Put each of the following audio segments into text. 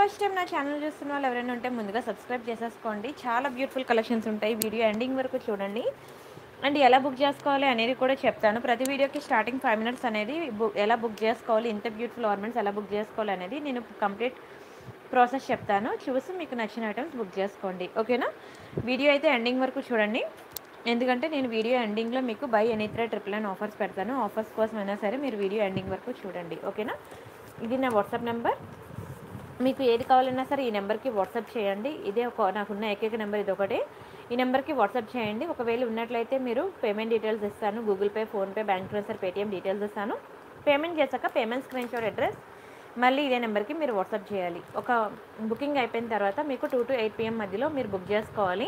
First time నా channel చూస్తున్న వాళ్ళు ఎవరైనా ఉంటే ముందుగా సబ్స్క్రైబ్ చేసేసుకోండి చాలా బ్యూటిఫుల్ కలెక్షన్స్ ఉంటాయి వీడియో ఎండింగ్ వరకు చూడండి అండ్ ఎలా బుక్ చేసుకోవాలి అనేది కూడా చెప్తాను ప్రతి వీడియోకి స్టార్టింగ్ ఫైవ్ మినిట్స్ అనేది బుక్ ఎలా బుక్ చేసుకోవాలి ఇంత బ్యూటిఫుల్ ఆర్నమెంట్స్ ఎలా బుక్ చేసుకోవాలి అనేది నేను కంప్లీట్ ప్రాసెస్ చెప్తాను చూసి మీకు నచ్చిన ఐటమ్స్ బుక్ చేసుకోండి ఓకేనా వీడియో అయితే ఎండింగ్ వరకు చూడండి ఎందుకంటే నేను వీడియో ఎండింగ్లో మీకు buy any three triple nine offers పెడతాను ఆఫర్స్ కోసం అయినా సరే మీరు వీడియో ఎండింగ్ వరకు చూడండి ఓకేనా ఇది నా వాట్సాప్ నెంబర్ మీకు ఏది కావాలన్నా సరే ఈ నెంబర్కి వాట్సాప్ చేయండి ఇదే ఒక నాకున్న ఏకైక నెంబర్ ఇది ఒకటే ఈ నెంబర్కి వాట్సాప్ చేయండి ఒకవేళ ఉన్నట్లయితే మీరు పేమెంట్ డీటెయిల్స్ ఇస్తాను Google pay PhonePe bank transfer Paytm details ఇస్తాను పేమెంట్ చేశాక పేమెంట్ స్క్రీన్ షాట్ అడ్రస్ మళ్ళీ ఇదే నెంబర్కి మీరు వాట్సాప్ చేయాలి ఒక బుకింగ్ అయిపోయిన తర్వాత మీకు టూ టు ఎయిట్ పిఎం మధ్యలో మీరు బుక్ చేసుకోవాలి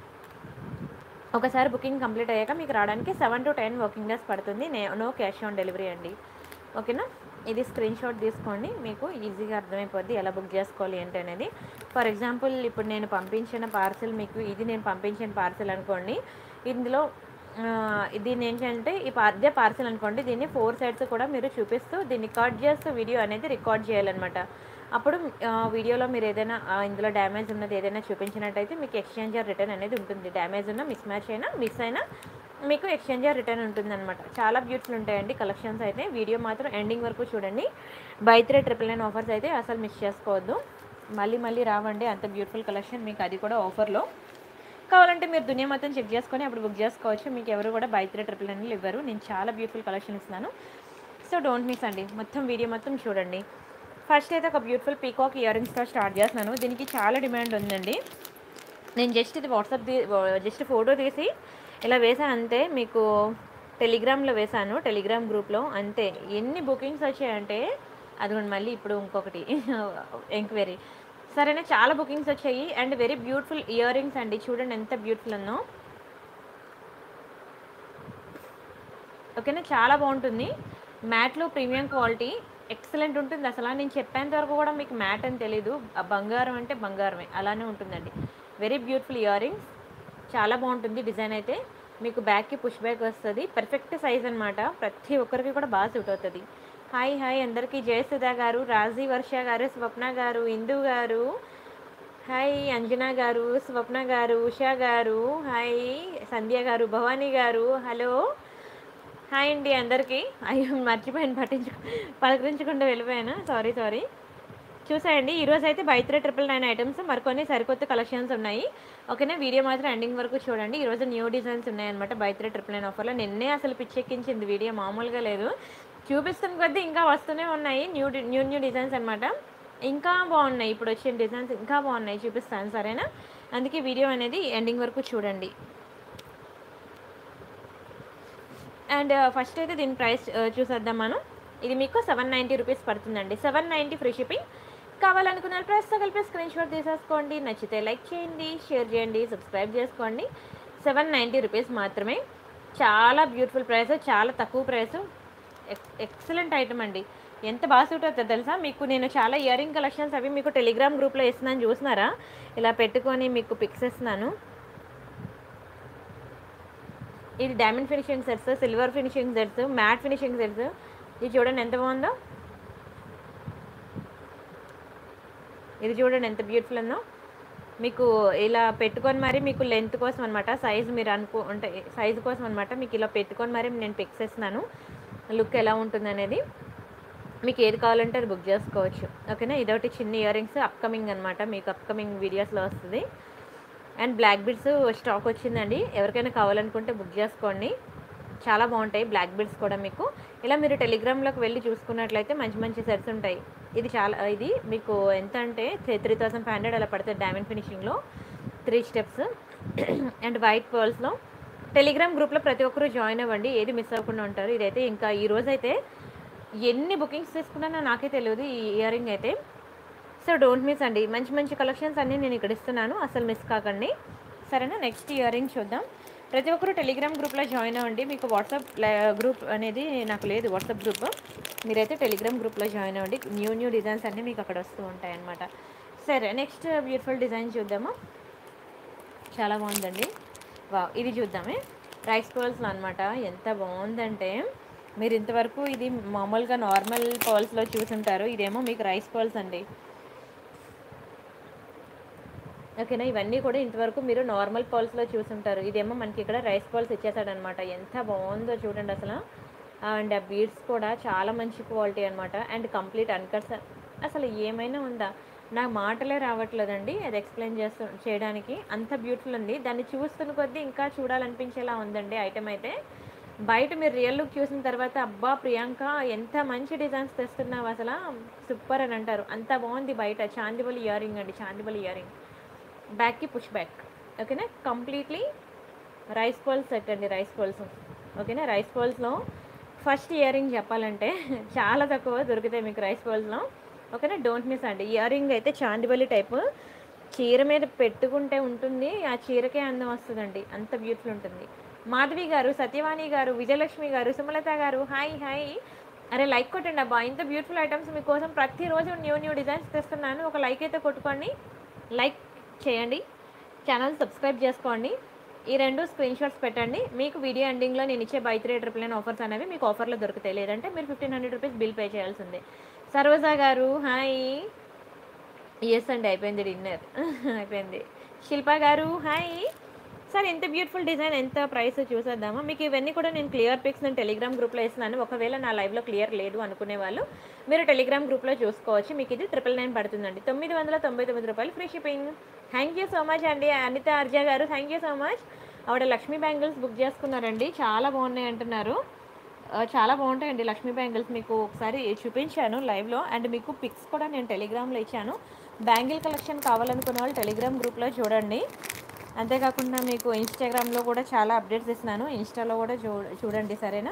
ఒకసారి బుకింగ్ కంప్లీట్ అయ్యాక మీకు రావడానికి seven to ten working days పడుతుంది నే నో క్యాష్ ఆన్ డెలివరీ అండి ఓకేనా ఇది స్క్రీన్ షాట్ తీసుకోండి మీకు ఈజీగా అర్థమైపోద్ది ఎలా బుక్ చేసుకోవాలి ఏంటి అనేది ఫర్ ఎగ్జాంపుల్ ఇప్పుడు నేను పంపించిన పార్సిల్ మీకు ఇది నేను పంపించిన పార్సిల్ అనుకోండి ఇందులో ఆ, దీన్ని ఏంటంటే ఈ పా- అదే పార్సిల్ అనుకోండి దీన్ని ఫోర్ సైడ్స్ కూడా మీరు చూపిస్తూ దీన్ని కట్ చేస్తూ వీడియో అనేది రికార్డ్ చేయాలన్నమాట అప్పుడు ఆ, వీడియోలో మీరు ఏదైనా ఆ, ఇందులో డ్యామేజ్ ఉన్నది ఏదైనా చూపించినట్టయితే మీకు ఎక్స్చేంజ్ ఆర్ రిటర్న్ అనేది ఉంటుంది డ్యామేజ్ ఉన్న మిస్ మ్యాచ్ అయినా మిస్ అయినా మీకు ఎక్స్చేంజ్ ఆర్ రిటర్న్ ఉంటుందన్నమాట చాలా బ్యూటిఫుల్ ఉంటాయండి కలెక్షన్స్ అయితే వీడియో మాత్రం ఎండింగ్ వరకు చూడండి buy three triple nine offers అయితే అసలు మిస్ చేసుకోవద్దు మళ్ళీ మళ్ళీ రావండి అంత బ్యూటిఫుల్ కలెక్షన్ మీకు అది కూడా ఆఫర్లో కావాలంటే మీరు దునియా మొత్తం చెక్ చేసుకొని అప్పుడు బుక్ చేసుకోవచ్చు మీకు ఎవరు కూడా బై త్రీ ట్రిపుల్ నైన్లు ఇవ్వరు నేను చాలా బ్యూటిఫుల్ కలెక్షన్ ఇస్తున్నాను సో డోంట్ మిస్ అండి మొత్తం వీడియో మొత్తం చూడండి ఫస్ట్ అయితే ఒక బ్యూటిఫుల్ పీకాక్ ఇయర్ రింగ్స్తో స్టార్ట్ చేస్తున్నాను దీనికి చాలా డిమాండ్ ఉందండి నేను జస్ట్ ఇది వాట్సాప్ జస్ట్ ఫోటో తీసి ఇలా వేసాను అంతే మీకు టెలిగ్రామ్లో వేశాను టెలిగ్రామ్ గ్రూప్లో అంతే ఎన్ని బుకింగ్స్ వచ్చాయంటే అదిగోండి మళ్ళీ ఇప్పుడు ఇంకొకటి ఎంక్వైరీ సరేనా చాలా బుకింగ్స్ వచ్చాయి and very beautiful ear rings అండి చూడండి ఎంత బ్యూటిఫుల్ ఉందో ఓకేనా చాలా బాగుంటుంది మ్యాట్లో ప్రీమియం క్వాలిటీ ఎక్సలెంట్ ఉంటుంది అసలు నేను చెప్పేంత వరకు కూడా మీకు మ్యాట్ అని తెలీదు ఆ బంగారం అంటే బంగారమే అలానే ఉంటుందండి వెరీ బ్యూటిఫుల్ ఇయర్ రింగ్స్ చాలా బాగుంటుంది డిజైన్ అయితే మీకు బ్యాక్కి పుష్ బ్యాక్ వస్తుంది పర్ఫెక్ట్ సైజ్ అనమాట ప్రతి ఒక్కరికి కూడా బాగా సూట్ అవుతుంది హాయ్ హాయ్ అందరికీ జయసుధా గారు రాజీ వర్ష గారు స్వప్న గారు ఇందు గారు హాయ్ అంజనా గారు స్వప్న గారు ఉషా గారు హాయ్ సంధ్య గారు భవానీ గారు హలో హాయ్ అండి అందరికీ అయ్యో మర్చిపోయాను పట్టించు పలకరించకుండా వెళ్ళిపోయాను సారీ సారీ చూసాయండి ఈరోజు అయితే బైత్రే ట్రిపుల్ నైన్ ఐటమ్స్ మరికొన్ని సరికొత్త కలెక్షన్స్ ఉన్నాయి ఓకేనా వీడియో మాత్రం ఎండింగ్ వరకు చూడండి ఈరోజు న్యూ డిజైన్స్ ఉన్నాయన్నమాట బైత్రే ట్రిపుల్ నైన్ ఆఫర్లో నిన్నే అసలు పిచ్చెక్కించింది వీడియో మామూలుగా లేదు చూపిస్తున్న కొద్దీ ఇంకా వస్తూనే ఉన్నాయి న్యూ డి- న్యూ న్యూ డిజైన్స్ అనమాట ఇంకా బాగున్నాయి ఇప్పుడు వచ్చిన డిజైన్స్ ఇంకా బాగున్నాయి చూపిస్తాను సరేనా అందుకే వీడియో అనేది ఎండింగ్ వరకు చూడండి అండ్ ఫస్ట్ అయితే దీని ప్రైస్ చూసేద్దాం మనం ఇది మీకు సెవెన్ నైంటీ రూపీస్ పడుతుందండి సెవెన్ నైంటీ ఫ్రీ షిప్పింగ్ కావాలనుకున్న ప్రైస్తో కలిపి స్క్రీన్ షాట్ తీసేసుకోండి నచ్చితే లైక్ చేయండి షేర్ చేయండి సబ్స్క్రైబ్ చేసుకోండి సెవెన్ నైంటీ రూపీస్ మాత్రమే చాలా బ్యూటిఫుల్ ప్రైస్ చాలా తక్కువ ప్రైస్ ఎక్సలెంట్ ఐటమ్ అండి ఎంత బాగా సూట్ అవుతుంది తెలుసా మీకు నేను చాలా ఇయర్ రింగ్ కలెక్షన్స్ అవి మీకు టెలిగ్రామ్ గ్రూప్లో ఇస్తున్నాను చూసినారా ఇలా పెట్టుకొని మీకు పిక్స్ ఇస్తున్నాను ఇది diamond finishing sets silver finishing sets matte finishing sets ఇది చూడండి ఎంత బాగుందో ఇది చూడండి ఎంత బ్యూటిఫుల్ ఉందో మీకు ఇలా పెట్టుకొని మరి మీకు లెంత్ కోసం అనమాట సైజ్ మీరు అనుకో అంటే సైజ్ కోసం అనమాట మీకు ఇలా పెట్టుకొని మరి నేను పిక్స్ ఇస్తున్నాను లుక్ ఎలా ఉంటుంది అనేది మీకు ఏది కావాలంటే అది బుక్ చేసుకోవచ్చు ఓకేనా ఇదొకటి చిన్న ఇయర్ రింగ్స్ అప్కమింగ్ అనమాట మీకు అప్కమింగ్ వీడియోస్లో వస్తుంది అండ్ బ్లాక్ బిడ్స్ స్టాక్ వచ్చిందండి ఎవరికైనా కావాలనుకుంటే బుక్ చేసుకోండి చాలా బాగుంటాయి బ్లాక్ బిడ్స్ కూడా మీకు ఇలా మీరు టెలిగ్రామ్లోకి వెళ్ళి చూసుకున్నట్లయితే మంచి మంచి సెట్స్ ఉంటాయి ఇది చాలా ఇది మీకు ఎంత అంటే త్రీ థౌసండ్ ఫైవ్ హండ్రెడ్ అలా పడుతుంది డైమండ్ ఫినిషింగ్లో త్రీ స్టెప్స్ అండ్ వైట్ పర్ల్స్లో టెలిగ్రామ్ గ్రూప్లో ప్రతి ఒక్కరూ జాయిన్ అవ్వండి ఏది మిస్ అవ్వకుండా ఉంటారు ఇదైతే ఇంకా ఈ రోజు అయితే ఎన్ని బుకింగ్స్ తీసుకున్నానో నాకే తెలియదు ఈ ఇయర్ రింగ్ అయితే సో డోంట్ మిస్ అండి మంచి మంచి కలెక్షన్స్ అన్నీ నేను ఇక్కడ ఇస్తున్నాను అసలు మిస్ కాకండి సరేనా నెక్స్ట్ ఇయర్ రింగ్ చూద్దాం ప్రతి ఒక్కరు టెలిగ్రామ్ గ్రూప్లో జాయిన్ అవ్వండి మీకు వాట్సాప్ గ్రూప్ అనేది నాకు లేదు వాట్సాప్ గ్రూప్ మీరైతే టెలిగ్రామ్ గ్రూప్లో జాయిన్ అవ్వండి న్యూ న్యూ డిజైన్స్ అన్నీ మీకు అక్కడ వస్తూ ఉంటాయి అన్నమాట సరే నెక్స్ట్ బ్యూటిఫుల్ డిజైన్ చూద్దామా చాలా బాగుందండి వా ఇది చూద్దామే రైస్ పర్ల్స్లో అనమాట ఎంత బాగుందంటే మీరు ఇంతవరకు ఇది మామూలుగా నార్మల్ పర్ల్స్లో చూసుంటారు ఇదేమో మీకు రైస్ పర్ల్స్ అండి ఓకేనా ఇవన్నీ కూడా ఇంతవరకు మీరు నార్మల్ పర్ల్స్లో చూసుంటారు ఇదేమో మనకి ఇక్కడ రైస్ పర్ల్స్ ఇచ్చేసాడనమాట ఎంత బాగుందో చూడండి అసలు అండ్ ఆ బీడ్స్ కూడా చాలా మంచి క్వాలిటీ అనమాట అండ్ కంప్లీట్ అన్కట్స్ అసలు ఏమైనా ఉందా నా మాటలే రావట్లేదండి అది ఎక్స్ప్లెయిన్ చేస్తూ చేయడానికి అంత బ్యూటిఫుల్ ఉంది దాన్ని చూస్తున్న కొద్దీ ఇంకా చూడాలనిపించేలా ఉందండి ఐటెం అయితే బయట మీరు రియల్ లుక్ చూసిన తర్వాత అబ్బా ప్రియాంక ఎంత మంచి డిజైన్స్ తెస్తున్నావు అసలు సూపర్ అని అంటారు అంత బాగుంది బయట చాందిబల్ ఇయర్ రింగ్ అండి చాందిబల్ ఇయర్ రింగ్ బ్యాక్కి పుష్ బ్యాక్ ఓకేనా కంప్లీట్లీ రైస్ పర్ల్స్ సెట్ అండి రైస్ పర్ల్స్ ఓకేనా రైస్ పర్ల్స్లో ఫస్ట్ ఇయర్ రింగ్ చెప్పాలంటే చాలా తక్కువ దొరుకుతాయి మీకు రైస్ పర్ల్స్లో ఓకేనా డోంట్ మిస్ అండి ఇయర్ రింగ్ అయితే చాందిబలి టైప్ చీర మీద పెట్టుకుంటే ఉంటుంది ఆ చీరకే అందం వస్తుందండి అంత బ్యూటిఫుల్ ఉంటుంది మాధవి గారు సత్యవాణి గారు విజయలక్ష్మి గారు సుమలత గారు హాయ్ హాయ్ అరే లైక్ కొట్టండి అబ్బా ఇంత బ్యూటిఫుల్ ఐటమ్స్ మీకోసం ప్రతిరోజు న్యూ న్యూ డిజైన్స్ తెస్తున్నాను ఒక లైక్ అయితే కొట్టుకోండి లైక్ చేయండి ఛానల్ సబ్స్క్రైబ్ చేసుకోండి ఈ రెండు స్క్రీన్ షాట్స్ పెట్టండి మీకు వీడియో ఎండింగ్లో నేను ఇచ్చే buy three triple nine offers అనేవి మీకు ఆఫర్లో దొరుకుతాయి లేదంటే మీరు fifteen hundred rupees bill pay చేయాల్సిందే సర్వజా గారు హాయ్ ఎస్ అండి అయిపోయింది డిన్నర్ అయిపోయింది శిల్ప గారు హాయ్ సార్ ఎంత బ్యూటిఫుల్ డిజైన్ ఎంత ప్రైస్ చూసేద్దామా మీకు ఇవన్నీ కూడా నేను క్లియర్ పిక్స్ నేను టెలిగ్రామ్ గ్రూప్లో వేస్తున్నాను ఒకవేళ నా లైవ్లో క్లియర్ లేదు అనుకునే వాళ్ళు మీరు టెలిగ్రామ్ గ్రూప్లో చూసుకోవచ్చు మీకు ఇది ట్రిపుల్ నైన్ పడుతుందండి తొమ్మిది వందల తొంభై తొమ్మిది రూపాయలు free shipping thank you so much అండి అనిత అర్జా గారు థ్యాంక్ యూ సో మచ్ ఆవిడ లక్ష్మీ బ్యాంగిల్స్ బుక్ చేసుకున్నారండి చాలా బాగున్నాయి అంటున్నారు ఆ, చాలా బాగుంటాయండి లక్ష్మీ బ్యాంగిల్స్ మీకు ఒకసారి చూపించాను లైవ్లో అండ్ మీకు పిక్స్ కూడా నేను టెలిగ్రామ్లో ఇచ్చాను బ్యాంగిల్ కలెక్షన్ కావాలనుకున్న వాళ్ళు టెలిగ్రామ్ గ్రూప్లో చూడండి అంతేకాకుండా మీకు ఇన్స్టాగ్రామ్లో కూడా చాలా అప్డేట్స్ ఇస్తున్నాను ఇన్స్టాలో కూడా చూ చూడండి సరేనా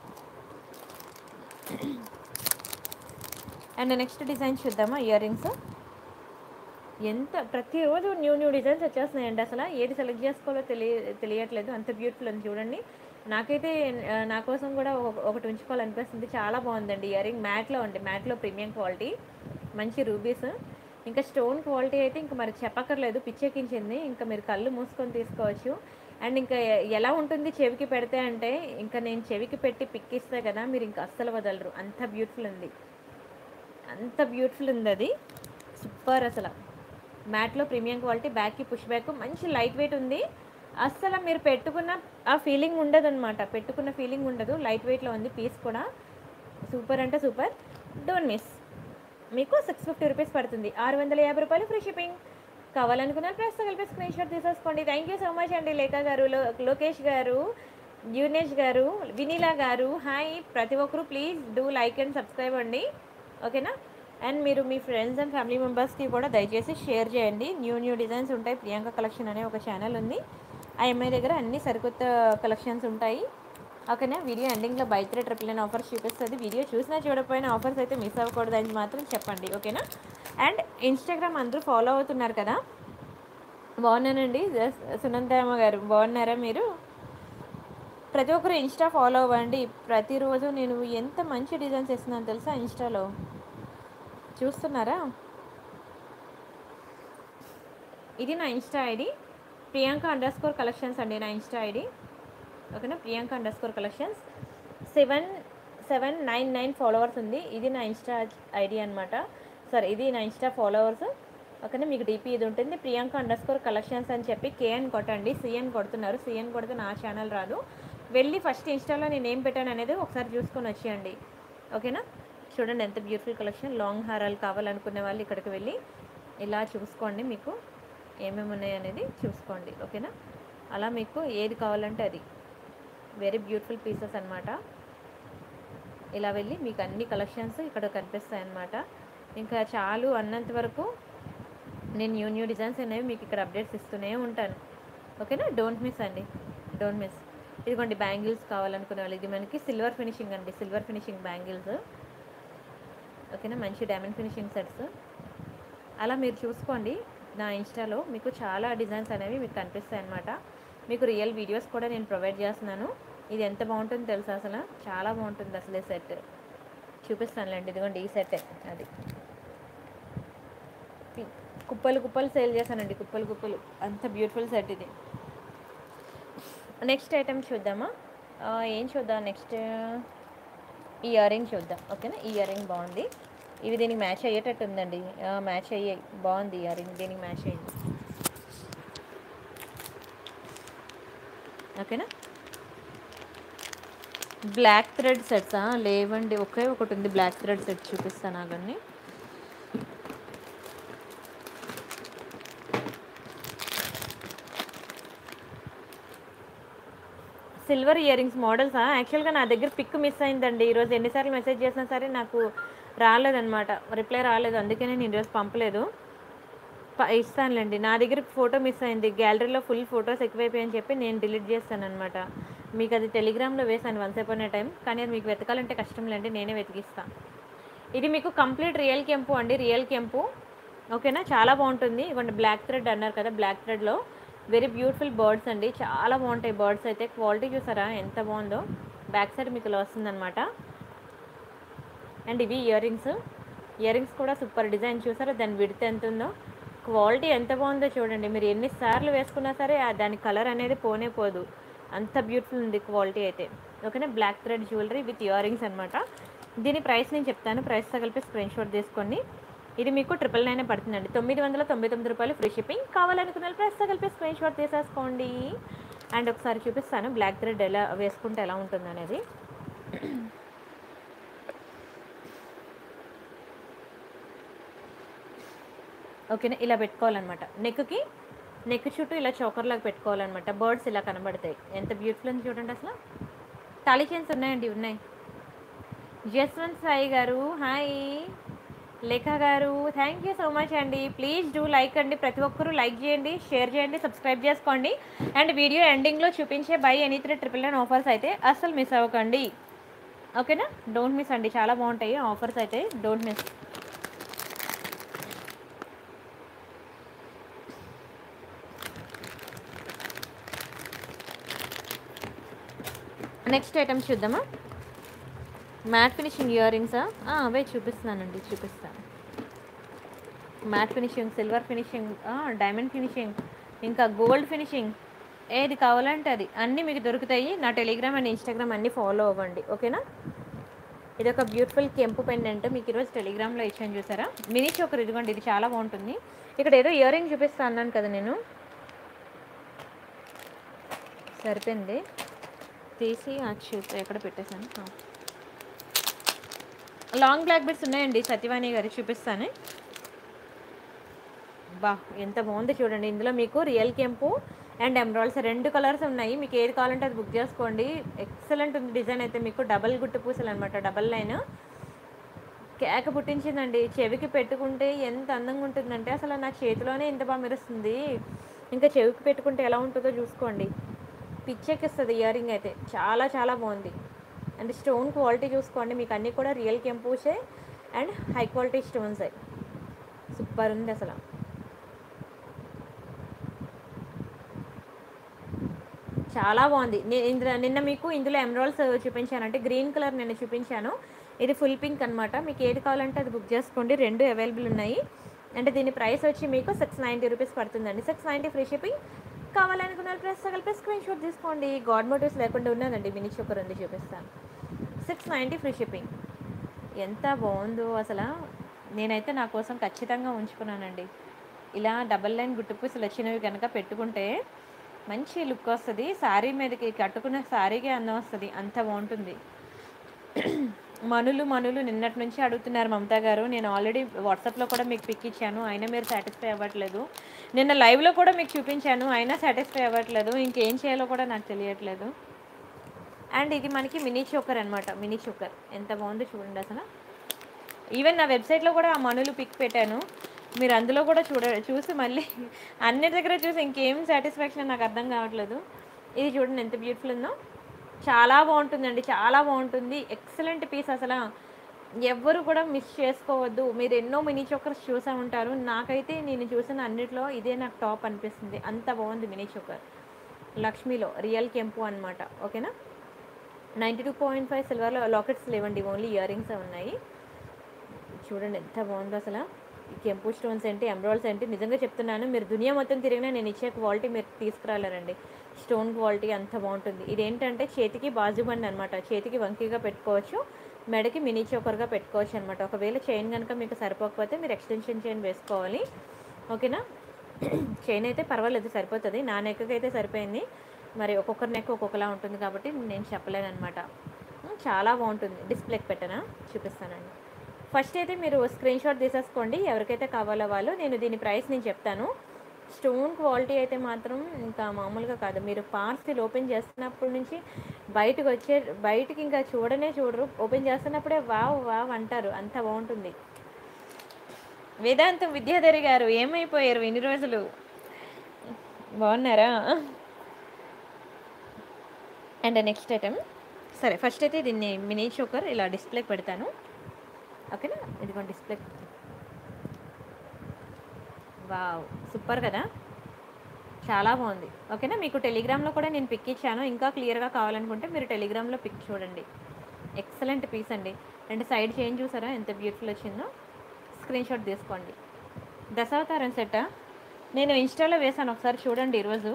అండ్ నెక్స్ట్ డిజైన్ చూద్దామా ఇయర్ రింగ్స్ ఎంత ప్రతిరోజు న్యూ న్యూ డిజైన్స్ వచ్చేస్తున్నాయండి అసలు ఏది సెలెక్ట్ చేసుకోవాలో తెలియ తెలియట్లేదు అంత బ్యూటిఫుల్ ఉంది చూడండి నాకైతే ఆ, నా కోసం కూడా ఒక- ఒకటి ఉంచుకోవాలనిపిస్తుంది చాలా బాగుందండి ఇయర్ రింగ్ మ్యాట్లో అండి మ్యాట్లో ప్రీమియం క్వాలిటీ మంచి రూబీస్ ఇంకా స్టోన్ క్వాలిటీ అయితే ఇంకా మరి చెప్పక్కర్లేదు పిచ్చెక్కించింది ఇంకా మీరు కళ్ళు మూసుకొని తీసుకోవచ్చు అండ్ ఇంకా ఎ- ఎలా ఉంటుంది చెవికి పెడితే అంటే ఇంకా నేను చెవికి పెట్టి పిక్కిస్తే కదా మీరు ఇంకా అస్సలు వదలరు అంత బ్యూటిఫుల్ ఉంది అంత బ్యూటిఫుల్ ఉంది అది సూపర్ అసలు మ్యాట్లో ప్రీమియం క్వాలిటీ బ్యాక్కి పుష్ బ్యాక్ మంచి లైట్ వెయిట్ ఉంది అస్సలు మీరు పెట్టుకున్న ఆ ఫీలింగ్ ఉండదు అనమాట పెట్టుకున్న ఫీలింగ్ ఉండదు లైట్ వెయిట్లో ఉంది పీస్ కూడా సూపర్ అంటే సూపర్ డోంట్ మిస్ మీకు సిక్స్ ఫిఫ్టీ రూపీస్ పడుతుంది ఆరు వందల యాభై రూపాయలు ఫ్రీ షిప్పింగ్ కావాలనుకున్న ప్రైస్తో కలిపి స్క్రీన్ షాట్ తీసేసుకోండి థ్యాంక్ యూ సో మచ్ అండి లేఖ గారు లో- లోకేష్ గారు యూనేష్ గారు వినీలా గారు హాయ్ ప్రతి ఒక్కరు please do like and subscribe అండి ఓకేనా అండ్ మీరు మీ ఫ్రెండ్స్ అండ్ ఫ్యామిలీ మెంబర్స్కి కూడా దయచేసి షేర్ చేయండి న్యూ న్యూ డిజైన్స్ ఉంటాయి ప్రియాంక కలెక్షన్ అనే ఒక ఛానల్ ఉంది ఆ అమ్మాయి దగ్గర అన్ని సరికొత్త కలెక్షన్స్ ఉంటాయి ఓకేనా వీడియో ఎండింగ్లో buy three triple nine offers చూపిస్తుంది వీడియో చూసినా చూడకపోయినా ఆఫర్స్ అయితే మిస్ అవ్వకూడదు అని మాత్రం చెప్పండి ఓకేనా అండ్ ఇన్స్టాగ్రామ్ అందరూ ఫాలో అవుతున్నారు కదా బాగున్నానండి జస్- సునందమ్మ గారు బాగున్నారా మీరు ప్రతి ఒక్కరు ఇన్స్టా ఫాలో అవ్వండి ప్రతిరోజు నేను ఎంత మంచి డిజైన్స్ ఇస్తున్నాను తెలుసా ఇన్స్టాలో చూస్తున్నారా ఇది నా Insta ID Priyanka underscore collections అండి నా ఇన్స్టా ఐడి ఓకేనా Priyanka underscore collections seven seven nine nine followers ఉంది ఇది నా ఇన్స్టా ఐడి అనమాట సారీ ఇది నా ఇన్స్టా ఫాలోవర్స్ ఓకేనా మీకు డిపి ఇది ఉంటుంది ప్రియాంక అండర్ స్కోర్ కలెక్షన్స్ అని చెప్పి కేఎన్ కొట్టండి సిఎన్ కొడుతున్నారు సిఎన్ కొడితే నా ఛానల్ రాదు వెళ్ళి ఫస్ట్ ఇన్స్టాలో నేను ఏం పెట్టాను అనేది ఒకసారి చూసుకొని వచ్చేయండి ఓకేనా చూడండి ఎంత బ్యూటిఫుల్ కలెక్షన్ లాంగ్ హారాలు కావాలనుకునే వాళ్ళు ఇక్కడికి వెళ్ళి ఇలా చూసుకోండి మీకు ఏమేమి ఉన్నాయి అనేది చూసుకోండి ఓకేనా అలా మీకు ఏది కావాలంటే అది వెరీ బ్యూటిఫుల్ పీసెస్ అన్నమాట ఇలా వెళ్ళి మీకు అన్ని కలెక్షన్స్ ఇక్కడ కనిపిస్తాయి అన్నమాట ఇంకా చాలు అన్నంత వరకు నేను న్యూ న్యూ డిజైన్స్ అనేవి మీకు ఇక్కడ అప్డేట్స్ ఇస్తూనే ఉంటాను ఓకేనా డోంట్ మిస్ అండి డోంట్ మిస్ ఇదిగోండి బ్యాంగిల్స్ కావాలనుకునే వాళ్ళు ఇది మనకి సిల్వర్ ఫినిషింగ్ అండి సిల్వర్ ఫినిషింగ్ బ్యాంగిల్స్ ఓకేనా మంచి డైమండ్ ఫినిషింగ్ సెట్స్ అలా మీరు చూసుకోండి నా ఇన్స్టాలో మీకు చాలా డిజైన్స్ అనేవి మీకు కనిపిస్తాయి అన్నమాట మీకు రియల్ వీడియోస్ కూడా నేను ప్రొవైడ్ చేస్తున్నాను ఇది ఎంత బాగుంటుందో తెలుసా అసలు చాలా బాగుంటుంది అసలు ఈ సెట్ చూపిస్తానులేండి ఇదిగోండి ఈ సెట్ అది పి- కుప్పలు కుప్పలు సేల్ చేశానండి కుప్పలు కుప్పలు అంత బ్యూటిఫుల్ సెట్ ఇది నెక్స్ట్ ఐటమ్ చూద్దామా ఆ, ఏం చూద్దాం నెక్స్ట్ ఈ ఇయర్ రింగ్ చూద్దాం ఓకేనా ఈ ఇయర్ రింగ్ బాగుంది ఇవి దీనికి మ్యాచ్ అయ్యేటట్టు ఉందండి మ్యాచ్ అయ్యాయి బాగుంది ఇయర్ రింగ్ దీనికి మ్యాచ్ అయ్యింది ఓకేనా బ్లాక్ థ్రెడ్ సెట్సా లేవండి ఒకే ఒకటి ఉంది బ్లాక్ థ్రెడ్ సెట్ చూపిస్తాను అవన్నీ సిల్వర్ ఇయర్ రింగ్స్ మోడల్సా యాక్చువల్గా నా దగ్గర పిక్ మిస్ అయిందండి ఈరోజు ఎన్నిసార్లు మెసేజ్ చేసినా సరే నాకు రాలేదన్నమాట రిప్లై రాలేదు అందుకే నేను ఈరోజు పంపలేదు ప- ఇస్తానులేండి నా దగ్గర ఫోటో మిస్ అయింది గ్యాలరీలో ఫుల్ ఫొటోస్ ఎక్కువైపోయాయని చెప్పి నేను డిలీట్ చేస్తాను అనమాట మీకు అది టెలిగ్రామ్లో వేసాను వన్స్ అపాన్ టైం కానీ అది మీకు వెతకాలంటే కష్టంలేండి నేనే వెతికిస్తాను ఇది మీకు కంప్లీట్ రియల్ కెంపు అండి రియల్ కెంపు ఓకేనా చాలా బాగుంటుంది ఇవ్వండి బ్లాక్ థ్రెడ్ అన్నారు కదా బ్లాక్ థ్రెడ్లో వెరీ బ్యూటిఫుల్ బర్డ్స్ అండి చాలా బాగుంటాయి బర్డ్స్ అయితే క్వాలిటీ చూసారా ఎంత బాగుందో బ్యాక్ సైడ్ మీకు ఇలా వస్తుందన్నమాట అండ్ ఇవి ఇయర్ రింగ్స్ ఇయర్ రింగ్స్ కూడా సూపర్ డిజైన్ చూసారా దాని విడత ఎంత ఉందో క్వాలిటీ ఎంత బాగుందో చూడండి మీరు ఎన్నిసార్లు వేసుకున్నా సరే ఆ దాని కలర్ అనేది పోనే పోదు అంత బ్యూటిఫుల్ ఉంది క్వాలిటీ అయితే ఓకేనా black thread jewellery with ear rings అనమాట దీని ప్రైస్ నేను చెప్తాను ప్రైస్తో కలిపి స్క్రీన్ షాట్ తీసుకోండి ఇది మీకు ట్రిపుల్ నైన్ పడుతుందండి తొమ్మిది వందల తొంభై తొమ్మిది రూపాయలు ఫ్రీ షిప్పింగ్ కావాలనుకున్న ప్రైస్తో కలిపి స్క్రీన్ షాట్ తీసేసుకోండి అండ్ ఒకసారి చూపిస్తాను బ్లాక్ థ్రెడ్ ఎలా వేసుకుంటే ఎలా ఉంటుంది అనేది ఓకేనా ఇలా పెట్టుకోవాలన్నమాట నెక్కి నెక్ చుట్టూ ఇలా చోకర్లాగా పెట్టుకోవాలన్నమాట బర్డ్స్ ఇలా కనబడతాయి ఎంత బ్యూటిఫుల్ ఉంది చూడండి అసలు టాలీ చైన్స్ ఉన్నాయండి ఉన్నాయి జస్వంత్ సాయి గారు హాయ్ లేఖ గారు థ్యాంక్ యూ సో మచ్ అండి ప్లీజ్ డూ లైక్ అండి ప్రతి ఒక్కరూ లైక్ చేయండి షేర్ చేయండి సబ్స్క్రైబ్ చేసుకోండి అండ్ వీడియో ఎండింగ్లో చూపించే buy any three triple nine offers అయితే అస్సలు మిస్ అవ్వకండి ఓకేనా డోంట్ మిస్ అండి చాలా బాగుంటాయి ఆఫర్స్ అయితే డోంట్ మిస్ నెక్స్ట్ ఐటమ్స్ చూద్దామా మ్యాట్ ఫినిషింగ్ ఇయర్ రింగ్సా అవే చూపిస్తున్నానండి చూపిస్తాను matte finishing silver finishing diamond finishing ఇంకా గోల్డ్ ఫినిషింగ్ ఏది కావాలంటే అది అన్నీ మీకు దొరుకుతాయి నా టెలిగ్రామ్ అండ్ ఇన్స్టాగ్రామ్ అన్నీ ఫాలో అవ్వండి ఓకేనా ఇది ఒక బ్యూటిఫుల్ కెంపు పెండెంట్ మీకు ఈరోజు టెలిగ్రామ్లో ఇచ్చాను చూసారా మినీ చోకర్ ఇదిగోండి ఇది చాలా బాగుంటుంది ఇక్కడ ఏదో ఇయర్ రింగ్ చూపిస్తా అన్నాను కదా నేను సరిపోయింది తీసి ఆ చూపు ఎక్కడ పెట్టేశాను ఆ. లాంగ్ బ్లాక్ బెడ్స్ ఉన్నాయండి సత్యవాణి గారు చూపిస్తాను బా ఎంత బాగుంది చూడండి ఇందులో మీకు రియల్ కెంపు అండ్ ఎమరాల్డ్స్ రెండు కలర్స్ ఉన్నాయి మీకు ఏది కావాలంటే అది బుక్ చేసుకోండి ఎక్సలెంట్ ఉంది డిజైన్ అయితే మీకు డబల్ గుట్టు పూసలు అనమాట డబల్ లైన్ కేక పుట్టించిందండి చెవికి పెట్టుకుంటే ఎంత అందంగా ఉంటుందంటే అసలు నా చేతిలోనే ఇంత బాగా మెరుస్తుంది ఇంకా చెవికి పెట్టుకుంటే ఎలా ఉంటుందో చూసుకోండి పిచ్చెక్కిస్తుంది ఇయర్ రింగ్ అయితే చాలా చాలా బాగుంది అండ్ స్టోన్ క్వాలిటీ చూసుకోండి మీకు అన్నీ కూడా రియల్ కెంపూసే and high quality stones super ఉంది అసలు చాలా బాగుంది నే- ఇందులో నిన్న మీకు ఇందులో ఎమరాల్డ్స్ చూపించాను అంటే గ్రీన్ కలర్ నేను చూపించాను ఇది ఫుల్ పింక్ అనమాట మీకు ఏది కావాలంటే అది బుక్ చేసుకోండి రెండు అవైలబుల్ ఉన్నాయి అంటే దీని ప్రైస్ వచ్చి మీకు సిక్స్ నైంటీ రూపీస్ పడుతుందండి సిక్స్ నైంటీ ఫ్రీ షిప్పింగ్ కావాలనుకున్న ప్రైస్ కలిపి స్క్రీన్ షాట్ తీసుకోండి గాడ్ మోటివ్స్ లేకుండా ఉన్నదండి మినీ చొక్కర్ ఉంది చూపిస్తాను సిక్స్ నైంటీ ఫ్రీ షిప్పింగ్ ఎంత బాగుందో అసలు నేనైతే నా కోసం ఖచ్చితంగా ఉంచుకున్నానండి ఇలా డబల్ లైన్ గుట్టుపూసలు వచ్చినవి కనుక పెట్టుకుంటే మంచి లుక్ వస్తుంది శారీ మీదకి కట్టుకున్న శారీకే అందం వస్తుంది అంత బాగుంటుంది మనులు మనులు నిన్నటి నుంచి అడుగుతున్నారు మమతా గారు నేను ఆల్రెడీ వాట్సాప్లో కూడా మీకు పిక్ ఇచ్చాను అయినా మీరు సాటిస్ఫై అవ్వట్లేదు నిన్న లైవ్లో కూడా మీకు చూపించాను అయినా సాటిస్ఫై అవ్వట్లేదు ఇంకేం చేయాలో కూడా నాకు తెలియట్లేదు అండ్ ఇది మనకి మినీ చోకర్ అనమాట మినీ చోకర్ ఎంత బాగుందో చూడండి అసలు ఈవెన్ నా వెబ్సైట్లో కూడా ఆ మనులు పిక్ పెట్టాను మీరు అందులో కూడా చూడ చూసి మళ్ళీ అన్ని దగ్గర చూసి ఇంకేం సాటిస్ఫాక్షన్ నాకు అర్థం కావట్లేదు ఇది చూడండి ఎంత బ్యూటిఫుల్ ఉందో చాలా బాగుంటుందండి చాలా బాగుంటుంది ఎక్సలెంట్ పీస్ అసలు ఎవ్వరు కూడా మిస్ చేసుకోవద్దు మీరు ఎన్నో మినీ చోకర్స్ చూసే ఉంటారు నాకైతే నేను చూసిన అన్నిట్లో ఇదే నాకు టాప్ అనిపిస్తుంది అంత బాగుంది మినీ చోకర్ లక్ష్మీలో రియల్ కెంపు అనమాట ఓకేనా నైంటీ టూ పాయింట్ ఫైవ్ సిల్వర్లో లాకెట్స్ లేవండి ఓన్లీ ఇయర్ రింగ్స్ ఉన్నాయి చూడండి ఎంత బాగుందో అసలు ఈ కెంపు స్టోన్స్ ఏంటి ఎమరాల్డ్స్ ఏంటి నిజంగా చెప్తున్నాను మీరు దునియా మొత్తం తిరిగినా నేను ఇచ్చే క్వాలిటీ మీరు తీసుకురాలేరండి స్టోన్ క్వాలిటీ అంత బాగుంటుంది ఇదేంటంటే చేతికి బాజుబండి అనమాట చేతికి వంకీగా పెట్టుకోవచ్చు మెడకి మినీ చోకర్గా పెట్టుకోవచ్చు అనమాట ఒకవేళ చైన్ కనుక మీకు సరిపోకపోతే మీరు ఎక్స్టెన్షన్ చైన్ వేసుకోవాలి ఓకేనా చైన్ అయితే పర్వాలేదు సరిపోతుంది నా నెక్కకి అయితే సరిపోయింది మరి ఒక్కొక్కరి నెక్ ఒక్కొక్కలా ఉంటుంది కాబట్టి నేను చెప్పలేను అనమాట చాలా బాగుంటుంది డిస్ప్లేకి పెట్టనా చూపిస్తానండి ఫస్ట్ అయితే మీరు స్క్రీన్ షాట్ తీసేసుకోండి ఎవరికైతే కావాలో వాళ్ళు నేను దీని ప్రైస్ నేను చెప్తాను స్టోన్ క్వాలిటీ అయితే మాత్రం ఇంకా మామూలుగా కాదు మీరు పార్సిల్ ఓపెన్ చేస్తున్నప్పటి నుంచి బయటకు వచ్చే బయటికి ఇంకా చూడనే చూడరు ఓపెన్ చేస్తున్నప్పుడే వావ్ వావ్ అంటారు అంత బాగుంటుంది వేదాంతం విద్యాధరి గారు ఏమైపోయారు ఇన్ని రోజులు బాగున్నారా అండ్ నెక్స్ట్ ఐటమ్ సరే ఫస్ట్ అయితే దీన్ని మినీ చోకర్ ఇలా డిస్ప్లేకి పెడతాను ఓకేనా ఇదిగోండి డిస్ప్లే వావ్ సూపర్ కదా చాలా బాగుంది ఓకేనా మీకు టెలిగ్రామ్లో కూడా నేను పిక్ ఇచ్చాను ఇంకా క్లియర్గా కావాలనుకుంటే మీరు టెలిగ్రామ్లో పిక్ చూడండి ఎక్సలెంట్ పీస్ అండి అండ్ సైడ్ చేంజ్ చూసారా ఎంత బ్యూటిఫుల్ వచ్చిందో స్క్రీన్ షాట్ తీసుకోండి దశావతారం సెట్ నేను ఇన్స్టాలో వేసాను ఒకసారి చూడండి ఈరోజు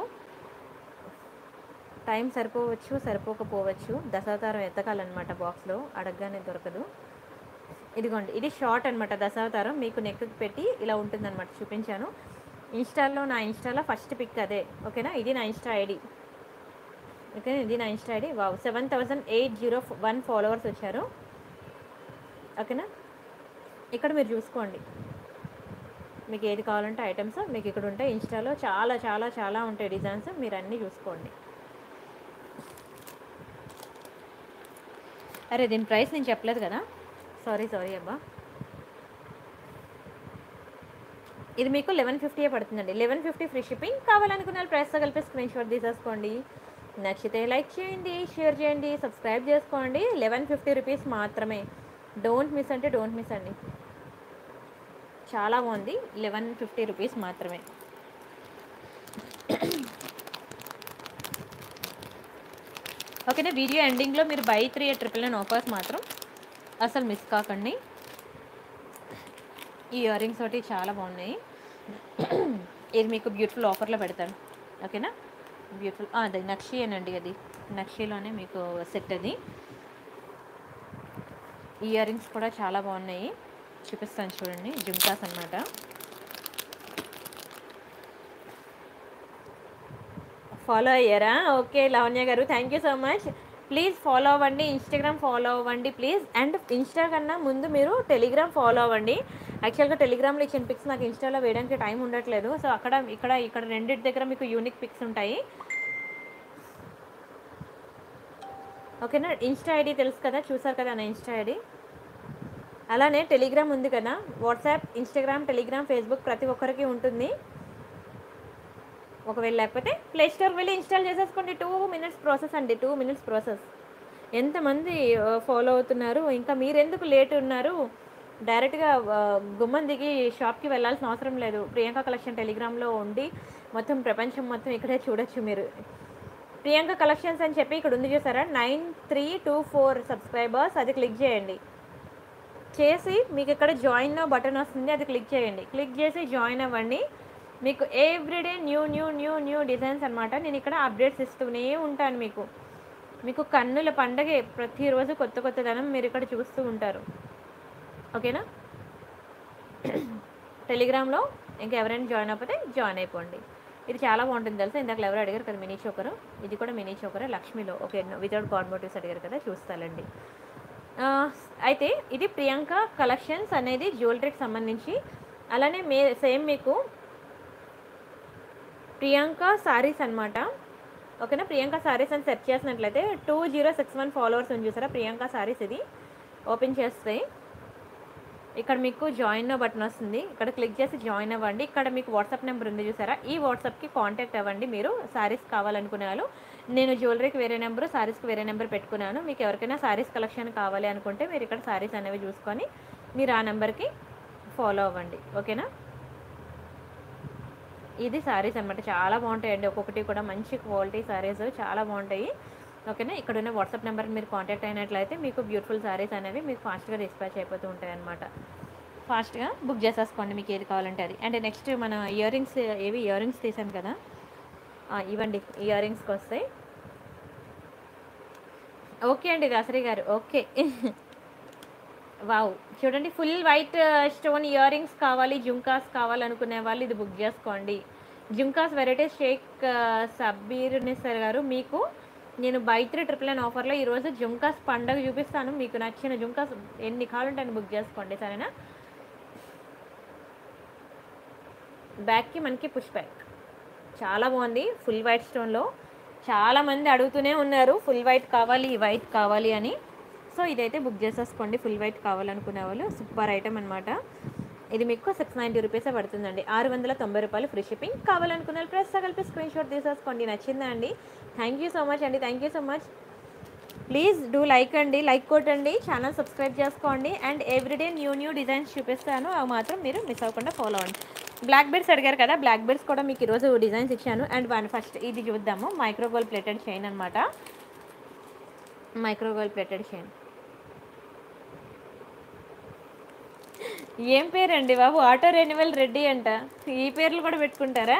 టైం సరిపోవచ్చు సరిపోకపోవచ్చు దశావతారం ఎత్తకాలన్నమాట బాక్స్లో అడగగానే దొరకదు ఇదిగోండి ఇది షార్ట్ అనమాట దశావతారం మీకు నెక్ పెట్టి ఇలా ఉంటుందన్నమాట చూపించాను ఇన్స్టాలో నా ఇన్స్టాలో ఫస్ట్ పిక్ అదే ఓకేనా ఇది నా ఇన్స్టా ఐడి ఓకే ఇది నా Insta ID wow seven thousand eight zero one followers వచ్చారు ఓకేనా ఇక్కడ మీరు చూసుకోండి మీకు ఏది కావాలంటే ఐటమ్స్ మీకు ఇక్కడ ఉంటాయి ఇన్స్టాలో చాలా చాలా చాలా ఉంటాయి డిజైన్స్ మీరు అన్నీ చూసుకోండి అరే దీని ప్రైస్ నేను చెప్పలేదు కదా సారీ సారీ అబ్బా ఇది మీకు లెవెన్ ఫిఫ్టీయే పడుతుందండి లెవెన్ ఫిఫ్టీ ఫ్రీ షిప్పింగ్ కావాలనుకున్న వాళ్ళు ప్రైస్తో కలిపి స్క్రీన్ షాట్ తీసేసుకోండి నచ్చితే లైక్ చేయండి షేర్ చేయండి సబ్స్క్రైబ్ చేసుకోండి లెవెన్ ఫిఫ్టీ రూపీస్ మాత్రమే డోంట్ మిస్ అంటే డోంట్ మిస్ అండి చాలా బాగుంది లెవెన్ ఫిఫ్టీ రూపీస్ మాత్రమే ఓకేనా వీడియో ఎండింగ్లో మీరు buy three triple nine offers మాత్రం అసలు మిస్ కాకండి ఈ ఇయర్ రింగ్స్ ఒకటి చాలా బాగున్నాయి ఇది మీకు బ్యూటిఫుల్ ఆఫర్లో పెడతాను ఓకేనా బ్యూటిఫుల్ అది నక్షి అనండి అది నక్షిలోనే మీకు సెట్ అది ఇయర్ రింగ్స్ కూడా చాలా బాగున్నాయి చూపిస్తాను చూడండి జుమ్కాస్ అనమాట ఫాలో అయ్యారా ఓకే లావణ్య గారు thank you so much please follow అవ్వండి ఇన్స్టాగ్రామ్ ఫాలో అవ్వండి ప్లీజ్ అండ్ ఇన్స్టా కన్నా ముందు మీరు టెలిగ్రామ్ ఫాలో అవ్వండి యాక్చువల్గా టెలిగ్రామ్లో ఇచ్చిన పిక్స్ నాకు ఇన్స్టాలో వేయడానికి టైం ఉండట్లేదు సో అక్కడ ఇక్కడ ఇక్కడ రెండింటి దగ్గర మీకు యూనిక్ పిక్స్ ఉంటాయి ఓకేనా ఇన్స్టా ఐడి తెలుసు కదా చూసారు కదా నా ఇన్స్టా ఐడి అలానే టెలిగ్రామ్ ఉంది కదా వాట్సాప్ ఇన్స్టాగ్రామ్ టెలిగ్రామ్ ఫేస్బుక్ ప్రతి ఒక్కరికి ఉంటుంది ఒకవేళ లేకపోతే ప్లే స్టోర్కి వెళ్ళి ఇన్స్టాల్ చేసేసుకోండి టూ మినిట్స్ ప్రాసెస్ అండి టూ మినిట్స్ ప్రాసెస్ ఎంతమంది ఫాలో అవుతున్నారు ఇంకా మీరెందుకు లేట్ ఉన్నారు డైరెక్ట్గా ఆ, గుమ్మం దిగి షాప్కి వెళ్ళాల్సిన అవసరం లేదు ప్రియాంక కలెక్షన్ టెలిగ్రామ్లో ఉండి మొత్తం ప్రపంచం మొత్తం ఇక్కడే చూడొచ్చు మీరు ప్రియాంక కలెక్షన్స్ అని చెప్పి ఇక్కడ ఉంది చూసారా nine three two four subscribers అది క్లిక్ చేయండి చేసి మీకు ఇక్కడ జాయిన్ బటన్ వస్తుంది అది క్లిక్ చేయండి క్లిక్ చేసి జాయిన్ అవ్వండి మీకు everyday new new new new designs అనమాట నేను ఇక్కడ అప్డేట్స్ ఇస్తూనే ఉంటాను మీకు మీకు కన్నుల పండగే ప్రతిరోజు కొత్త కొత్తదనం మీరు ఇక్కడ చూస్తూ ఉంటారు ఓకేనా టెలిగ్రామ్లో ఇంకా ఎవరైనా జాయిన్ అయిపోతే జాయిన్ అయిపోండి ఇది చాలా బాగుంటుంది తెలుసా ఇందాక ఎవరు అడిగారు కదా మినీ చోకరు ఇది కూడా మినీ చోకరే లక్ష్మిలో ఓకే వితౌట్ కాన్మోటివ్స్ అడిగారు కదా చూస్తానండి ఆ, అయితే ఇది ప్రియాంక కలెక్షన్స్ అనేది జ్యువెలరీకి సంబంధించి అలానే మే సేమ్ మీకు ప్రియాంక సారీస్ అన్నమాట ఓకేనా ప్రియాంక సారీస్ అని సెర్చ్ చేసినట్లయితే two zero six one followers ఉంది చూసారా ప్రియాంక సారీస్ ఇది ఓపెన్ చేస్తే ఇక్కడ మీకు జాయిన్ బటన్ వస్తుంది ఇక్కడ క్లిక్ చేసి జాయిన్ అవ్వండి ఇక్కడ మీకు వాట్సాప్ నెంబర్ ఉంది చూసారా ఈ వాట్సాప్కి కాంటాక్ట్ అవ్వండి మీరు సారీస్ కావాలనుకునే వాళ్ళు నేను జ్యువెలరీకి వేరే నెంబర్ సారీస్కి వేరే నెంబర్ పెట్టుకున్నాను మీకు ఎవరికైనా సారీస్ కలెక్షన్ కావాలి అనుకుంటే మీరు ఇక్కడ సారీస్ అనేవి చూసుకొని మీరు ఆ నెంబర్కి ఫాలో అవ్వండి ఓకేనా ఇది సారీస్ అనమాట చాలా బాగుంటాయండి ఒక్కొక్కటి కూడా మంచి క్వాలిటీ సారీస్ చాలా బాగుంటాయి ఓకేనా ఇక్కడ ఉన్న వాట్సాప్ నెంబర్కి మీరు కాంటాక్ట్ అయినట్లయితే మీకు బ్యూటిఫుల్ సారీస్ అనేవి మీకు ఫాస్ట్గా డిస్పాచ్ అయిపోతూ ఉంటాయి అనమాట ఫాస్ట్గా బుక్ చేసేసుకోండి మీకు ఏది కావాలంటే అది అండ్ నెక్స్ట్ మన ఇయర్ రింగ్స్ ఏవి ఇయర్ రింగ్స్ తీసాను కదా ఆ, ఇవ్వండి ఇయర్ రింగ్స్కి వస్తాయి ఓకే అండి దాసరి గారు ఓకే వావ్ చూడండి full white stone ear rings కావాలి జుంకాస్ కావాలనుకునే వాళ్ళు ఇది బుక్ చేసుకోండి జుమ్కాస్ వెరైటీస్ షేక్ ఆ, సబ్బీర్ నిసర్ గారు మీకు నేను బై త్రీ ట్రిపుల్ నైన్ ఆఫర్లో ఈరోజు జుమ్కాస్ పండగ చూపిస్తాను మీకు నచ్చిన జుమ్కాస్ ఎన్ని కావాలంటే అన్ని బుక్ చేసుకోండి సరేనా బ్యాక్కి మనకి పుష్ బ్యాక్ చాలా బాగుంది ఫుల్ వైట్ స్టోన్లో చాలా మంది అడుగుతూనే ఉన్నారు ఫుల్ వైట్ కావాలి వైట్ కావాలి అని సో ఇదైతే బుక్ చేసేసుకోండి ఫుల్ వైట్ కావాలనుకునే వాళ్ళు సూపర్ ఐటమ్ అనమాట ఇది మీకు సిక్స్ నైంటీ రూపీసే పడుతుందండి ఆరు వందల తొంభై రూపాయలు ఫ్రీ షిప్పింగ్ కావాలనుకున్న వాళ్ళు ప్రెస్ కలిపి స్క్రీన్ షాట్ తీసేసుకోండి నచ్చిందా అండి థ్యాంక్ యూ సో మచ్ అండి thank you so much please do like అండి లైక్ కొట్టండి ఛానల్ సబ్స్క్రైబ్ చేసుకోండి and everyday new new designs చూపిస్తాను అవి మాత్రం మీరు మిస్ అవ్వకుండా ఫాలో అవ్వండి బ్లాక్ బెడ్స్ అడిగారు కదా బ్లాక్ బెడ్స్ కూడా మీకు ఈరోజు డిజైన్స్ ఇచ్చాను అండ్ వన్ ఫస్ట్ ఇది చూద్దాము మైక్రోగోల్ ప్లేటెడ్ చైన్ అనమాట మైక్రోగోల్ ప్లేటెడ్ చైన్ ఏం పేరండి బాబు ఆటో రెన్యువల్ రెడ్డి అంట ఈ పేర్లు కూడా పెట్టుకుంటారా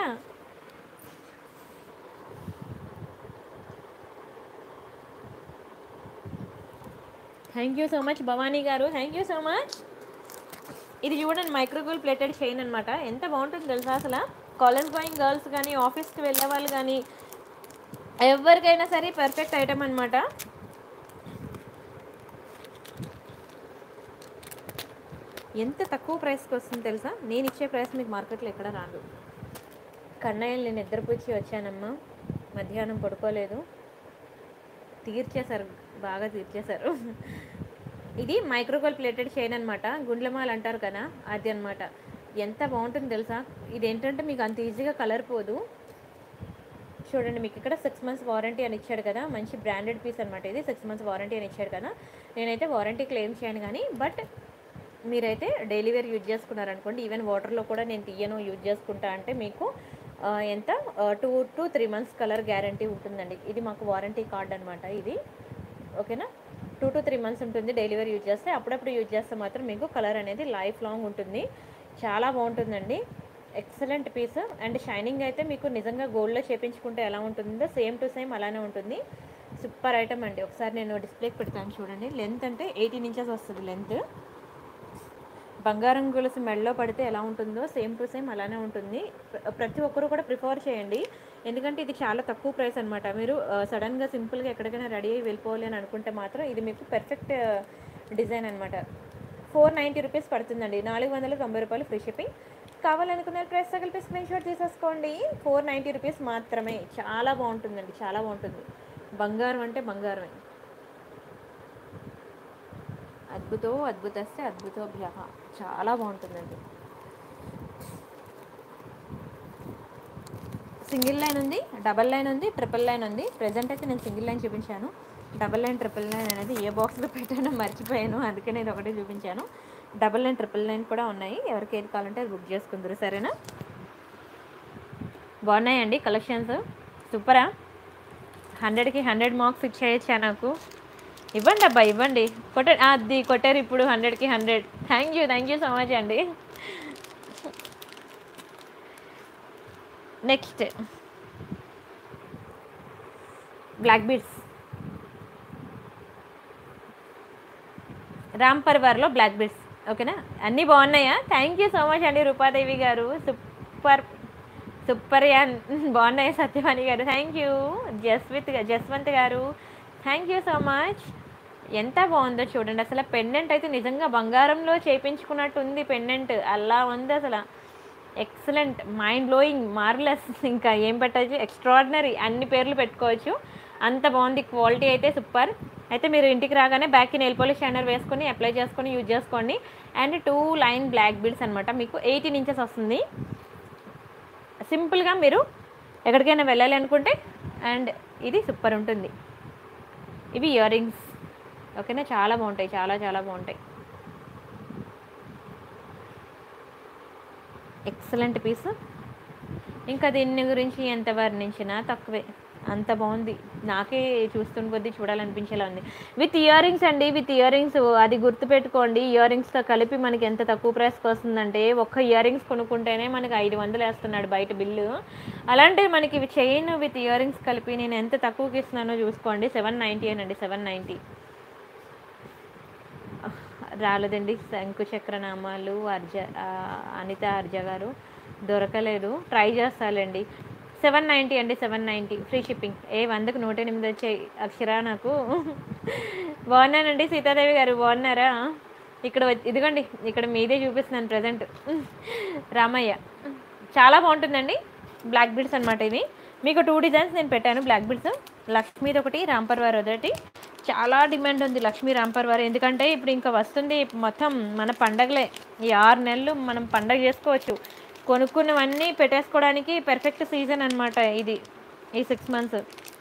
thank you so much Bhavani గారు థ్యాంక్ యూ సో మచ్ ఇది చూడండి మైక్రోగోల్ ప్లేటెడ్ చైన్ అనమాట ఎంత బాగుంటుంది తెలుసా అసలు కాలేజ్ గోయింగ్ గర్ల్స్ కానీ ఆఫీస్కి వెళ్ళే వాళ్ళు కానీ ఎవరికైనా సరే పర్ఫెక్ట్ ఐటమ్ అనమాట ఎంత తక్కువ ప్రైస్కి వస్తుంది తెలుసా నేను ఇచ్చే ప్రైస్ మీకు మార్కెట్లో ఎక్కడ రాదు కన్నయ్యలు నేను నిద్రపుచ్చి వచ్చానమ్మా మధ్యాహ్నం పడుకోలేదు తీర్చేశారు బాగా తీర్చేశారు ఇది మైక్రోగోల్ ప్లేటెడ్ చైన్ అనమాట గుండ్లమాల అంటారు కదా అది అనమాట ఎంత బాగుంటుంది తెలుసా ఇది ఏంటంటే మీకు అంత ఈజీగా కలర్ పోదు చూడండి మీకు ఇక్కడ సిక్స్ మంత్స్ వారంటీ అని ఇచ్చాడు కదా మంచి బ్రాండెడ్ పీస్ అనమాట ఇది సిక్స్ మంత్స్ వారంటీ అని ఇచ్చాడు కదా నేనైతే వారంటీ క్లెయిమ్ చేయను కానీ బట్ మీరైతే డైలీ వేర్ యూజ్ చేసుకున్నారనుకోండి ఈవెన్ వాటర్లో కూడా నేను తీయను యూజ్ చేసుకుంటా అంటే మీకు ఆ, ఎంత two to three months colour guarantee ఉంటుందండి ఇది మాకు వారంటీ కార్డ్ అనమాట ఇది ఓకేనా టూ టు త్రీ మంత్స్ ఉంటుంది డైలీ వేర్ యూజ్ చేస్తే అప్పుడప్పుడు యూజ్ చేస్తే మాత్రం మీకు కలర్ అనేది లైఫ్ లాంగ్ ఉంటుంది చాలా బాగుంటుందండి ఎక్సలెంట్ పీస్ అండ్ షైనింగ్ అయితే మీకు నిజంగా గోల్డ్లో చేపించుకుంటే ఎలా ఉంటుందో సేమ్ టు సేమ్ అలానే ఉంటుంది సూపర్ ఐటమ్ అండి ఒకసారి నేను డిస్ప్లేకి పెడతాను చూడండి లెంత్ అంటే ఎయిటీన్ ఇంచెస్ వస్తుంది లెంత్ బంగారం గొలుసు మెడలో పడితే ఎలా ఉంటుందో సేమ్ టు సేమ్ అలానే ఉంటుంది ప్ర- ప్రతి ఒక్కరు కూడా ప్రిఫర్ చేయండి ఎందుకంటే ఇది చాలా తక్కువ ప్రైస్ అనమాట మీరు సడన్గా సింపుల్గా ఎక్కడికైనా రెడీ అయ్యి వెళ్ళిపోవాలి అని అనుకుంటే మాత్రం ఇది మీకు పెర్ఫెక్ట్ డిజైన్ అనమాట ఫోర్ నైంటీ రూపీస్ పడుతుందండి నాలుగు వందల తొంభై రూపాయలు ఫ్రీ షిప్పింగ్ కావాలనుకున్న ప్రైస్ తగిలిపి స్క్రీన్ షాట్ తీసేసుకోండి ఫోర్ నైంటీ రూపీస్ మాత్రమే చాలా బాగుంటుందండి చాలా బాగుంటుంది బంగారం అంటే బంగారమే అద్భుతో అద్భుతస్తే అద్భుతోభ్య చాలా బాగుంటుందండి సింగిల్ లైన్ ఉంది డబల్ లైన్ ఉంది ట్రిపుల్ లైన్ ఉంది ప్రజెంట్ అయితే నేను సింగిల్ లైన్ చూపించాను డబల్ లైన్ ట్రిపుల్ లైన్ అనేది ఏ బాక్స్లో పెట్టానో మర్చిపోయాను అందుకే నేను ఒకటే చూపించాను డబల్ లైన్ ట్రిపుల్ లైన్ కూడా ఉన్నాయి ఎవరికి ఏది కావాలంటే అది బుక్ చేసుకుందరు సరేనా బాగున్నాయండి కలెక్షన్స్ సూపరా హండ్రెడ్కి హండ్రెడ్ మార్క్స్ ఇచ్చేయచ్చా నాకు ఇవ్వండి అబ్బా ఇవ్వండి కొట్ట అది కొట్టారు ఇప్పుడు హండ్రెడ్కి hundred thank you thank you so much అండి నెక్స్ట్ బ్లాక్ బీడ్స్ రామ్ పర్వార్లో బ్లాక్ బీడ్స్ ఓకేనా అన్నీ బాగున్నాయా థ్యాంక్ యూ సో మచ్ అండి రూపాదేవి గారు సూపర్ సూపర్ యాన్ బాగున్నాయి సత్యవాణి గారు థ్యాంక్ యూ జస్విత్ గా- జస్వంత్ గారు థ్యాంక్ యూ సో మచ్ ఎంత బాగుందో చూడండి అసలు పెండెంట్ అయితే నిజంగా బంగారంలో చేపించుకున్నట్టు ఉంది పెండెంట్ అలా ఉంది అసలు ఎక్సలెంట్ మైండ్ బ్లోయింగ్ మార్వలస్ ఇంకా ఏం పెట్టచ్చు ఎక్స్ట్రాడినరీ అన్ని పేర్లు పెట్టుకోవచ్చు అంత బాగుంది క్వాలిటీ అయితే సూపర్ అయితే మీరు ఇంటికి రాగానే బ్యాక్కి నెయిల్ పాలిష్ షైనర్ వేసుకొని అప్లై చేసుకొని యూజ్ చేసుకోండి and two line black beads అనమాట మీకు ఎయిటీన్ ఇంచెస్ వస్తుంది సింపుల్గా మీరు ఎక్కడికైనా వెళ్ళాలి అనుకుంటే అండ్ ఇది సూపర్ ఉంటుంది ఇవి ఇయర్ రింగ్స్ ఓకేనా చాలా బాగుంటాయి చాలా చాలా బాగుంటాయి ఎక్సలెంట్ పీస్ ఇంకా దీన్ని గురించి ఎంత వర్ణించినా తక్కువే అంత బాగుంది నాకే చూస్తున్న కొద్దీ చూడాలనిపించేలా ఉంది విత్ ఇయర్ రింగ్స్ అండి విత్ ఇయర్ రింగ్స్ అది గుర్తుపెట్టుకోండి ఇయర్ రింగ్స్తో కలిపి మనకి ఎంత తక్కువ ప్రైస్కి వస్తుందంటే ఒక్క ఇయర్ రింగ్స్ కొనుక్కుంటేనే మనకి ఐదు వందలు వేస్తున్నాడు బయట బిల్లు అలాంటి మనకి ఇవి చైన్ విత్ ఇయర్ రింగ్స్ కలిపి నేను ఎంత తక్కువకి ఇస్తున్నానో చూసుకోండి సెవెన్ నైంటీ అండి సెవెన్ నైంటీ రాలేదండి శంకు చక్రనామాలు అర్జ ఆ, అనిత అర్జ గారు దొరకలేదు ట్రై చేస్తాలండి సెవెన్ నైంటీ అండి సెవెన్ నైంటీ ఫ్రీ షిప్పింగ్ ఏ వందకు నూట ఎనిమిది వచ్చాయి అక్షర నాకు బాగున్నానండి సీతాదేవి గారు బాగున్నారా ఇక్కడ వచ్చి- ఇదిగోండి ఇక్కడ మీదే చూపిస్తున్నాను ప్రజెంట్ రామయ్య చాలా బాగుంటుందండి బ్లాక్ బిడ్స్ అనమాట ఇది మీకు టూ డిజైన్స్ నేను పెట్టాను బ్లాక్ బిడ్స్ లక్ష్మీది ఒకటి రాంపర్వార్ ఒకటి చాలా డిమాండ్ ఉంది లక్ష్మీ రాంపర్వార్ ఎందుకంటే ఇప్పుడు ఇంకా వస్తుంది మొత్తం మన పండగలే ఈ ఆరు నెలలు మనం పండగ చేసుకోవచ్చు కొనుక్కున్నవన్నీ పెట్టేసుకోవడానికి పెర్ఫెక్ట్ సీజన్ అనమాట ఇది ఈ సిక్స్ మంత్స్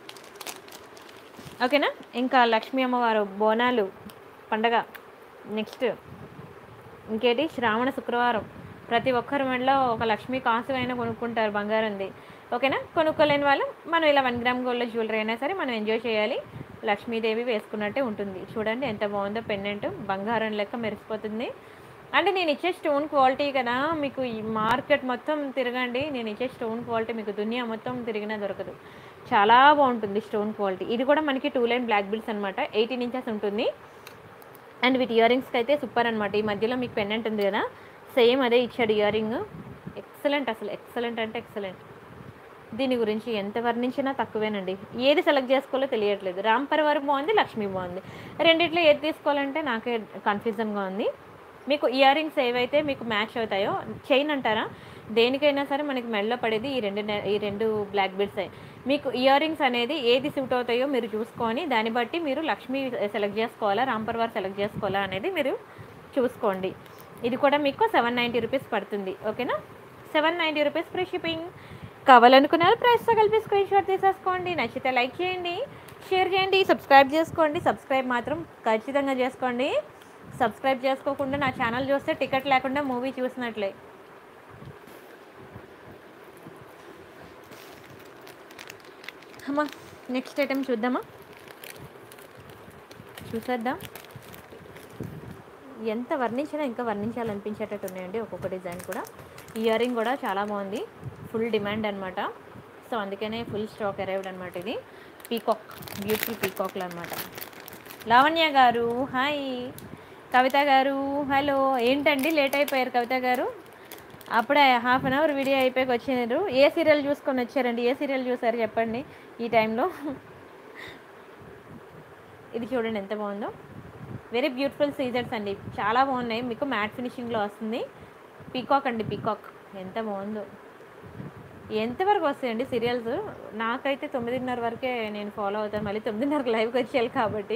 ఓకేనా ఇంకా లక్ష్మీ అమ్మవారు బోనాలు పండగ నెక్స్ట్ ఇంకేటి శ్రావణ శుక్రవారం ప్రతి ఒక్కరి మెడలో ఒక లక్ష్మీ కాసు అయినా కొనుక్కుంటారు బంగారంది ఓకేనా కొనుక్కోలేని వాళ్ళు మనం ఇలా వన్ గ్రామ్ గోల్డ్ జ్యువెలరీ అయినా సరే మనం ఎంజాయ్ చేయాలి లక్ష్మీదేవి వేసుకున్నట్టే ఉంటుంది చూడండి ఎంత బాగుందో పెండెంట్ బంగారం లెక్క మెరిసిపోతుంది అంటే నేను ఇచ్చే స్టోన్ క్వాలిటీ కదా మీకు ఈ మార్కెట్ మొత్తం తిరగండి నేను ఇచ్చే స్టోన్ క్వాలిటీ మీకు దునియా మొత్తం తిరిగినా దొరకదు చాలా బాగుంటుంది స్టోన్ క్వాలిటీ ఇది కూడా మనకి టూ లైన్ బ్లాక్ బిల్స్ అనమాట ఎయిటీన్ ఇంచెస్ ఉంటుంది అండ్ వీటి ఇయర్ రింగ్స్కి అయితే సూపర్ అనమాట ఈ మధ్యలో మీకు పెండెంట్ ఉంది కదా సేమ్ అదే ఇచ్చాడు ఇయర్ రింగ్ ఎక్సలెంట్ అసలు ఎక్సలెంట్ అంటే ఎక్సలెంట్ దీని గురించి ఎంత వర్ణించినా తక్కువేనండి ఏది సెలెక్ట్ చేసుకోవాలో తెలియట్లేదు రామ్ పరివార్ బాగుంది లక్ష్మి బాగుంది రెండిట్లో ఏది తీసుకోవాలంటే నాకే కన్ఫ్యూజన్గా ఉంది మీకు ఇయర్ రింగ్స్ ఏవైతే మీకు మ్యాచ్ అవుతాయో చైన్ అంటారా దేనికైనా సరే మనకి మెడలో పడేది ఈ రెండు నె- ఈ రెండు బ్లాక్ బిడ్స్ మీకు ఇయర్ రింగ్స్ అనేది ఏది సూట్ అవుతాయో మీరు చూసుకొని దాన్ని బట్టి మీరు లక్ష్మి సెలెక్ట్ చేసుకోవాలా రామ్ పరివార్ సెలెక్ట్ చేసుకోవాలా అనేది మీరు చూసుకోండి ఇది కూడా మీకు సెవెన్ నైంటీ రూపీస్ పడుతుంది ఓకేనా seven ninety rupees free shipping కావాలనుకున్నారు ప్రైస్తో కలిపి స్క్రీన్ షాట్ తీసేసుకోండి నచ్చితే లైక్ చేయండి షేర్ చేయండి సబ్స్క్రైబ్ చేసుకోండి సబ్స్క్రైబ్ మాత్రం ఖచ్చితంగా చేసుకోండి సబ్స్క్రైబ్ చేసుకోకుండా నా ఛానల్ చూస్తే టికెట్ లేకుండా మూవీ చూసినట్లే అమ్మా నెక్స్ట్ ఐటెం చూద్దామా చూసేద్దాం ఎంత వర్ణించినా ఇంకా వర్ణించాలనిపించేటట్టు ఉన్నాయండి ఒక్కొక్క డిజైన్ కూడా ఇయర్ రింగ్ కూడా చాలా బాగుంది ఫుల్ డిమాండ్ అనమాట సో అందుకనే ఫుల్ స్టాక్ అరైవ్డ్ అనమాట ఇది పీకాక్ బ్యూటిఫుల్ పీకాక్లు అనమాట లావణ్య గారు హాయ్ కవిత గారు హలో ఏంటండి లేట్ అయిపోయారు కవిత గారు అప్పుడే హాఫ్ అన్ అవర్ వీడియో అయిపోయాక వచ్చినారు ఏ సీరియల్ చూసుకొని వచ్చారండి ఏ సీరియల్ చూసారు చెప్పండి ఈ టైంలో ఇది చూడండి ఎంత బాగుందో వెరీ బ్యూటిఫుల్ సీజర్స్ అండి చాలా బాగున్నాయి మీకు మ్యాట్ ఫినిషింగ్లో వస్తుంది పీకాక్ అండి పీకాక్ ఎంత బాగుందో ఎంతవరకు వస్తాయండి సీరియల్స్ నాకైతే తొమ్మిదిన్నర వరకే నేను ఫాలో అవుతాను మళ్ళీ తొమ్మిదిన్నరకు లైవ్కి వచ్చేయాలి కాబట్టి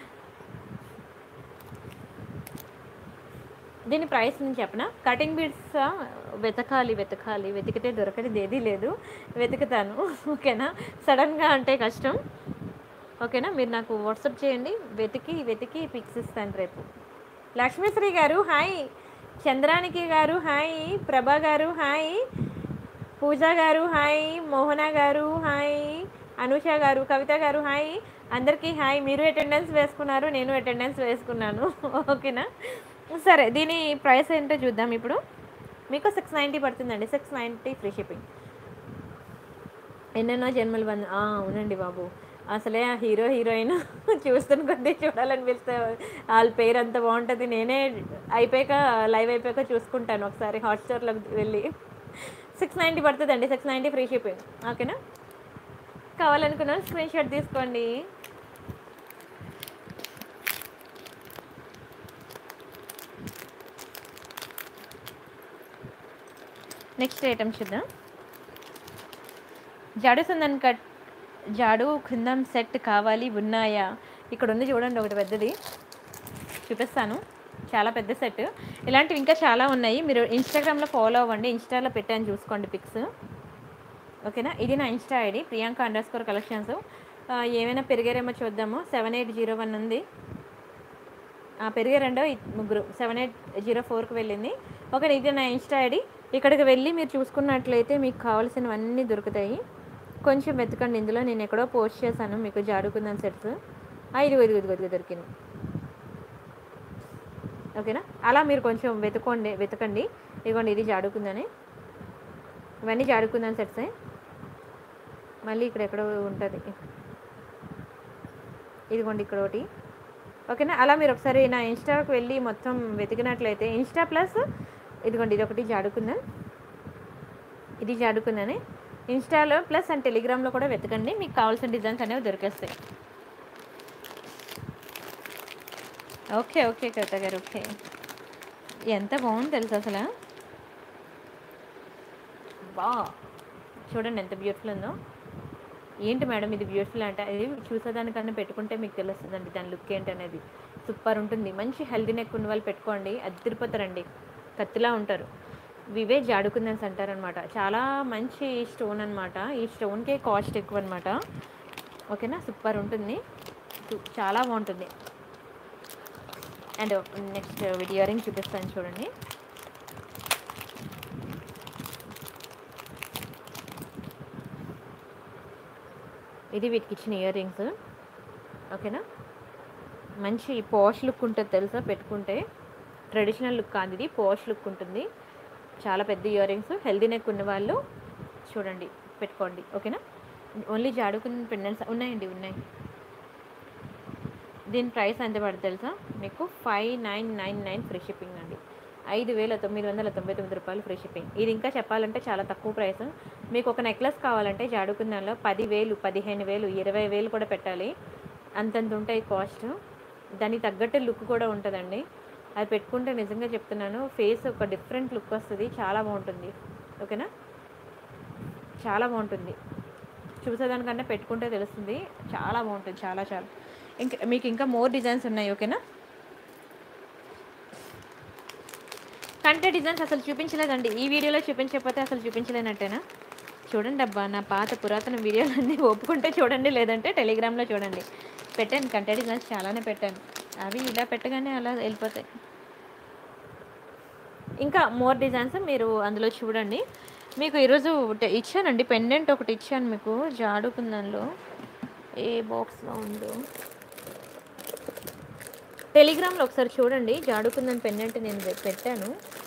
దీని ప్రైస్ నేను చెప్పనా కటింగ్ బీడ్స్ వెతకాలి వెతకాలి వెతికితే దొరకనిది ఏదీ లేదు వెతుకుతాను ఓకేనా సడన్గా అంటే కష్టం ఓకేనా మీరు నాకు వాట్సాప్ చేయండి వెతికి వెతికి పిక్స్ ఇస్తాను రేపు లక్ష్మీశ్రీ గారు హాయ్ చంద్రానికి గారు హాయ్ ప్రభా గారు హాయ్ పూజ గారు హాయ్ మోహన గారు హాయ్ అనుష గారు కవిత గారు హాయ్ అందరికీ హాయ్ మీరు అటెండెన్స్ వేసుకున్నారు నేను అటెండెన్స్ వేసుకున్నాను ఓకేనా సరే దీని ప్రైస్ ఏంటో చూద్దాం ఇప్పుడు మీకు సిక్స్ నైంటీ పడుతుందండి సిక్స్ నైంటీ ఫ్రీ షిప్పింగ్ ఎన్నెన్నో జన్మలు బంధు ఆ, అవునండి బాబు అసలే ఆ హీరో హీరోయిన్ చూస్తున్న కొద్దీ చూడాలనిపిస్తే వాళ్ళ పేరు అంత బాగుంటుంది నేనే అయిపోయాక లైవ్ అయిపోయాక చూసుకుంటాను ఒకసారి హాట్స్టార్లోకి వెళ్ళి సిక్స్ నైంటీ పడుతుందండి సిక్స్ నైంటీ ఫ్రీ షిప్పింగ్ ఓకేనా కావాలనుకున్నాను స్క్రీన్ షాట్ తీసుకోండి నెక్స్ట్ ఐటమ్ చూద్దాం జాడు సందన్ కట్ జాడు కుందం సెట్ కావాలి ఉన్నాయా ఇక్కడ ఉంది చూడండి ఒకటి పెద్దది చూపిస్తాను చాలా పెద్ద సెట్ ఇలాంటివి ఇంకా చాలా ఉన్నాయి మీరు ఇన్స్టాగ్రామ్లో ఫాలో అవ్వండి ఇన్స్టాలో పెట్టాను చూసుకోండి పిక్స్ ఓకేనా ఇది నా Insta ID Priyanka underscore collections ఏమైనా పెరిగారేమో చూద్దాము సెవెన్ ఎయిట్ జీరో వన్ ఉంది ఆ, పెరిగారండో ఈ ముగ్గురు సెవెన్ ఎయిట్ జీరో ఫోర్కి వెళ్ళింది ఓకే ఇది నా ఇన్స్టా ఐడి ఇక్కడికి వెళ్ళి మీరు చూసుకున్నట్లయితే మీకు కావాల్సినవన్నీ దొరుకుతాయి కొంచెం వెతకండి ఇందులో నేను ఎక్కడో పోస్ట్ చేశాను మీకు జాడుకుందాం సెట్స్ ఇదిగో ఇదిగో ఇదిగో ఇదిగో దొరికింది ఓకేనా అలా మీరు కొంచెం వెతుకోండి వెతకండి ఇదిగోండి ఇది జాడుకుందని ఇవన్నీ జాడుకుందాం సెట్సే మళ్ళీ ఇక్కడ ఎక్కడో ఉంటుంది ఇదిగోండి ఇక్కడ ఒకటి ఓకేనా అలా మీరు ఒకసారి నా ఇన్స్టాకి వెళ్ళి మొత్తం వెతికినట్లయితే ఇన్స్టా ప్లస్ ఇదిగోండి ఇది ఒకటి జాడుకుందాం ఇది జాడుకున్నానే ఇన్స్టాలో ప్లస్ అండ్ టెలిగ్రామ్లో కూడా వెతకండి మీకు కావాల్సిన డిజైన్స్ అనేవి దొరికేస్తాయి ఓకే ఓకే కవిత గారు ఓకే ఎంత బాగుంది తెలుసు అసలు బా చూడండి ఎంత బ్యూటిఫుల్ ఉందో ఏంటి మేడం ఇది బ్యూటిఫుల్ అంటే ఇది చూసేదానికన్నా పెట్టుకుంటే మీకు తెలుస్తుందండి దాని లుక్ ఏంటి అనేది సూపర్ ఉంటుంది మంచి హెల్దీ నెక్ ఉన్న వాళ్ళు పెట్టుకోండి అదిరిపోతారండి కత్తిలా ఉంటారు ఇవే జాడుకుందని అంటారనమాట చాలా మంచి స్టోన్ అనమాట ఈ స్టోన్కే కాస్ట్ ఎక్కువ అనమాట ఓకేనా సూపర్ ఉంటుంది సు- చాలా బాగుంటుంది అండ్ నెక్స్ట్ వీడియో రింగ్ చూపిస్తాను చూడండి ఇది వీటికి ఇచ్చిన ఇయర్ రింగ్స్ ఓకేనా మంచి పాష్ లుక్ ఉంటుంది తెలుసా పెట్టుకుంటే ట్రెడిషనల్ లుక్ కాదు ఇది పాష్ లుక్ ఉంటుంది చాలా పెద్ద ఇయర్ రింగ్స్ హెల్దీ నెక్ ఉన్న వాళ్ళు చూడండి పెట్టుకోండి ఓకేనా ఓన్లీ జాడుకున్న పెండెంట్స్ ఉన్నాయండి ఉన్నాయి దీని ప్రైస్ ఎంత పడుతుంది తెలుసా మీకు five nine nine nine free shipping అండి ఐదు వేల తొమ్మిది వందల తొంభై తొమ్మిది రూపాయలు ఫ్రీ షిప్పింగ్ ఇది ఇంకా చెప్పాలంటే చాలా తక్కువ ప్రైస్ మీకు ఒక నెక్లెస్ కావాలంటే జాడుకుందాంలో పదివేలు పదిహేను వేలు ఇరవై వేలు కూడా పెట్టాలి అంతంత ఉంటాయి కాస్ట్ దానికి తగ్గట్టు లుక్ కూడా ఉంటుందండి అది పెట్టుకుంటే నిజంగా చెప్తున్నాను ఫేస్ ఒక డిఫరెంట్ లుక్ వస్తుంది చాలా బాగుంటుంది ఓకేనా చాలా బాగుంటుంది చూసేదానికన్నా పెట్టుకుంటే తెలుస్తుంది చాలా బాగుంటుంది చాలా చాలా ఇంకా మీకు ఇంకా మోర్ డిజైన్స్ ఉన్నాయి ఓకేనా కంటే డిజైన్స్ అసలు చూపించలేదండి ఈ వీడియోలో చూపించకపోతే అసలు చూపించలేనట్టేనా చూడండి అబ్బా నా పాత పురాతన వీడియోలన్నీ ఒప్పుకుంటే చూడండి లేదంటే టెలిగ్రామ్లో చూడండి పెట్టాను కంటే డిజైన్స్ చాలానే పెట్టాను అవి ఇలా పెట్టగానే అలా వెళ్ళిపోతాయి ఇంకా మోర్ డిజైన్స్ మీరు అందులో చూడండి మీకు ఈరోజు ట- ఇచ్చానండి పెండెంట్ ఒకటి ఇచ్చాను మీకు జాడుకుందానిలో ఏ బాక్స్లో ఉందో టెలిగ్రామ్లో ఒకసారి చూడండి జాడుకుందని పెండెంట్ నేను పె- పెట్టాను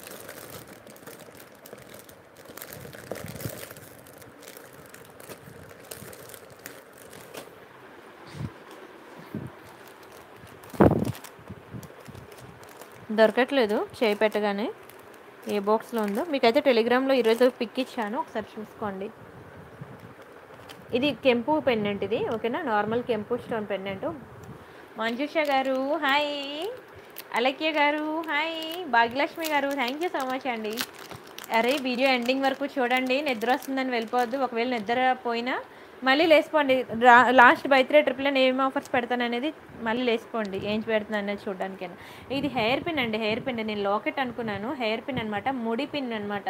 దొరకట్లేదు చేయి పెట్టగానే ఏ బాక్స్లో ఉందో మీకైతే టెలిగ్రామ్లో ఈరోజు పిక్ ఇచ్చాను ఒకసారి చూసుకోండి ఇది కెంపు పెండెంట్ ఇది ఓకేనా నార్మల్ కెంపు స్టోన్ పెండెంట్ మంజుష గారు హాయ్ అలక్య గారు హాయ్ భాగ్యలక్ష్మి గారు థ్యాంక్ యూ సో మచ్ అండి అరే వీడియో ఎండింగ్ వరకు చూడండి నిద్ర వస్తుందని వెళ్ళిపోవద్దు ఒకవేళ నిద్ర పోయినా మళ్ళీ లేచిపోండి రా- లాస్ట్ బర్త్డే ట్రిప్లో నేను ఏం ఆఫర్స్ పెడతాను అనేది మళ్ళీ లేచిపోండి ఏం పెడుతున్నాను అనేది చూడడానికైనా ఇది హెయిర్ పిన్ అండి హెయిర్ పిన్ నేను లాకెట్ అనుకున్నాను హెయిర్ పిన్ అనమాట ముడి పిన్ అనమాట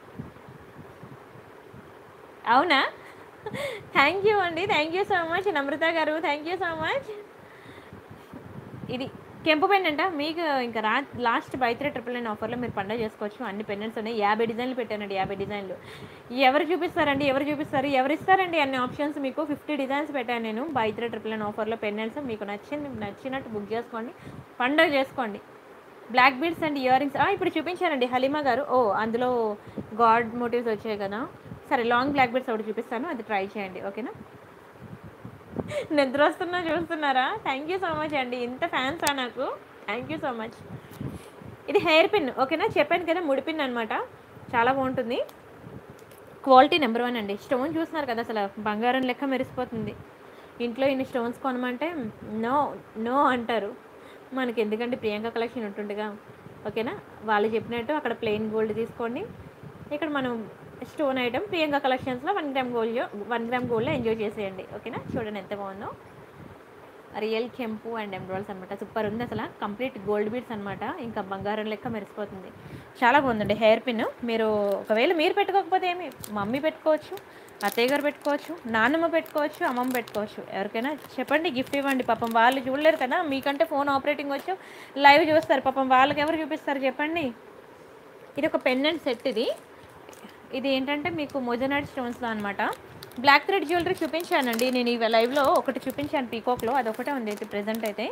అవునా థ్యాంక్ యూ అండి thank you so much Namratha గారు థ్యాంక్ యూ సో మచ్ ఇది కెంపు పెండెంట మీకు ఇంకా రా లాస్ట్ బైత్రే ట్రిపుల్ నైన్ ఆఫర్లో మీరు పండుగ చేసుకోవచ్చు అన్ని పెండెంట్స్ ఉన్నాయి యాభై డిజైన్లు పెట్టానండి యాభై డిజైన్లు ఎవరు చూపిస్తారండి ఎవరు చూపిస్తారు ఎవరు ఇస్తారండి అన్ని ఆప్షన్స్ మీకు ఫిఫ్టీ డిజైన్స్ పెట్టాను నేను బైత్రే ట్రిపుల్ నైన్ ఆఫర్లో పెండెంట్స్ మీకు నచ్చింది మీకు నచ్చినట్టు బుక్ చేసుకోండి పండుగ చేసుకోండి black beads and ear rings ఇప్పుడు చూపించానండి హలీమా గారు ఓ అందులో గాడ్ మోటివ్స్ వచ్చాయి కదా సరే లాంగ్ బ్లాక్ బీడ్స్ ఒకటి చూపిస్తాను అది ట్రై చేయండి ఓకేనా నిద్ర వస్తున్నా చూస్తున్నారా థ్యాంక్ యూ సో మచ్ అండి ఇంత ఫ్యాన్సా నాకు థ్యాంక్ యూ సో మచ్ ఇది హెయిర్ పిన్ ఓకేనా చెప్పాను కదా ముడి పిన్ అనమాట చాలా బాగుంటుంది క్వాలిటీ నెంబర్ వన్ అండి స్టోన్ చూస్తున్నారు కదా అసలు బంగారం లెక్క మెరిసిపోతుంది ఇంట్లో ఇన్ని స్టోన్స్ కొనమంటే నో నో అంటారు మనకి ఎందుకంటే ప్రియాంక కలెక్షన్ ఉంటుండగా ఓకేనా వాళ్ళు చెప్పినట్టు అక్కడ ప్లెయిన్ గోల్డ్ తీసుకోండి ఇక్కడ మనం స్టోన్ ఐటమ్ ప్రియాంక కలెక్షన్స్లో one gram gold one gram గోల్డ్లో ఎంజాయ్ చేసేయండి ఓకేనా చూడండి ఎంత బాగుందో రియల్ కెంపు అండ్ ఎమ్రాల్స్ అనమాట సూపర్ ఉంది అసలు కంప్లీట్ గోల్డ్ బీడ్స్ అనమాట ఇంకా బంగారం లెక్క మెరిసిపోతుంది చాలా బాగుందండి హెయిర్ పిన్ మీరు ఒకవేళ మీరు పెట్టుకోకపోతే ఏమి మమ్మీ పెట్టుకోవచ్చు అత్తయ్య గారు పెట్టుకోవచ్చు నాన్నమ్మ పెట్టుకోవచ్చు అమ్మమ్మ పెట్టుకోవచ్చు ఎవరికైనా చెప్పండి గిఫ్ట్ ఇవ్వండి పాపం వాళ్ళు చూడలేరు కదా మీకంటే ఫోన్ ఆపరేటింగ్ వచ్చు లైవ్ చూస్తారు పాపం వాళ్ళకి ఎవరు చూపిస్తారు చెప్పండి ఇది ఒక పెండెంట్ సెట్ ఇది ఇది ఏంటంటే మీకు మొజనాడ్ స్టోన్స్లో అనమాట బ్లాక్ థ్రెడ్ జ్యువెలరీ చూపించానండి నేను ఈ లైవ్లో ఒకటి చూపించాను పీకాక్లో అది ఒకటే ఉంది అయితే ప్రజెంట్ అయితే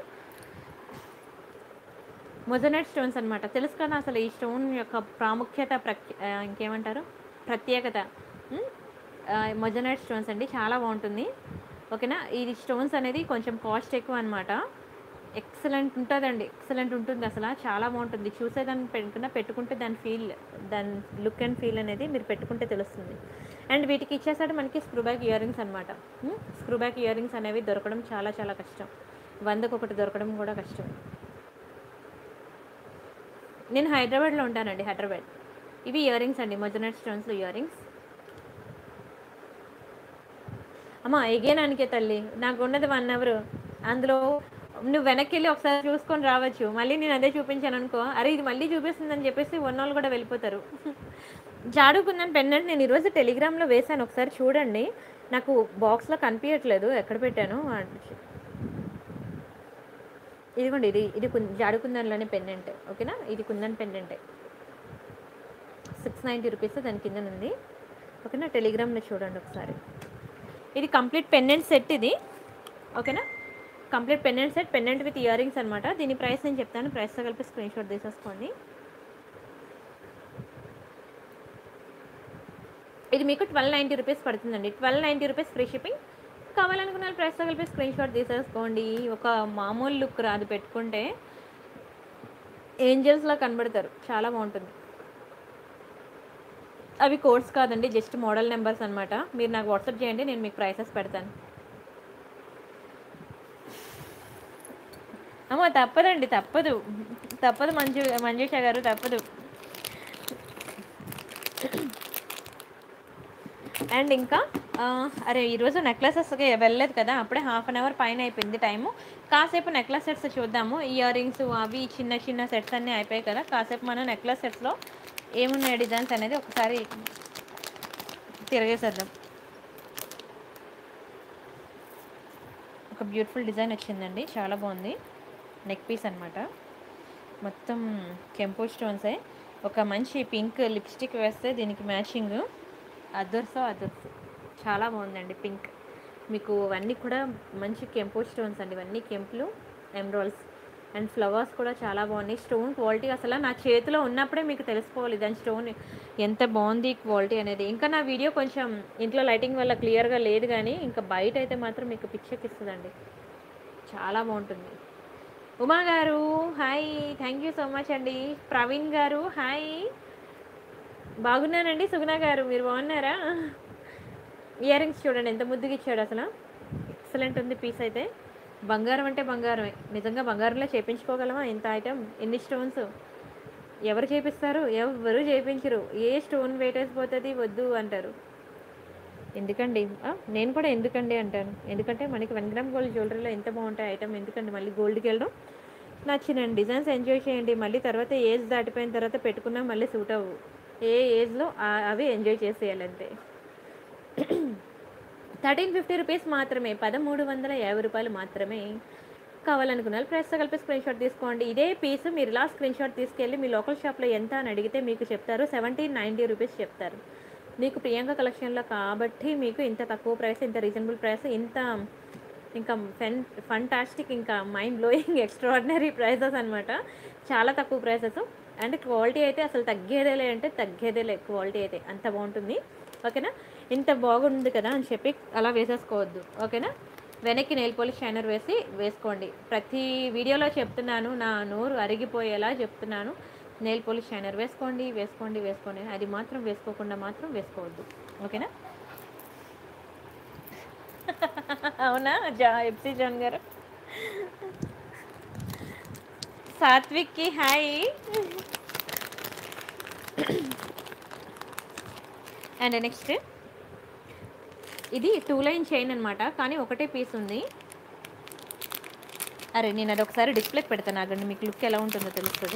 మొజనైట్ స్టోన్స్ అనమాట తెలుసు కదా అసలు ఈ స్టోన్ యొక్క ప్రాముఖ్యత ప్రఖ్య ఆ, ఇంకేమంటారు ప్రత్యేకత మొజనైట్ స్టోన్స్ అండి చాలా బాగుంటుంది ఓకేనా ఇది స్టోన్స్ అనేది కొంచెం కాస్ట్ ఎక్కువ అనమాట ఎక్సలెంట్ ఉంటుందండి ఎక్సలెంట్ ఉంటుంది అసలు చాలా బాగుంటుంది చూసేదాన్ని పెట్టుకున్నా పెట్టుకుంటే దాని ఫీల్ దాని లుక్ అండ్ ఫీల్ అనేది మీరు పెట్టుకుంటే తెలుస్తుంది అండ్ వీటికి ఇచ్చేసాడు మనకి స్క్రూ బ్యాక్ ఇయర్ రింగ్స్ అనమాట స్క్రూ బ్యాక్ ఇయర్ రింగ్స్ అనేవి దొరకడం చాలా చాలా కష్టం వందకు ఒకటి దొరకడం కూడా కష్టం నేను హైదరాబాద్లో ఉంటానండి హైదరాబాద్ ఇవి ఇయర్ రింగ్స్ అండి మొజనట్ స్టోన్స్లో ఇయర్ రింగ్స్ అమ్మ ఎగేనానికే తల్లి నాకు ఉన్నది వన్ అవర్ అందులో నువ్వు వెనక్కి వెళ్ళి ఒకసారి చూసుకొని రావచ్చు మళ్ళీ నేను అదే చూపించాను అనుకో అరే ఇది మళ్ళీ చూపిస్తుందని చెప్పేసి ఉన్న వాళ్ళు కూడా వెళ్ళిపోతారు జాడుకున్నాను పెన్నెంట్ నేను ఈరోజు టెలిగ్రామ్లో వేశాను ఒకసారి చూడండి నాకు బాక్స్లో కనిపించట్లేదు ఎక్కడ పెట్టాను ఇదిగోండి ఇది ఇది కుం- జాడుకుందన్లోనే పెండెంట్ ఓకేనా ఇది కుందన్ పెండెంటే సిక్స్ నైంటీ రూపీస్ దాని కింద ఉంది ఓకేనా టెలిగ్రామ్లో చూడండి ఒకసారి ఇది కంప్లీట్ పెండెంట్ సెట్ ఇది ఓకేనా complete pendant set pendant with ear rings అనమాట దీని ప్రైస్ నేను చెప్తాను ప్రైస్తో కలిపి స్క్రీన్ షాట్ తీసేసుకోండి ఇది మీకు ట్వెల్వ్ నైంటీ రూపీస్ పడుతుందండి twelve ninety rupees free shipping కావాలనుకున్న వాళ్ళు ప్రైస్తో కలిపి స్క్రీన్ షాట్ తీసేసుకోండి ఒక మామూలు లుక్ రాదు పెట్టుకుంటే ఏంజల్స్లా కనబడతారు చాలా బాగుంటుంది అవి కోడ్స్ కాదండి జస్ట్ మోడల్ నెంబర్స్ అనమాట మీరు నాకు వాట్సాప్ చేయండి నేను మీకు ప్రైసెస్ పెడతాను అమ్మ తప్పదండి తప్పదు తప్పదు మంజు మంజుష గారు తప్పదు అండ్ ఇంకా ఆ, అరే ఈరోజు నెక్లెసెస్కి వెళ్ళలేదు కదా అప్పుడే హాఫ్ అన్ అవర్ పైన అయిపోయింది టైము కాసేపు నెక్లెస్ సెట్స్ చూద్దాము ఇయర్ రింగ్స్ అవి చిన్న చిన్న సెట్స్ అన్నీ అయిపోయాయి కదా కాసేపు మనం నెక్లెస్ సెట్స్లో ఏమున్నాయి డిజైన్స్ అనేది ఒకసారి తిరగేసేద్దాం ఒక బ్యూటిఫుల్ డిజైన్ వచ్చిందండి చాలా బాగుంది నెక్ పీస్ అనమాట మొత్తం కెంపు స్టోన్సే ఒక మంచి పింక్ లిప్స్టిక్ వేస్తే దీనికి మ్యాచింగ్ అదర్సో అదర్స్ చాలా బాగుందండి పింక్ మీకు అవన్నీ కూడా మంచి కెంపు స్టోన్స్ అండి ఇవన్నీ కెంపులు ఎమ్రాల్స్ అండ్ ఫ్లవర్స్ కూడా చాలా బాగున్నాయి స్టోన్ క్వాలిటీ అసలు నా చేతిలో ఉన్నప్పుడే మీకు తెలిసిపోవాలి దాని స్టోన్ ఎంత బాగుంది క్వాలిటీ అనేది ఇంకా నా వీడియో కొంచెం ఇంట్లో లైటింగ్ వల్ల క్లియర్గా లేదు కానీ ఇంకా బయట అయితే మాత్రం మీకు పిచ్చెక్కిస్తుందండి చాలా బాగుంటుంది ఉమా గారు hi thank you so much అండి ప్రవీణ్ గారు హాయ్ బాగున్నానండి సుగుణ గారు మీరు బాగున్నారా ఇయర్ రింగ్స్ చూడండి ఎంత ముద్దుగా ఇచ్చాడు అసలు ఎక్సలెంట్ ఉంది పీస్ అయితే బంగారం అంటే బంగారమే నిజంగా బంగారంలో చేపించుకోగలమా ఇంత ఐటమ్ ఎన్ని స్టోన్స్ ఎవరు చేపిస్తారు ఎవరు చేపించరు ఏ స్టోన్ వెయిట్ వేసిపోతుంది వద్దు అంటారు ఎందుకండి ఆ, నేను కూడా ఎందుకండి అంటాను ఎందుకంటే మనకి వన్ గ్రామ్ గోల్డ్ జ్యువెలరీలో ఎంత బాగుంటాయి ఐటమ్ ఎందుకండి మళ్ళీ గోల్డ్కి వెళ్ళడం నచ్చినండి డిజైన్స్ ఎంజాయ్ చేయండి మళ్ళీ తర్వాత ఏజ్ దాటిపోయిన తర్వాత పెట్టుకున్నా మళ్ళీ సూట్ అవ్వు ఏ ఏజ్లో అవి ఎంజాయ్ చేసేయాలి అంతే థర్టీన్ ఫిఫ్టీ రూపీస్ మాత్రమే పదమూడు వందల యాభై రూపాయలు మాత్రమే కావాలనుకున్న వాళ్ళు ప్రెస్తో కలిపి స్క్రీన్ షాట్ తీసుకోండి ఇదే పీస్ మీరు ఇలా స్క్రీన్ షాట్ తీసుకెళ్ళి మీ లోకల్ షాప్లో ఎంత అని అడిగితే మీకు చెప్తారు సెవెంటీన్ నైంటీ రూపీస్ చెప్తారు మీకు ప్రియాంక కలెక్షన్లో కాబట్టి మీకు ఇంత తక్కువ ప్రైస్ ఇంత రీజనబుల్ ప్రైస్ ఇంత ఇంకా ఫెన్ ఫంటాస్టిక్ ఇంకా మైండ్ బ్లోయింగ్ ఎక్స్ట్రాడినరీ ప్రైసెస్ అనమాట చాలా తక్కువ ప్రైసెస్ అండ్ క్వాలిటీ అయితే అసలు తగ్గేదేలే అంటే తగ్గేదేలే క్వాలిటీ అయితే అంత బాగుంటుంది ఓకేనా ఇంత బాగుంది కదా అని చెప్పి అలా వేసేసుకోవద్దు ఓకేనా వెనక్కి నెయిల్ పోలిష్ షైనర్ వేసి వేసుకోండి ప్రతి వీడియోలో చెప్తున్నాను నా నోరు అరిగిపోయేలా చెప్తున్నాను నెయిల్ పోలిష్ షైనర్ వేసుకోండి వేసుకోండి వేసుకోండి అది మాత్రం వేసుకోకుండా మాత్రం వేసుకోవద్దు ఓకేనా అవునా జా ఎఫ్సి జాన్ గారు సాత్విక్కి హాయ్ అండ్ నెక్స్ట్ ఇది టూ లైన్ చైన్ అనమాట కానీ ఒకటే పీస్ ఉంది అరే నేను అది ఒకసారి డిస్ప్లేకి పెడతాను ఆగండి మీకు లుక్ ఎలా ఉంటుందో తెలుస్తుంది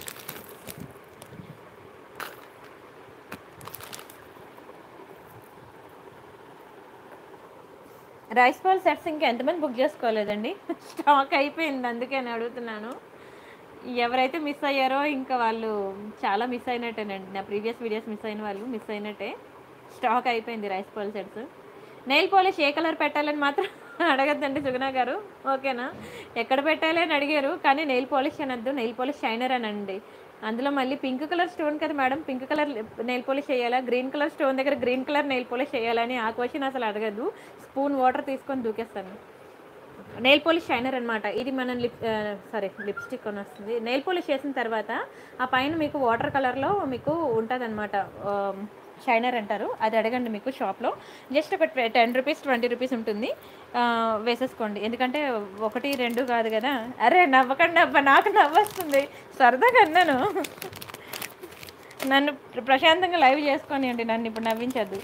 రైస్ బాల్ సెట్స్ ఇంకా ఎంతమంది బుక్ చేసుకోలేదండి స్టాక్ అయిపోయింది అందుకే నేను అడుగుతున్నాను ఎవరైతే మిస్ అయ్యారో ఇంకా వాళ్ళు చాలా మిస్ అయినట్టేనండి నా ప్రీవియస్ వీడియోస్ మిస్ అయిన వాళ్ళు మిస్ అయినట్టే స్టాక్ అయిపోయింది rice ball sets nail polish ఏ కలర్ పెట్టాలని మాత్రం అడగద్దండి సుగుణ గారు ఓకేనా ఎక్కడ పెట్టాలి అని అడిగారు కానీ నెయిల్ పాలిష్ అనొద్దు నెయిల్ పాలిష్ షైనర్ అనండి అందులో మళ్ళీ పింక్ కలర్ స్టోన్ కదా madam pink colour nail polish చేయాలా గ్రీన్ కలర్ స్టోన్ దగ్గర గ్రీన్ కలర్ నెయిల్ పాలిష్ చేయాలని ఆ క్వశ్చన్ అసలు అడగద్దు స్పూన్ వాటర్ తీసుకొని దూకేస్తాను నెయిల్ పాలిష్ షైనర్ అనమాట ఇది మనం లిప్ సారీ లిప్స్టిక్ అని వస్తుంది నెయిల్ పాలిష్ చేసిన తర్వాత ఆ పైన మీకు వాటర్ కలర్లో మీకు ఉంటుంది అనమాట షైనర్ అంటారు అది అడగండి మీకు షాప్లో జస్ట్ ఒక టెన్ రూపీస్ ట్వంటీ రూపీస్ ఉంటుంది ఆ, వేసేసుకోండి ఎందుకంటే ఒకటి రెండు కాదు కదా అరే నవ్వకండి అబ్బా నాకు నవ్వొస్తుంది సరదాగా అన్నాను నన్ను ప్రశాంతంగా లైవ్ చేసుకొని అండి నన్ను ఇప్పుడు నవ్వించద్దు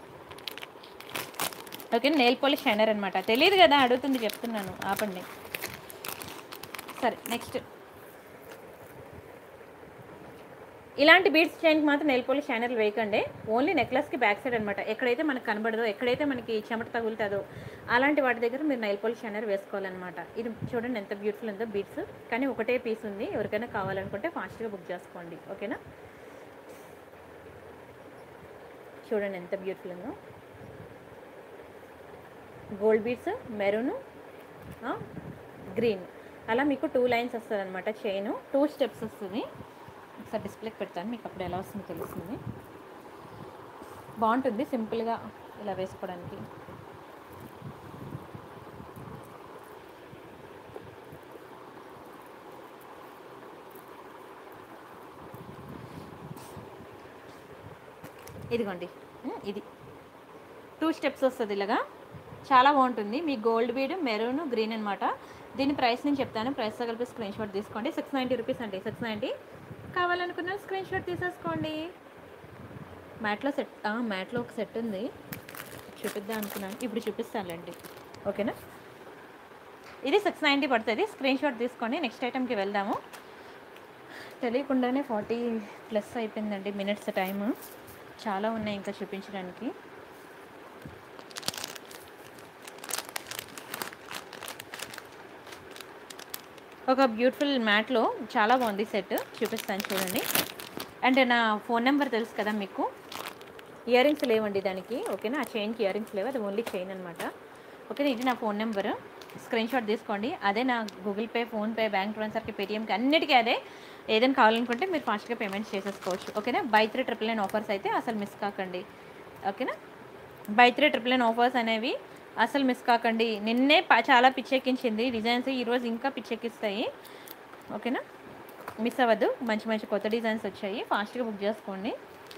ఓకే నెయిల్ పాలిష్ షైనర్ అనమాట తెలియదు కదా అడుగుతుంది చెప్తున్నాను ఆపండి సరే నెక్స్ట్ ఇలాంటి బీడ్స్ చైన్కి మాత్రం నెయిల్ పాలిష్ షైనర్లు వేయకండి ఓన్లీ నెక్లెస్కి బ్యాక్ సైడ్ అనమాట ఎక్కడైతే మనకు కనబడదో ఎక్కడైతే మనకి చెమట తగులుతుందో అలాంటి వాటి దగ్గర మీరు నెయిల్ పాలిష్ షైనర్ వేసుకోవాలన్నమాట ఇది చూడండి ఎంత బ్యూటిఫుల్ ఉందో బీడ్స్ కానీ ఒకటే పీస్ ఉంది ఎవరికైనా కావాలనుకుంటే ఫాస్ట్గా బుక్ చేసుకోండి ఓకేనా చూడండి ఎంత బ్యూటిఫుల్ ఉందో గోల్డ్ బీడ్స్ మెరూన్ గ్రీన్ అలా మీకు టూ లైన్స్ వస్తుంది అనమాట చైన్ టూ స్టెప్స్ వస్తుంది ఒకసారి డిస్ప్లేకి పెడతాను మీకు అప్పుడు ఎలా వస్తుందో తెలుస్తుంది బాగుంటుంది సింపుల్గా ఇలా వేసుకోవడానికి ఇదిగోండి ఉమ్, ఇది టూ స్టెప్స్ వస్తుంది ఇలాగా చాలా బాగుంటుంది మీ గోల్డ్ బీడ్ మెరూన్ గ్రీన్ అనమాట దీని ప్రైస్ నేను చెప్తాను ప్రైస్తో కలిపి స్క్రీన్ షాట్ తీసుకోండి సిక్స్ నైంటీ రూపీస్ అండి సిక్స్ నైంటీ కావాలనుకున్న స్క్రీన్ షాట్ తీసేసుకోండి మ్యాట్లో సెట్ మ్యాట్లో ఒక సెట్ ఉంది చూపిద్దాం అనుకున్నాను ఇప్పుడు చూపిస్తానులేండి ఓకేనా ఇది సిక్స్ నైంటీ పడుతుంది స్క్రీన్ షాట్ తీసుకోండి నెక్స్ట్ ఐటెంకి వెళ్దాము తెలియకుండానే ఫార్టీ ప్లస్ అయిపోయిందండి మినిట్స్ టైము చాలా ఉన్నాయి ఇంకా చూపించడానికి ఒక బ్యూటిఫుల్ మ్యాట్లో చాలా బాగుంది సెట్ చూపిస్తాను చూడండి అండ్ నా ఫోన్ నెంబర్ తెలుసు కదా మీకు ఇయర్ రింగ్స్ లేవండి దానికి ఓకేనా ఆ చైన్కి ఇయర్ రింగ్స్ లేవు అది ఓన్లీ చైన్ అనమాట ఓకేనా ఇది నా ఫోన్ నెంబర్ స్క్రీన్ షాట్ తీసుకోండి అదే నా గూగుల్ పే ఫోన్పే బ్యాంక్ ట్రాన్స్ఫర్కి పేటిఎంకి అన్నిటికీ అదే ఏదైనా కావాలనుకుంటే మీరు ఫాస్ట్గా పేమెంట్స్ చేసేసుకోవచ్చు ఓకేనా buy three triple nine offers అయితే అసలు మిస్ కాకండి ఓకేనా buy three triple nine offers అనేవి అసలు మిస్ కాకండి నిన్నే ప- చాలా పిచ్చెక్కించింది డిజైన్స్ ఈరోజు ఇంకా పిచ్చెక్కిస్తాయి ఓకేనా మిస్ అవ్వద్దు మంచి మంచి కొత్త డిజైన్స్ వచ్చాయి ఫాస్ట్గా బుక్ చేసుకోండి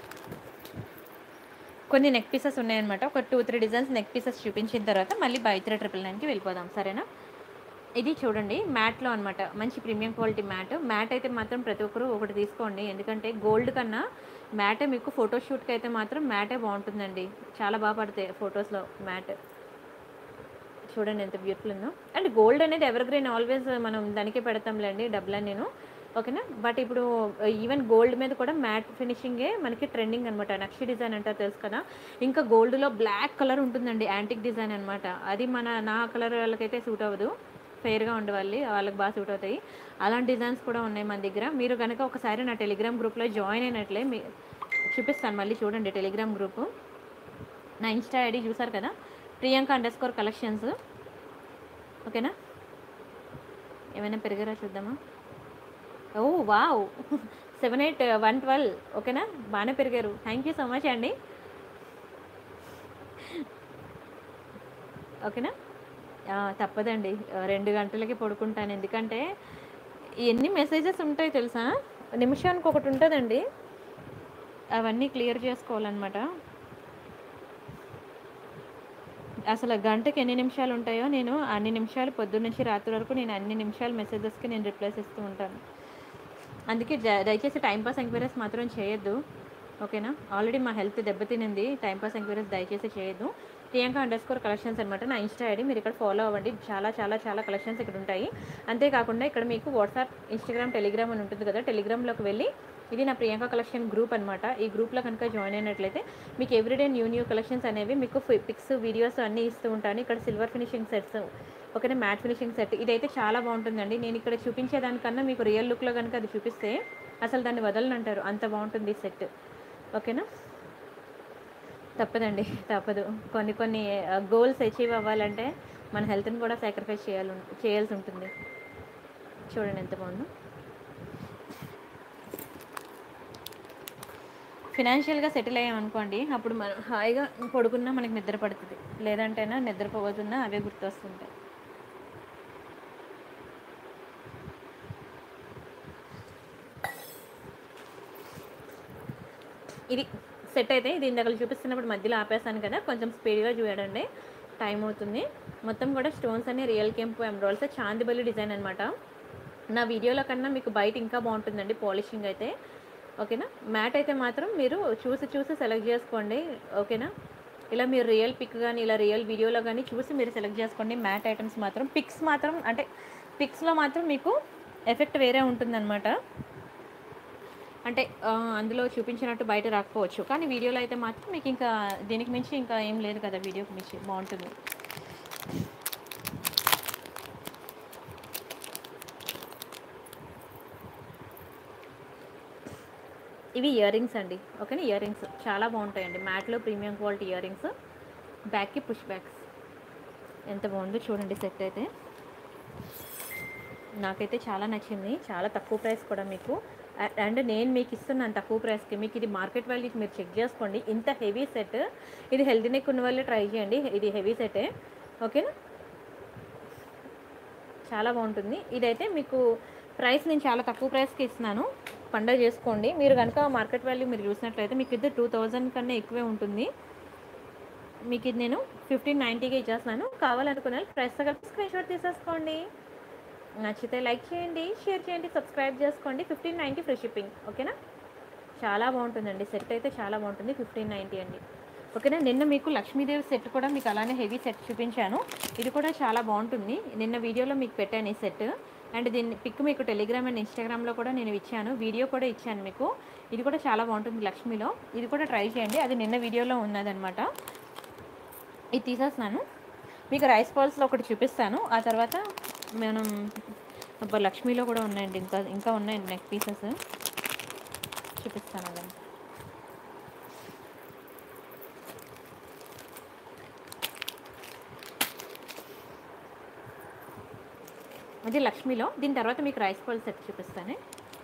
కొన్ని నెక్ పీసెస్ ఉన్నాయన్నమాట ఒక two three designs neck pieces చూపించిన తర్వాత మళ్ళీ బై త్రీ ట్రిపుల్ నైన్కి వెళ్ళిపోదాం సరేనా ఇది చూడండి మ్యాట్లో అనమాట మంచి ప్రీమియం క్వాలిటీ మ్యాట్ మ్యాట్ అయితే మాత్రం ప్రతి ఒక్కరు ఒకటి తీసుకోండి ఎందుకంటే గోల్డ్ కన్నా మ్యాటే మీకు ఫోటోషూట్కి అయితే మాత్రం మ్యాటే బాగుంటుందండి చాలా బాగా పడతాయి ఫొటోస్లో మ్యాట్ చూడండి ఎంత బ్యూటిఫుల్ ఉందో అండ్ గోల్డ్ అనేది ఎవర్ గ్రీన్ ఆల్వేస్ మనం దానికే పెడతాంలేండి డబ్బులని నేను ఓకేనా బట్ ఇప్పుడు ఈవెన్ గోల్డ్ మీద కూడా మ్యాట్ ఫినిషింగే మనకి ట్రెండింగ్ అనమాట నక్షి డిజైన్ అంటారు తెలుసు కదా ఇంకా గోల్డ్లో బ్లాక్ కలర్ ఉంటుందండి యాంటిక్ డిజైన్ అనమాట అది మన నా కలర్ వాళ్ళకైతే సూట్ అవ్వదు ఫెయిర్గా ఉండే వాళ్ళు వాళ్ళకి బాగా సూట్ అవుతాయి అలాంటి డిజైన్స్ కూడా ఉన్నాయి మన దగ్గర మీరు కనుక ఒకసారి నా టెలిగ్రామ్ గ్రూప్లో జాయిన్ అయినట్లే మీ చూపిస్తాను మళ్ళీ చూడండి టెలిగ్రామ్ గ్రూపు నా ఇన్స్టా ఐడి చూసారు కదా ప్రియాంక అండర్ స్కోర్ కలెక్షన్స్ ఓకేనా ఏమైనా పెరిగారా చూద్దామా oh wow seven eight one twelve ఓకేనా బాగానే పెరిగారు థ్యాంక్ యూ సో మచ్ అండి ఓకేనా ఆ, తప్పదండి ఆ, రెండు గంటలకి పడుకుంటాను ఎందుకంటే ఎన్ని మెసేజెస్ ఉంటాయి తెలుసా నిమిషానికి ఒకటి ఉంటుందండి అవన్నీ క్లియర్ చేసుకోవాలన్నమాట అసలు గంటకి ఎన్ని నిమిషాలు ఉంటాయో నేను అన్ని నిమిషాలు పొద్దున్న నుంచి రాత్రి వరకు నేను అన్ని నిమిషాలు మెసేజెస్కి నేను రిప్లైస్ ఇస్తూ ఉంటాను అందుకే జ- దయచేసి టైంపాస్ ఎంక్వైరీస్ మాత్రం చేయొద్దు ఓకేనా ఆల్రెడీ మా హెల్త్ దెబ్బతినింది టైంపాస్ ఎంక్వైరీస్ దయచేసి చేయొద్దు ప్రియాంక అండర్ స్కోర్ కలెక్షన్స్ అనమాట నా ఇన్స్టా ఐడి మీరు ఇక్కడ ఫాలో అవ్వండి చాలా చాలా చాలా కలెక్షన్స్ ఇక్కడ ఉంటాయి అంతేకాకుండా ఇక్కడ మీకు వాట్సాప్ ఇన్స్టాగ్రామ్ టెలిగ్రామ్ అని ఉంటుంది కదా టెలిగ్రామ్లోకి వెళ్ళి ఇది నా ప్రియాంక కలెక్షన్ గ్రూప్ అనమాట ఈ గ్రూప్లో కనుక జాయిన్ అయినట్లయితే మీకు ఎవ్రీడే న్యూ న్యూ కలెక్షన్స్ అనేవి మీకు పిక్స్ వీడియోస్ అన్నీ ఇస్తూ ఉంటాను ఇక్కడ సిల్వర్ ఫినిషింగ్ సెట్స్ ఓకేనా మ్యాట్ ఫినిషింగ్ సెట్ ఇదైతే చాలా బాగుంటుందండి నేను ఇక్కడ చూపించేదానికన్నా మీకు రియల్ లుక్లో కనుక అది చూపిస్తే అసలు దాన్ని వదలనంటారు అంత బాగుంటుంది ఈ సెట్ ఓకేనా తప్పదండి తప్పదు కొన్ని కొన్ని గోల్స్ అచీవ్ అవ్వాలంటే మన హెల్త్ని కూడా సాక్రిఫైస్ చేయాలి చేయాల్సి ఉంటుంది చూడండి ఎంత బాగుందో ఫినాన్షియల్గా సెటిల్ అయ్యామనుకోండి అప్పుడు మనం హాయిగా పడుకున్నా మనకి నిద్ర పడుతుంది లేదంటేనా నిద్రపోతున్నా అవే గుర్తొస్తుంటాయి ఇది సెట్ అయితే ఇది ఇందాక చూపిస్తున్నప్పుడు మధ్యలో ఆపేసాను కదా కొంచెం స్పీడ్గా చూడండి టైం అవుతుంది మొత్తం కూడా స్టోన్స్ అన్ని రియల్ కెంపు ఎమ్రాల్స్ చాందిబల్లి డిజైన్ అనమాట నా వీడియోలో కన్నా మీకు బయట ఇంకా బాగుంటుందండి పాలిషింగ్ అయితే ఓకేనా మ్యాట్ అయితే మాత్రం మీరు చూసి చూసి సెలెక్ట్ చేసుకోండి ఓకేనా ఇలా మీరు రియల్ పిక్ కానీ ఇలా రియల్ వీడియోలో కానీ చూసి మీరు సెలెక్ట్ చేసుకోండి మ్యాట్ ఐటమ్స్ మాత్రం పిక్స్ మాత్రం అంటే పిక్స్లో మాత్రం మీకు ఎఫెక్ట్ వేరే ఉంటుందన్నమాట అంటే ఆ, అందులో చూపించినట్టు బయట రాకపోవచ్చు కానీ వీడియోలో అయితే మాత్రం మీకు ఇంకా దీనికి మించి ఇంకా ఏం లేదు కదా వీడియోకి మించి బాగుంటుంది ఇవి ఇయర్ రింగ్స్ అండి ఓకేనా ఇయర్ రింగ్స్ చాలా బాగుంటాయండి మ్యాట్లో ప్రీమియం క్వాలిటీ ఇయర్ రింగ్స్ బ్యాక్కి పుష్ బ్యాక్స్ ఎంత బాగుందో చూడండి సెట్ అయితే నాకైతే చాలా నచ్చింది చాలా తక్కువ ప్రైస్ కూడా మీకు అ- అండ్ నేను మీకు ఇస్తున్నాను తక్కువ ప్రైస్కి మీకు ఇది మార్కెట్ వాల్యూకి మీరు చెక్ చేసుకోండి ఇంత హెవీ సెట్ ఇది హెల్తీ నెక్ ఉన్న వాళ్ళే ట్రై చేయండి ఇది హెవీ సెటే ఓకేనా చాలా బాగుంటుంది ఇదైతే మీకు ప్రైస్ నేను చాలా తక్కువ ప్రైస్కి ఇస్తున్నాను పండగ చేసుకోండి మీరు కనుక మార్కెట్ వాల్యూ మీరు చూసినట్లయితే మీకు ఇది టూ థౌజండ్ కన్నా ఎక్కువే ఉంటుంది మీకు ఇది నేను ఫిఫ్టీన్ నైంటీకి ఇచ్చేస్తున్నాను కావాలనుకున్న ప్రైస్ కలిపి స్క్రీన్ షాట్ తీసేసుకోండి నచ్చితే లైక్ చేయండి షేర్ చేయండి సబ్స్క్రైబ్ చేసుకోండి ఫిఫ్టీన్ నైంటీ ఫ్రీ షిప్పింగ్ ఓకేనా చాలా బాగుంటుందండి సెట్ అయితే చాలా బాగుంటుంది ఫిఫ్టీన్ నైంటీ అండి ఓకేనా నిన్న మీకు లక్ష్మీదేవి సెట్ కూడా మీకు అలానే హెవీ సెట్ చూపించాను ఇది కూడా చాలా బాగుంటుంది నిన్న వీడియోలో మీకు పెట్టాను ఈ సెట్ అండ్ దీన్ని పిక్ మీకు టెలిగ్రామ్ అండ్ ఇన్స్టాగ్రామ్లో కూడా నేను ఇచ్చాను వీడియో కూడా ఇచ్చాను మీకు ఇది కూడా చాలా బాగుంటుంది లక్ష్మీలో ఇది కూడా ట్రై చేయండి అది నిన్న వీడియోలో ఉన్నదనమాట ఇది తీసేస్తున్నాను మీకు రైస్ బాల్స్లో ఒకటి చూపిస్తాను ఆ తర్వాత మనం అబ్బా లక్ష్మీలో కూడా ఉన్నాయండి ఇంకా ఇంకా ఉన్నాయండి నెక్ పీసెస్ చూపిస్తాను అదండి అది లక్ష్మీలో దీని తర్వాత మీకు రైస్ బాల్ సెట్ చూపిస్తాను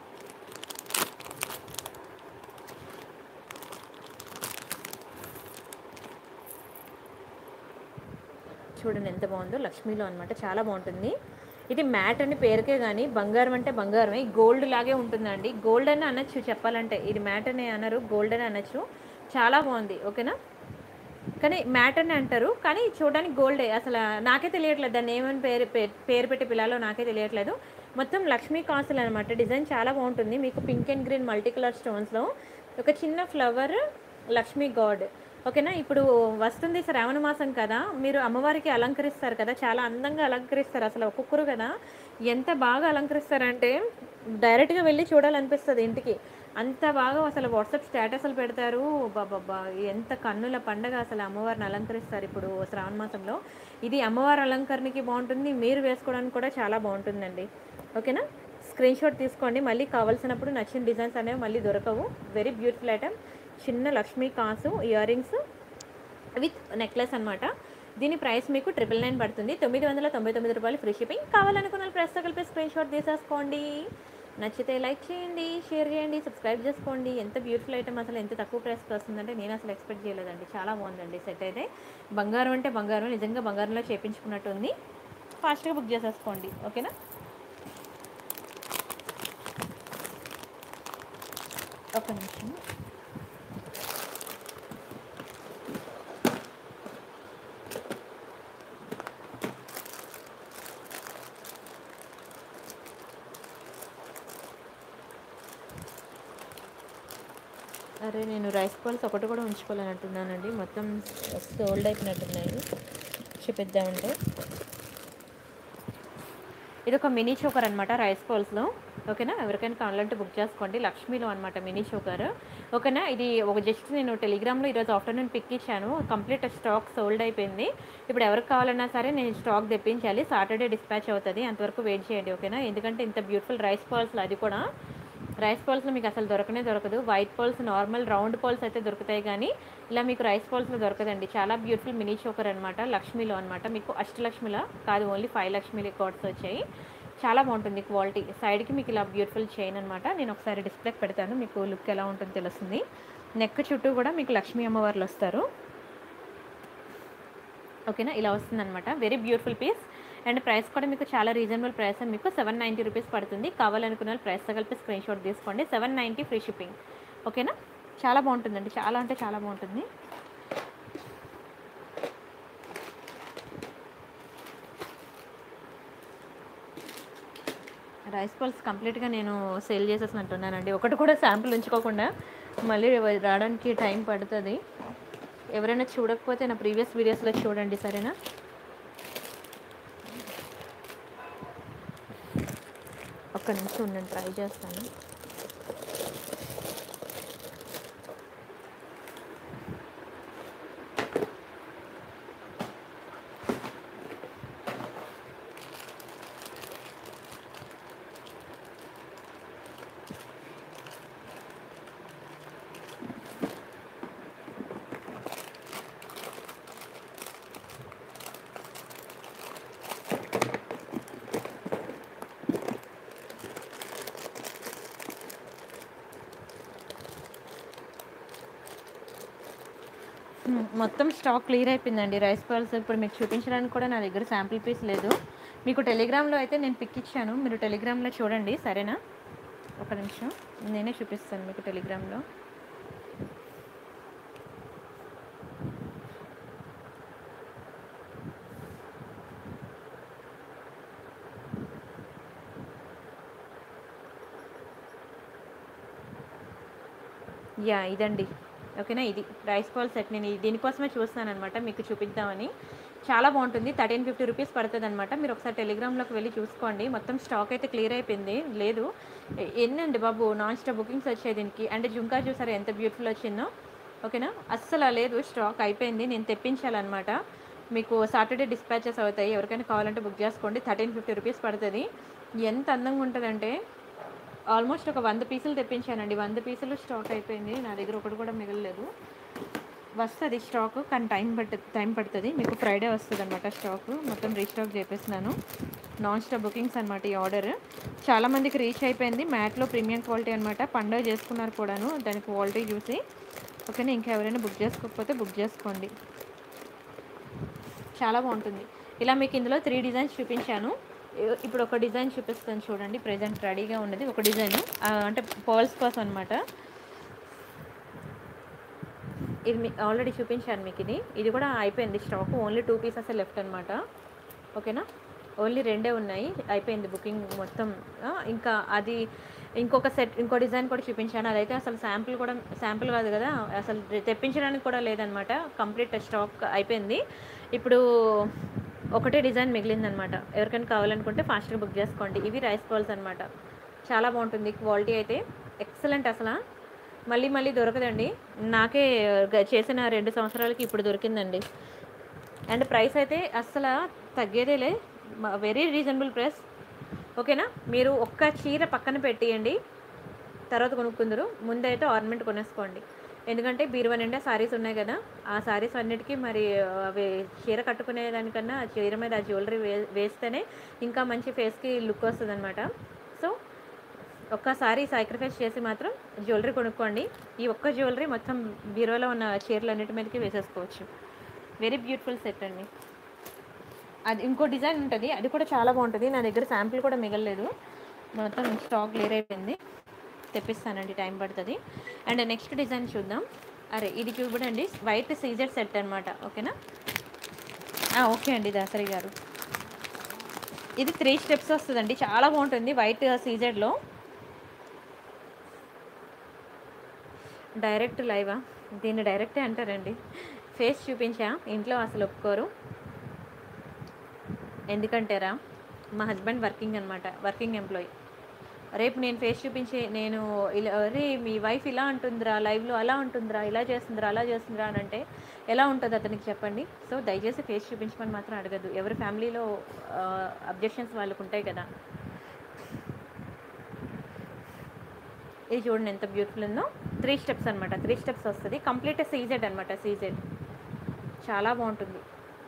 చూడండి ఎంత బాగుందో లక్ష్మీలో అనమాట చాలా బాగుంటుంది ఇది మ్యాట్ అని పేరుకే కానీ బంగారం అంటే బంగారమే గోల్డ్ లాగే ఉంటుందండి గోల్డ్ అని అనొచ్చు చెప్పాలంటే ఇది మ్యాట్ అని అనరు గోల్డ్ అని అనొచ్చు చాలా బాగుంది ఓకేనా కానీ మ్యాట్ అని అంటారు కానీ చూడడానికి గోల్డే అసలు నాకే తెలియట్లేదు దాన్ని ఏమని పేరు పేరు పేరు పెట్టి పిల్లలో నాకే తెలియట్లేదు మొత్తం లక్ష్మీ కాసులు అనమాట డిజైన్ చాలా బాగుంటుంది మీకు pink and green multi colour స్టోన్స్లో ఒక చిన్న ఫ్లవర్ లక్ష్మీ గాడ్ ఓకేనా ఇప్పుడు వస్తుంది శ్రావణ మాసం కదా మీరు అమ్మవారికి అలంకరిస్తారు కదా చాలా అందంగా అలంకరిస్తారు అసలు ఒక్కొక్కరు కదా ఎంత బాగా అలంకరిస్తారంటే డైరెక్ట్గా వెళ్ళి చూడాలనిపిస్తుంది ఇంటికి అంత బాగా అసలు వాట్సాప్ స్టేటస్లు పెడతారు బాబా ఎంత కన్నుల పండగ అసలు అమ్మవారిని అలంకరిస్తారు ఇప్పుడు శ్రావణ మాసంలో ఇది అమ్మవారి అలంకరణకి బాగుంటుంది మీరు వేసుకోవడానికి కూడా చాలా బాగుంటుందండి ఓకేనా స్క్రీన్ షాట్ తీసుకోండి మళ్ళీ కావాల్సినప్పుడు నచ్చిన డిజైన్స్ అనేవి మళ్ళీ దొరకవు వెరీ బ్యూటిఫుల్ ఐటమ్ చిన్న లక్ష్మీ కాసు ఇయర్ రింగ్స్ విత్ నెక్లెస్ అనమాట దీని ప్రైస్ మీకు ట్రిపుల్ నైన్ పడుతుంది తొమ్మిది వందల తొంభై తొమ్మిది రూపాయలు ఫ్రీ షిప్పింగ్ కావాలనుకున్న ప్రైస్తో కలిపి స్క్రీన్ షాట్ తీసేసుకోండి నచ్చితే లైక్ చేయండి షేర్ చేయండి సబ్స్క్రైబ్ చేసుకోండి ఎంత బ్యూటిఫుల్ ఐటమ్ అసలు ఎంత తక్కువ ప్రైస్కి వస్తుందంటే నేను అసలు ఎక్స్పెక్ట్ చేయలేదండి చాలా బాగుందండి సెట్ అయితే బంగారం అంటే బంగారం నిజంగా బంగారంలో చేపించుకున్నట్టు ఉంది ఫాస్ట్గా బుక్ చేసేసుకోండి ఓకేనా ఒక నిమిషం అరే నేను రైస్ బాల్స్ ఒకటి కూడా ఉంచుకోవాలన్నట్టున్నానండి మొత్తం సోల్డ్ అయిపోయినట్టున్నాయి చూపిద్దామంటే ఇది ఒక మినీ చోకర్ అనమాట రైస్ బాల్స్లో ఓకేనా ఎవరికైనా కావాలంటే బుక్ చేసుకోండి లక్ష్మీలో అనమాట మినీ చోకర్ ఓకేనా ఇది ఒక జస్ట్ నేను టెలిగ్రామ్లో ఈరోజు ఆఫ్టర్నూన్ పిక్ ఇచ్చాను కంప్లీట్ స్టాక్ సోల్డ్ అయిపోయింది ఇప్పుడు ఎవరికి కావాలన్నా సరే నేను స్టాక్ తెప్పించాలి సాటర్డే డిస్పాచ్ అవుతుంది అంతవరకు వెయిట్ చేయండి ఓకేనా ఎందుకంటే ఇంత బ్యూటిఫుల్ రైస్ బాల్స్లో అది కూడా రైస్ పాల్స్లో మీకు అసలు దొరకనే దొరకదు white pearls normal round pearls అయితే దొరుకుతాయి కానీ ఇలా మీకు రైస్ పాల్స్లో దొరకదండి చాలా బ్యూటిఫుల్ మినీ చోకర్ అనమాట లక్ష్మిలో అనమాట మీకు అష్టలక్ష్మిలా కాదు ఓన్లీ ఫైవ్ లక్ష్మి కార్డ్స్ వచ్చాయి చాలా బాగుంటుంది క్వాలిటీ సైడ్కి మీకు ఇలా బ్యూటిఫుల్ చైన్ అనమాట నేను ఒకసారి డిస్ప్లేకి పెడతాను మీకు లుక్ ఎలా ఉంటుందో తెలుస్తుంది నెక్ చుట్టూ కూడా మీకు లక్ష్మీ అమ్మవార్లు వస్తారు ఓకేనా ఇలా వస్తుందన్నమాట very beautiful piece and price కూడా మీకు చాలా రీజనబుల్ ప్రైస్ మీకు సెవెన్ నైంటీ రూపీస్ పడుతుంది కావాలనుకున్న వాళ్ళు ప్రైస్తో కలిపి స్క్రీన్ షాట్ తీసుకోండి సెవెన్ నైంటీ ఫ్రీ షిప్పింగ్ ఓకేనా చాలా బాగుంటుందండి చాలా అంటే చాలా బాగుంటుంది రైస్ పల్స్ కంప్లీట్గా నేను సేల్ చేసేసినట్టున్నానండి ఒకటి కూడా శాంపుల్ ఉంచుకోకుండా మళ్ళీ రావడానికి టైం పడుతుంది ఎవరైనా చూడకపోతే నా ప్రీవియస్ వీడియోస్లో చూడండి సరేనా ఒక్క నిమిషం ఉండండి ట్రై చేస్తాను మ్మ్. మొత్తం స్టాక్ క్లియర్ అయిపోయిందండి రైస్ పర్ల్స్ ఇప్పుడు మీకు చూపించడానికి కూడా నా దగ్గర శాంపిల్ పీస్ లేదు మీకు టెలిగ్రామ్లో అయితే నేను పిక్ ఇచ్చాను మీరు టెలిగ్రామ్లో చూడండి సరేనా ఒక నిమిషం నేనే చూపిస్తాను మీకు టెలిగ్రామ్లో యా ఇదండి ఓకేనా ఇది రైస్ బాల్ సెట్ నేను ఇది- దీనికోసమే చూస్తున్నాను అనమాట మీకు చూపిద్దామని చాలా బాగుంటుంది థర్టీన్ ఫిఫ్టీ రూపీస్ పడుతుంది అనమాట మీరు ఒకసారి టెలిగ్రామ్లోకి వెళ్ళి చూసుకోండి మొత్తం స్టాక్ అయితే క్లియర్ అయిపోయింది లేదు ఎ- ఎన్నండి బాబు నాన్ స్టాప్ బుకింగ్స్ వచ్చాయి దీనికి అంటే జుంకా చూసారా ఎంత బ్యూటిఫుల్ వచ్చిందో ఓకేనా అస్సలు లేదు స్టాక్ అయిపోయింది నేను తెప్పించాలన్నమాట మీకు సాటర్డే డిస్పాచెస్ అవుతాయి ఎవరికైనా కావాలంటే బుక్ చేసుకోండి థర్టీన్ ఫిఫ్టీ రూపీస్ పడుతుంది ఎంత అందంగా ఉంటుందంటే ఆల్మోస్ట్ ఒక వంద పీసులు తెప్పించానండి వంద పీసులు స్టాక్ అయిపోయింది నా దగ్గర ఒకటి కూడా మిగలలేదు వస్తుంది స్టాక్ కానీ టైం పట్టు టైం పడుతుంది మీకు ఫ్రైడే వస్తుంది అనమాట స్టాక్ మొత్తం రీస్టాక్ చేపిస్తున్నాను నాన్ స్టాప్ బుకింగ్స్ అనమాట ఈ ఆర్డర్ చాలామందికి రీచ్ అయిపోయింది మ్యాట్లో ప్రీమియం క్వాలిటీ అనమాట పండుగ చేసుకున్నారు కూడాను దాని క్వాలిటీ చూసి ఓకేనా ఇంకా ఎవరైనా బుక్ చేసుకోకపోతే బుక్ చేసుకోండి చాలా బాగుంటుంది ఇలా మీకు ఇందులో త్రీ డిజైన్స్ చూపించాను ఇ- ఇప్పుడు ఒక డిజైన్ చూపిస్తాను చూడండి ప్రజెంట్ రెడీగా ఉన్నది ఒక డిజైన్ అంటే పర్ల్స్ కోసం అనమాట ఇది మీ ఆల్రెడీ చూపించాను మీకు ఇది ఇది కూడా అయిపోయింది stock only two pieces left అనమాట ఓకేనా ఓన్లీ రెండే ఉన్నాయి అయిపోయింది బుకింగ్ మొత్తం ఆ, ఇంకా అది ఇంకొక సెట్ ఇంకో డిజైన్ కూడా చూపించాను అదైతే అసలు శాంపుల్ కూడా శాంపుల్ కాదు కదా అసలు తెప్పించడానికి కూడా లేదనమాట కంప్లీట్ స్టాక్ అయిపోయింది ఇప్పుడు ఒకటే డిజైన్ మిగిలిందనమాట ఎవరికైనా కావాలనుకుంటే ఫాస్ట్గా బుక్ చేసుకోండి ఇవి రైస్ బాల్స్ అనమాట చాలా బాగుంటుంది క్వాలిటీ అయితే ఎక్సలెంట్ అసలు మళ్ళీ మళ్ళీ దొరకదండి నాకే గ- చేసిన రెండు సంవత్సరాలకి ఇప్పుడు దొరికిందండి అండ్ ప్రైస్ అయితే అస్సలు తగ్గేదేలే వెరీ రీజనబుల్ ప్రైస్ ఓకేనా మీరు ఒక్క చీర పక్కన పెట్టేయండి తర్వాత కొనుక్కుందరు ముందైతే ఆర్నమెంట్ కొనేసుకోండి ఎందుకంటే బీరువా నిండా సారీస్ ఉన్నాయి కదా ఆ సారీస్ అన్నిటికీ మరి అవి చీర కట్టుకునే దానికన్నా ఆ చీర మీద ఆ జ్యువెలరీ వే వేస్తేనే ఇంకా మంచి ఫేస్కి లుక్ వస్తుంది అనమాట సో ఒక్కసారి సాక్రిఫైస్ చేసి మాత్రం జ్యువెలరీ కొనుక్కోండి ఈ ఒక్క జ్యువెలరీ మొత్తం బీరువాలో ఉన్న చీరలు అన్నిటి మీదకి వేసేసుకోవచ్చు వెరీ బ్యూటిఫుల్ సెట్ అండి అది ఇంకో డిజైన్ ఉంటుంది అది కూడా చాలా బాగుంటుంది నా దగ్గర శాంపిల్ కూడా మిగలలేదు మొత్తం స్టాక్ క్లియర్ అయిపోయింది తెప్పిస్తానండి టైం పడుతుంది అండ్ నెక్స్ట్ డిజైన్ చూద్దాం అరే ఇది చూడండి వైట్ సీజర్ సెట్ అనమాట ఓకేనా ఆ, ఓకే అండి దాసరి గారు ఇది త్రీ స్టెప్స్ వస్తుందండి చాలా బాగుంటుంది వైట్ సీజెడ్లో డైరెక్ట్ లైవా దీన్ని డైరెక్టే అంటారండి ఫేస్ చూపించా ఇంట్లో అసలు ఒప్పుకోరు ఎందుకంటారా మా హస్బెండ్ వర్కింగ్ అనమాట వర్కింగ్ ఎంప్లాయీ రేపు నేను ఫేస్ చూపించి నేను ఇలా అరే మీ వైఫ్ ఇలా అంటుందిరా లైవ్లో అలా ఉంటుందిరా ఇలా చేస్తుందిరా అలా చేస్తుందిరా అని అంటే ఎలా ఉంటుంది అతనికి చెప్పండి సో దయచేసి ఫేస్ చూపించమని మాత్రం అడగదు ఎవరి ఫ్యామిలీలో అబ్జెక్షన్స్ వాళ్ళకు ఉంటాయి కదా ఇది చూడండి ఎంత బ్యూటిఫుల్ ఉందో త్రీ స్టెప్స్ అనమాట త్రీ స్టెప్స్ వస్తుంది కంప్లీట్ సీజెడ్ అనమాట సీజెడ్ చాలా బాగుంటుంది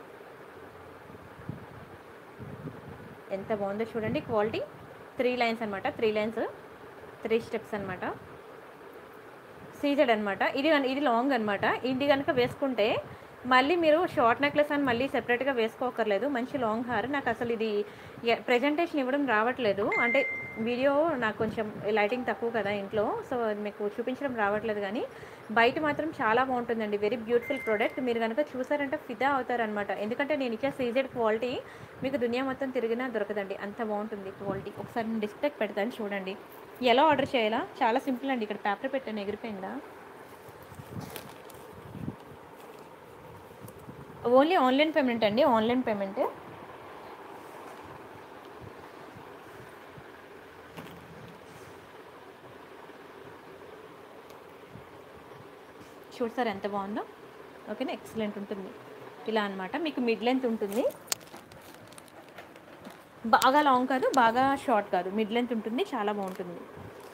ఎంత బాగుందో చూడండి క్వాలిటీ త్రీ లైన్స్ అనమాట త్రీ లైన్స్ త్రీ స్టెప్స్ అనమాట సీజెడ్ అనమాట ఇది గన- ఇది లాంగ్ అనమాట ఇది కనుక వేసుకుంటే మళ్ళీ మీరు షార్ట్ నెక్లెస్ అని మళ్ళీ సెపరేట్గా వేసుకోకర్లేదు మంచి లాంగ్ హార్ నాకు అసలు ఇది ప్రజెంటేషన్ ఇవ్వడం రావట్లేదు అంటే వీడియో నాకు కొంచెం లైటింగ్ తక్కువ కదా ఇంట్లో సో అది మీకు చూపించడం రావట్లేదు కానీ బయట మాత్రం చాలా బాగుంటుందండి వెరీ బ్యూటిఫుల్ ప్రోడక్ట్ మీరు కనుక చూసారంటే ఫిదా అవుతారనమాట ఎందుకంటే నేను ఇచ్చే సీజెడ్ క్వాలిటీ మీకు దునియా మొత్తం తిరిగినా దొరకదండి అంత బాగుంటుంది క్వాలిటీ ఒకసారి నేను డిస్ప్లేకి పెడతాను చూడండి ఎలా ఆర్డర్ చేయాలా చాలా సింపుల్ అండి ఇక్కడ పేపర్ పెట్టాను ఎగిరిపోయిందా ఓన్లీ ఆన్లైన్ పేమెంట్ అండి ఆన్లైన్ పేమెంట్ చూడు ఎంత బాగుందో ఓకేనా ఎక్సలెంట్ ఉంటుంది ఇలా అన్నమాట మీకు మిడ్ లెంత్ ఉంటుంది బాగా లాంగ్ కాదు బాగా షార్ట్ కాదు మిడ్ లెంత్ ఉంటుంది చాలా బాగుంటుంది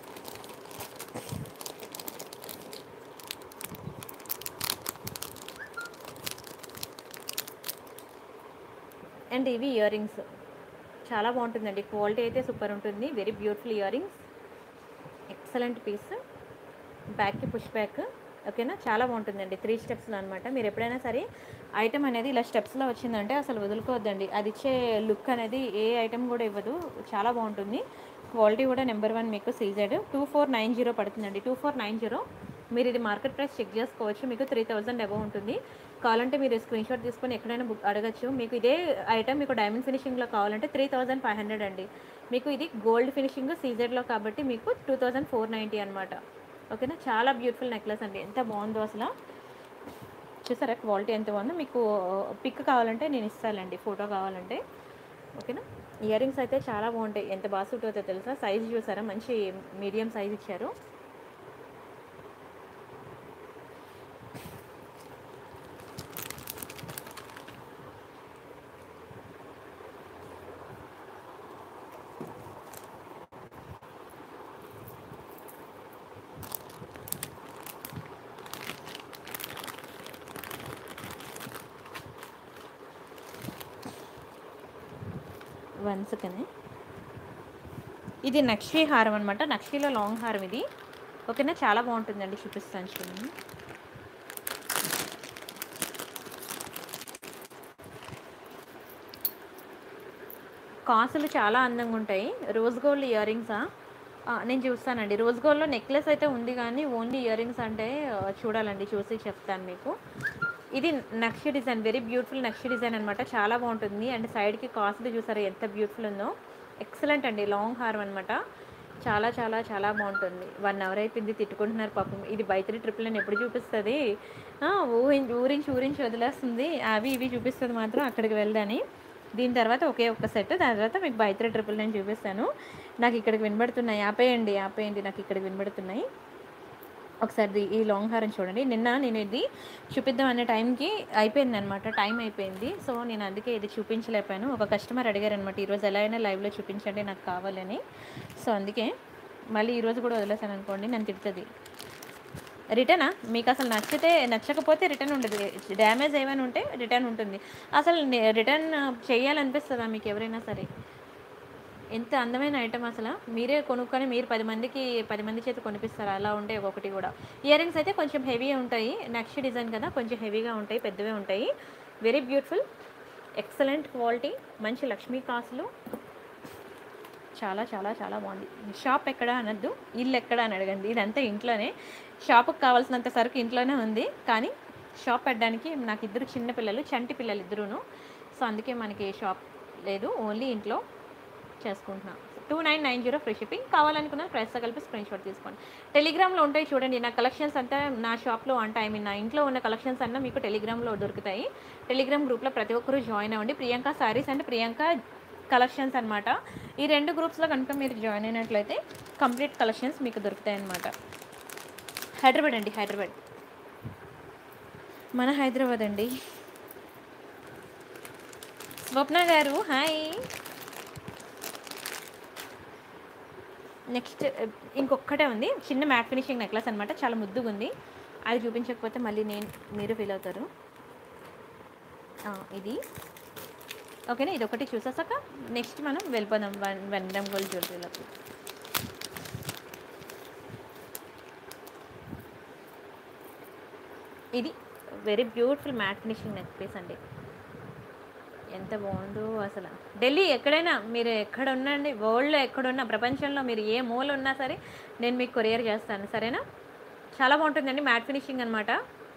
అండ్ ఇవి ఇయర్ రింగ్స్ చాలా బాగుంటుందండి క్వాలిటీ అయితే సూపర్ ఉంటుంది very beautiful earrings excellent piece బ్యాక్కి పుష్ బ్యాక్ ఓకేనా చాలా బాగుంటుందండి త్రీ స్టెప్స్లో అనమాట మీరు ఎప్పుడైనా సరే ఐటమ్ అనేది ఇలా స్టెప్స్లో వచ్చిందంటే అసలు వదులుకోవద్దండి అది ఇచ్చే లుక్ అనేది ఏ ఐటమ్ కూడా ఇవ్వదు చాలా బాగుంటుంది క్వాలిటీ కూడా నెంబర్ వన్ మీకు CZ two four nine zero పడుతుందండి టూ ఫోర్ నైన్ జీరో మీరు ఇది మార్కెట్ ప్రైస్ చెక్ చేసుకోవచ్చు మీకు త్రీ థౌజండ్ అబవ్ ఉంటుంది కావాలంటే మీరు స్క్రీన్ షాట్ తీసుకొని ఎక్కడైనా బుక్ అడగచ్చు మీకు ఇదే ఐటమ్ మీకు డైమండ్ ఫినిషింగ్లో కావాలంటే త్రీ థౌజండ్ ఫైవ్ హండ్రెడ్ అండి మీకు ఇది గోల్డ్ ఫినిషింగ్ సీజెడ్లో కాబట్టి మీకు టూ థౌజండ్ ఫోర్ నైంటీ అనమాట ఓకేనా చాలా బ్యూటిఫుల్ నెక్లెస్ అండి ఎంత బాగుందో అసలు చూసారా క్వాలిటీ ఎంత బాగుందో మీకు పిక్ కావాలంటే నేను ఇస్తానండి ఫోటో కావాలంటే ఓకేనా ఇయర్ రింగ్స్ అయితే చాలా బాగుంటాయి ఎంత బాగా సూట్ అవుతాయో తెలుసా సైజ్ చూసారా మంచి మీడియం సైజ్ ఇచ్చారు వన్ సెకండ్ ఇది నక్షి హారం అనమాట నక్షిలో లాంగ్ హారం ఇది ఓకేనా చాలా బాగుంటుందండి చూపిస్తాను చూడండి కాసులు చాలా అందంగా ఉంటాయి రోజ్ గోల్డ్ ఇయర్ రింగ్సా నేను చూస్తానండి రోజ్ గోల్డ్లో నెక్లెస్ అయితే ఉంది కానీ ఓన్లీ ఇయర్ రింగ్స్ అంటే ఆ, చూడాలండి చూసి చెప్తాను మీకు ఇది నక్షి డిజైన్ వెరీ బ్యూటిఫుల్ నక్షి డిజైన్ అనమాట చాలా బాగుంటుంది అండ్ సైడ్కి కాస్ట్లీ చూసారా ఎంత బ్యూటిఫుల్ ఉందో ఎక్సలెంట్ అండి లాంగ్ హారం అనమాట చాలా చాలా చాలా బాగుంటుంది వన్ అవర్ అయిపోయింది తిట్టుకుంటున్నారు పాపం ఇది బైత్రీ ట్రిపుల్ అని ఎప్పుడు చూపిస్తుంది ఆ, ఊహించి ఊరించి ఊరించి వదిలేస్తుంది అవి ఇవి చూపిస్తుంది మాత్రం అక్కడికి వెళ్దాని దీని తర్వాత ఒకే ఒక్క సెట్ దాని తర్వాత మీకు బైత్రీ ట్రిపుల్ నేను చూపిస్తాను నాకు ఇక్కడికి వినబడుతున్నాయి ఆపేయండి ఆపేయండి నాకు ఇక్కడికి వినబడుతున్నాయి ఒకసారి ది- ఈ లాంగ్ హారం చూడండి నిన్న నేను ఇది చూపిద్దాం అనే టైంకి అయిపోయింది అనమాట టైం అయిపోయింది సో నేను అందుకే ఇది చూపించలేకపోయాను ఒక కస్టమర్ అడిగారు అనమాట ఈరోజు ఎలా అయినా లైవ్లో చూపించండి నాకు కావాలని సో అందుకే మళ్ళీ ఈరోజు కూడా వదిలేసాను అనుకోండి నన్ను తిడుతుంది రిటర్నా మీకు అసలు నచ్చితే నచ్చకపోతే రిటర్న్ ఉంటుంది డ్యామేజ్ ఏమైనా ఉంటే రిటర్న్ ఉంటుంది అసలు రిటర్న్ చేయాలనిపిస్తుందా మీకు ఎవరైనా సరే ఎంత అందమైన ఐటమ్ అసలు మీరే కొనుక్కొని మీరు పది మందికి పది మంది చేతి కొనిపిస్తారు అలా ఉంటాయి ఒక్కొక్కటి కూడా ఇయర్ రింగ్స్ అయితే కొంచెం హెవీ ఉంటాయి నక్షి డిజైన్ కదా కొంచెం హెవీగా ఉంటాయి పెద్దవే ఉంటాయి వెరీ బ్యూటిఫుల్ ఎక్సలెంట్ క్వాలిటీ మంచి లక్ష్మీ కాసులు చాలా చాలా చాలా బాగుంది షాప్ ఎక్కడ అనద్దు ఇల్లు ఎక్కడ అని అడగండి ఇదంతా ఇంట్లోనే షాప్కి కావాల్సినంత సరుకు ఇంట్లోనే ఉంది కానీ షాప్ పెట్టడానికి నాకు ఇద్దరు చిన్న పిల్లలు చంటి పిల్లలు ఇద్దరును సో అందుకే మనకి షాప్ లేదు ఓన్లీ ఇంట్లో చేసుకుంటున్నాం two nine nine zero free shipping కావాలనుకున్న ప్రైస్తో కలిపి స్క్రీన్ షాట్ తీసుకోండి టెలిగ్రామ్లో ఉంటాయి చూడండి నా కలెక్షన్స్ అంతా నా షాప్లో అంటే ఐ మీన్ నా ఇంట్లో ఉన్న కలెక్షన్స్ అన్నీ మీకు టెలిగ్రామ్లో దొరుకుతాయి టెలిగ్రామ్ గ్రూప్లో ప్రతి ఒక్కరూ జాయిన్ అవ్వండి Priyanka sarees and Priyanka collections అన్నమాట ఈ రెండు గ్రూప్స్లో కనుక మీరు జాయిన్ అయినట్లయితే కంప్లీట్ కలెక్షన్స్ మీకు దొరుకుతాయి అన్నమాట హైదరాబాద్ అండి హైదరాబాద్ మన హైదరాబాద్ అండి స్వప్న గారు హాయ్ నెక్స్ట్ ఇంకొక్కటే ఉంది చిన్న మ్యాట్ ఫినిషింగ్ నెక్లెస్ అనమాట చాలా ముద్దుగా ఉంది అది చూపించకపోతే మళ్ళీ నేను మీరు ఫీల్ అవుతారు ఆ, ఇది ఓకేనా ఇది ఒకటి చూసేసాక నెక్స్ట్ మనం వెళ్ళిపోదాం వన్ వన్ గ్రామ్ గోల్డ్ జ్యువెలరీలోకి ఇది very beautiful matte finishing neck piece అండి ఎంత బాగుందో అసలు ఢిల్లీ ఎక్కడైనా మీరు ఎక్కడ ఉండండి వరల్డ్లో ఎక్కడున్నా ప్రపంచంలో మీరు ఏ మూల ఉన్నా సరే నేను మీకు కొరియర్ చేస్తాను సరేనా చాలా బాగుంటుందండి మ్యాట్ ఫినిషింగ్ అనమాట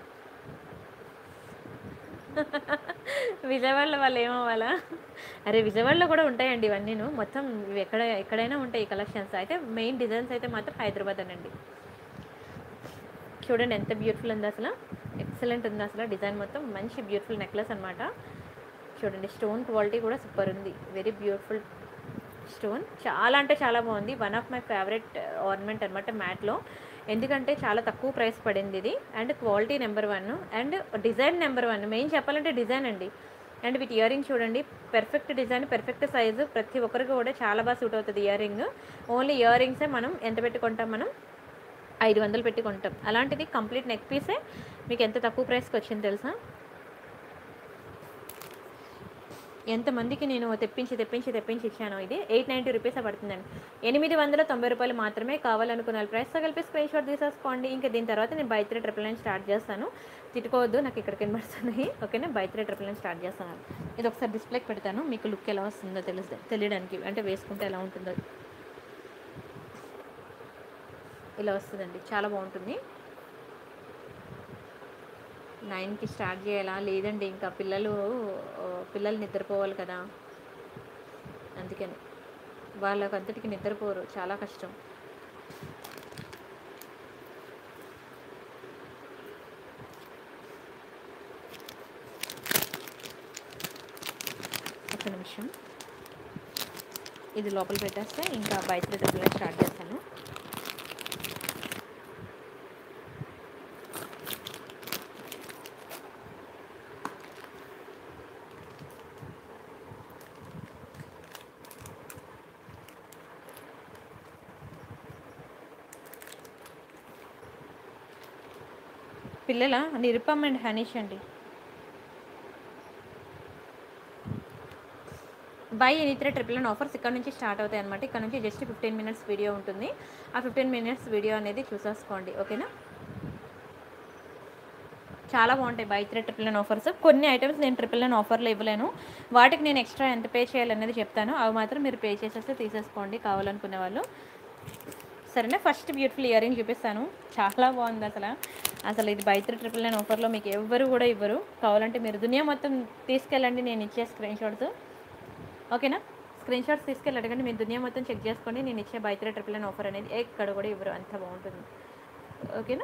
విజయవాడలో వాళ్ళు ఏమవ్వాలా అరే విజయవాడలో కూడా ఉంటాయండి ఇవన్నీను మొత్తం ఇవి ఎక్కడ ఎక్కడైనా ఉంటాయి ఈ కలెక్షన్స్ అయితే మెయిన్ డిజైన్స్ అయితే మాత్రం హైదరాబాద్ అనండి చూడండి ఎంత బ్యూటిఫుల్ ఉంది అసలు ఎక్సలెంట్ ఉంది అసలు డిజైన్ మొత్తం మంచి బ్యూటిఫుల్ నెక్లెస్ అనమాట చూడండి స్టోన్ క్వాలిటీ కూడా సూపర్ ఉంది వెరీ బ్యూటిఫుల్ స్టోన్ చాలా అంటే చాలా బాగుంది one of my favourite ornament అనమాట మ్యాట్లో ఎందుకంటే చాలా తక్కువ ప్రైస్ పడింది ఇది and quality number one and design number one main చెప్పాలంటే డిజైన్ అండి అండ్ వీటి ఇయర్ రింగ్ చూడండి పెర్ఫెక్ట్ డిజైన్ పెర్ఫెక్ట్ సైజు ప్రతి ఒక్కరికి కూడా చాలా బాగా సూట్ అవుతుంది ఇయర్ రింగ్ ఓన్లీ ఇయర్ రింగ్సే మనం ఎంత పెట్టుకుంటాం మనం ఐదు వందలు పెట్టి కొంటాం అలాంటిది కంప్లీట్ నెక్ పీసే మీకు ఎంత తక్కువ ప్రైస్కి వచ్చింది తెలుసా ఎంతమందికి నేను తెప్పించి తెప్పించి తెప్పించి ఇచ్చాను ఇది ఎయిట్ నైంటీ రూపీస్ పడుతుందండి ఎనిమిది వందల తొంభై రూపాయలు మాత్రమే కావాలనుకున్న ప్రైస్తో కలిపి స్క్రీన్ షాట్ తీసేసుకోండి ఇంకా దీని తర్వాత నేను buy three triple nine start చేస్తాను తిట్టుకోవద్దు నాకు ఇక్కడ కనబడుతున్నాయి ఓకేనా buy three triple nine start చేస్తాను ఇది ఒకసారి డిస్ప్లేకి పెడతాను మీకు లుక్ ఎలా వస్తుందో తెలుసు తెలియడానికి అంటే వేసుకుంటే ఎలా ఉంటుందో ఇలా వస్తుందండి చాలా బాగుంటుంది నైన్కి స్టార్ట్ చేయాలా లేదండి ఇంకా పిల్లలు ఆ, పిల్లలు నిద్రపోవాలి కదా అందుకని వాళ్ళకంతటికి నిద్రపోరు చాలా కష్టం ఒక నిమిషం ఇది లోపల పెట్టేస్తే ఇంకా బయట డబ్బులు స్టార్ట్ చేస్తాను పిల్లల నిరుపమ్ అండ్ హనీష్ అండి buy any three triple and offers ఇక్కడ నుంచి స్టార్ట్ అవుతాయి అనమాట ఇక్కడ నుంచి జస్ట్ ఫిఫ్టీన్ మినిట్స్ వీడియో ఉంటుంది ఆ ఫిఫ్టీన్ మినిట్స్ వీడియో అనేది చూసేసుకోండి ఓకేనా చాలా బాగుంటాయి buy three triple nine offers కొన్ని ఐటమ్స్ నేను ట్రిపుల్ నైన్ ఆఫర్లో ఇవ్వలేను వాటికి నేను ఎక్స్ట్రా ఎంత పే చేయాలనేది చెప్తాను అవి మాత్రం మీరు పే చేసేస్తే తీసేసుకోండి కావాలనుకునే వాళ్ళు సరేనా ఫస్ట్ బ్యూటిఫుల్ ఇయర్ రింగ్ చూపిస్తాను చాలా బాగుంది అసలు అసలు ఇది బై త్రీ ట్రిపుల్ నైన్ ఆఫర్లో మీకు ఎవ్వరు కూడా ఇవ్వరు కావాలంటే మీరు దునియా మొత్తం తీసుకెళ్ళండి నేను ఇచ్చే స్క్రీన్ షాట్స్ ఓకేనా స్క్రీన్ షాట్స్ తీసుకెళ్ళి అడగండి మీరు దునియా మొత్తం చెక్ చేసుకోండి నేను ఇచ్చే buy three triple nine offer అనేది ఎక్కడ కూడా ఇవ్వరు అంత బాగుంటుంది ఓకేనా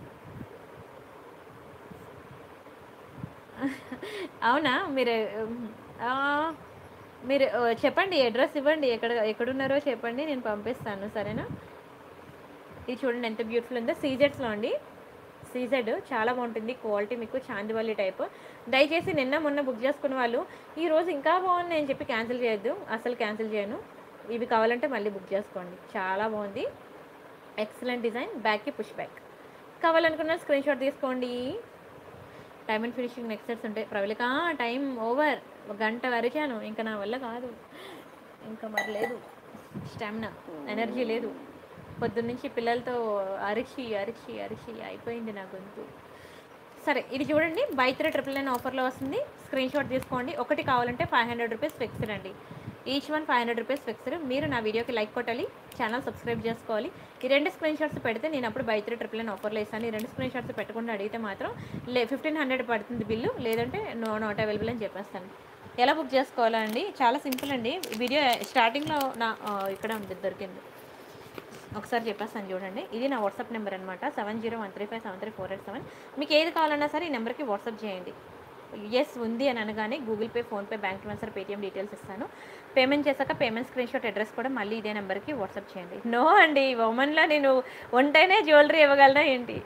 అవునా మీరు ఆ, మీరు ఆ, చెప్పండి అడ్రస్ ఇవ్వండి ఎక్కడ ఎక్కడున్నారో చెప్పండి నేను పంపిస్తాను సరేనా ఇది చూడండి ఎంత బ్యూటిఫుల్ ఉందో సీజెడ్స్లో అండి సీజెడ్ చాలా బాగుంటుంది క్వాలిటీ మీకు చాందివల్లి టైప్ దయచేసి నిన్న మొన్న బుక్ చేసుకున్న వాళ్ళు ఈ రోజు ఇంకా బాగుంది అని చెప్పి క్యాన్సిల్ చేయొద్దు అసలు క్యాన్సిల్ చేయను ఇవి కావాలంటే మళ్ళీ బుక్ చేసుకోండి చాలా బాగుంది ఎక్సలెంట్ డిజైన్ బ్యాక్కి పుష్ బ్యాక్ కావాలనుకున్న స్క్రీన్ షాట్ తీసుకోండి డైమండ్ ఫినిషింగ్ నెక్ సెట్స్ ఉంటాయి ప్రవళిక టైం ఓవర్ గంట వరకాను ఇంకా నా వల్ల కాదు ఇంకా మరి లేదు స్టామినా ఎనర్జీ లేదు పొద్దున్నుంచి పిల్లలతో అరిచి అరిచి అరిచి అయిపోయింది నా గొంతు సరే ఇది చూడండి బై త్రీ ట్రిపుల్ నైన్ ఆఫర్లో వస్తుంది స్క్రీన్ షాట్ తీసుకోండి ఒకటి కావాలంటే ఫైవ్ హండ్రెడ్ రూపీస్ ఫిక్స్డ్ అండి each one five hundred rupees fixed మీరు నా వీడియోకి లైక్ కొట్టాలి ఛానల్ సబ్స్క్రైబ్ చేసుకోవాలి ఈ రెండు స్క్రీన్ షాట్స్ పెడితే నేను అప్పుడు బై త్రీ ట్రిపుల్ నైన్ ఆఫర్లో ఇస్తాను ఈ రెండు స్క్రీన్ షాట్స్ పెట్టకుండా అడిగితే మాత్రం లే ఫిఫ్టీన్ హండ్రెడ్ పడుతుంది బిల్లు లేదంటే నో నాట్ అవైలబుల్ అని చెప్పేస్తాను ఎలా బుక్ చేసుకోవాలా అండి చాలా సింపుల్ అండి వీడియో స్టార్టింగ్లో నా ఆ, ఇక్కడ ఉంది దొరికింది ఒకసారి చెప్పేస్తాను చూడండి ఇది నా వాట్సాప్ నెంబర్ అనమాట seven zero one three five seven three four eight seven మీకు ఏది కావాలన్నా సరే ఈ నెంబర్కి వాట్సాప్ చేయండి ఎస్ ఉంది అని అనగానే Google pay PhonePe bank transfer Paytm details ఇస్తాను పేమెంట్ చేశాక పేమెంట్ స్క్రీన్ షాట్ అడ్రస్ కూడా మళ్ళీ ఇదే నెంబర్కి వాట్సాప్ చేయండి నో అండి ఉమెన్లో నేను ఉంటేనే జ్యువెలరీ ఇవ్వగలనా ఏంటి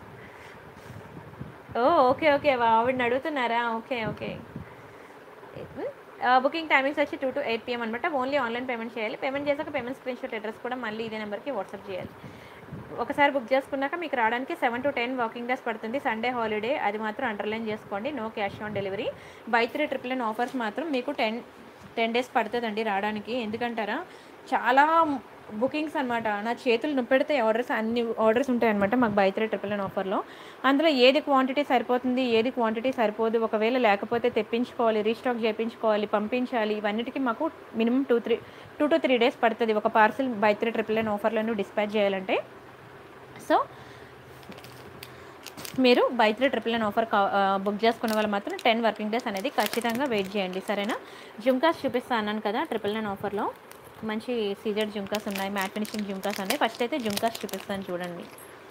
ఓ ఓకే ఓకే ఆవిడని అడుగుతున్నారా ఓకే ఓకే బుకింగ్ టైమింగ్స్ వచ్చి టూ టు ఎయిట్ పిఎం అనమాట ఓన్లీ ఆన్లైన్ పేమెంట్ చేయాలి పేమెంట్ చేశాక పేమెంట్ స్క్రీన్ షాట్ అడ్రస్ కూడా మళ్ళీ ఇదే నెంబర్కి వాట్సాప్ చేయాలి ఒకసారి బుక్ చేసుకున్నాక మీకు రావడానికి seven to ten walking days పడుతుంది సండే హాలిడే అది మాత్రం అండర్లైన్ చేసుకోండి no cash on delivery buy three triple nine offers మాత్రం మీకు టెన్ టెన్ డేస్ పడుతుందండి రావడానికి ఎందుకంటారా చాలా బుకింగ్స్ అనమాట నా చేతులు నొప్పెడితే ఆర్డర్స్ అన్ని ఆర్డర్స్ ఉంటాయి అనమాట మాకు బై త్రీ ట్రిపుల్ నైన్ ఆఫర్లో అందులో ఏది క్వాంటిటీ సరిపోతుంది ఏది క్వాంటిటీ సరిపోదు ఒకవేళ లేకపోతే తెప్పించుకోవాలి రీస్టాక్ చేయించుకోవాలి పంపించాలి ఇవన్నిటికీ మాకు minimum two three two to three days పడుతుంది ఒక parcel buy three triple nine ఆఫర్లను డిస్పాచ్ చేయాలంటే సో మీరు buy three triple nine offer కా- ఆ, బుక్ చేసుకున్న వాళ్ళు మాత్రం టెన్ వర్కింగ్ డేస్ అనేది ఖచ్చితంగా వెయిట్ చేయండి సరేనా జుంకాస్ చూపిస్తా అన్నాను కదా ట్రిపుల్ నైన్ ఆఫర్లో మంచి సీజెడ్ జుంకాస్ ఉన్నాయి మ్యాట్ ఫినిషింగ్ జుంకాస్ ఉన్నాయి ఫస్ట్ అయితే జుంకాస్ చూపిస్తాను చూడండి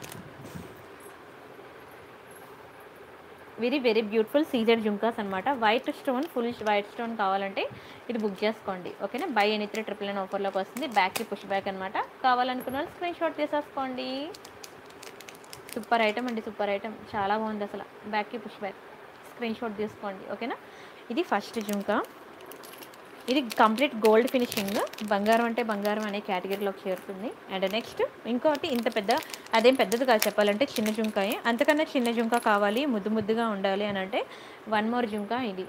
very very beautiful CZ jhumkas అనమాట white stone full white stone కావాలంటే ఇది బుక్ చేసుకోండి ఓకేనా buy any three triple nine ఆఫర్లోకి వస్తుంది బ్యాక్కి పుష్ బ్యాక్ అనమాట కావాలనుకున్న వాళ్ళు స్క్రీన్ షాట్ తీసేసుకోండి సూపర్ ఐటమ్ అండి సూపర్ ఐటమ్ చాలా బాగుంది అసలు బ్యాక్కి పుష్ బ్యాక్ స్క్రీన్ షాట్ తీసుకోండి ఓకేనా ఇది ఫస్ట్ జుంకా ఇది కంప్లీట్ గోల్డ్ ఫినిషింగ్ బంగారం అంటే బంగారం అనే కేటగిరీలోకి చేరుతుంది అండ్ నెక్స్ట్ ఇంకోటి ఇంత పెద్ద అదేం పెద్దది కాదు చెప్పాలంటే చిన్న జుంకాయే అంతకన్నా చిన్న జుంకా కావాలి ముద్దు ముద్దుగా ఉండాలి అని అంటే వన్ మోర్ జుంకా ఇది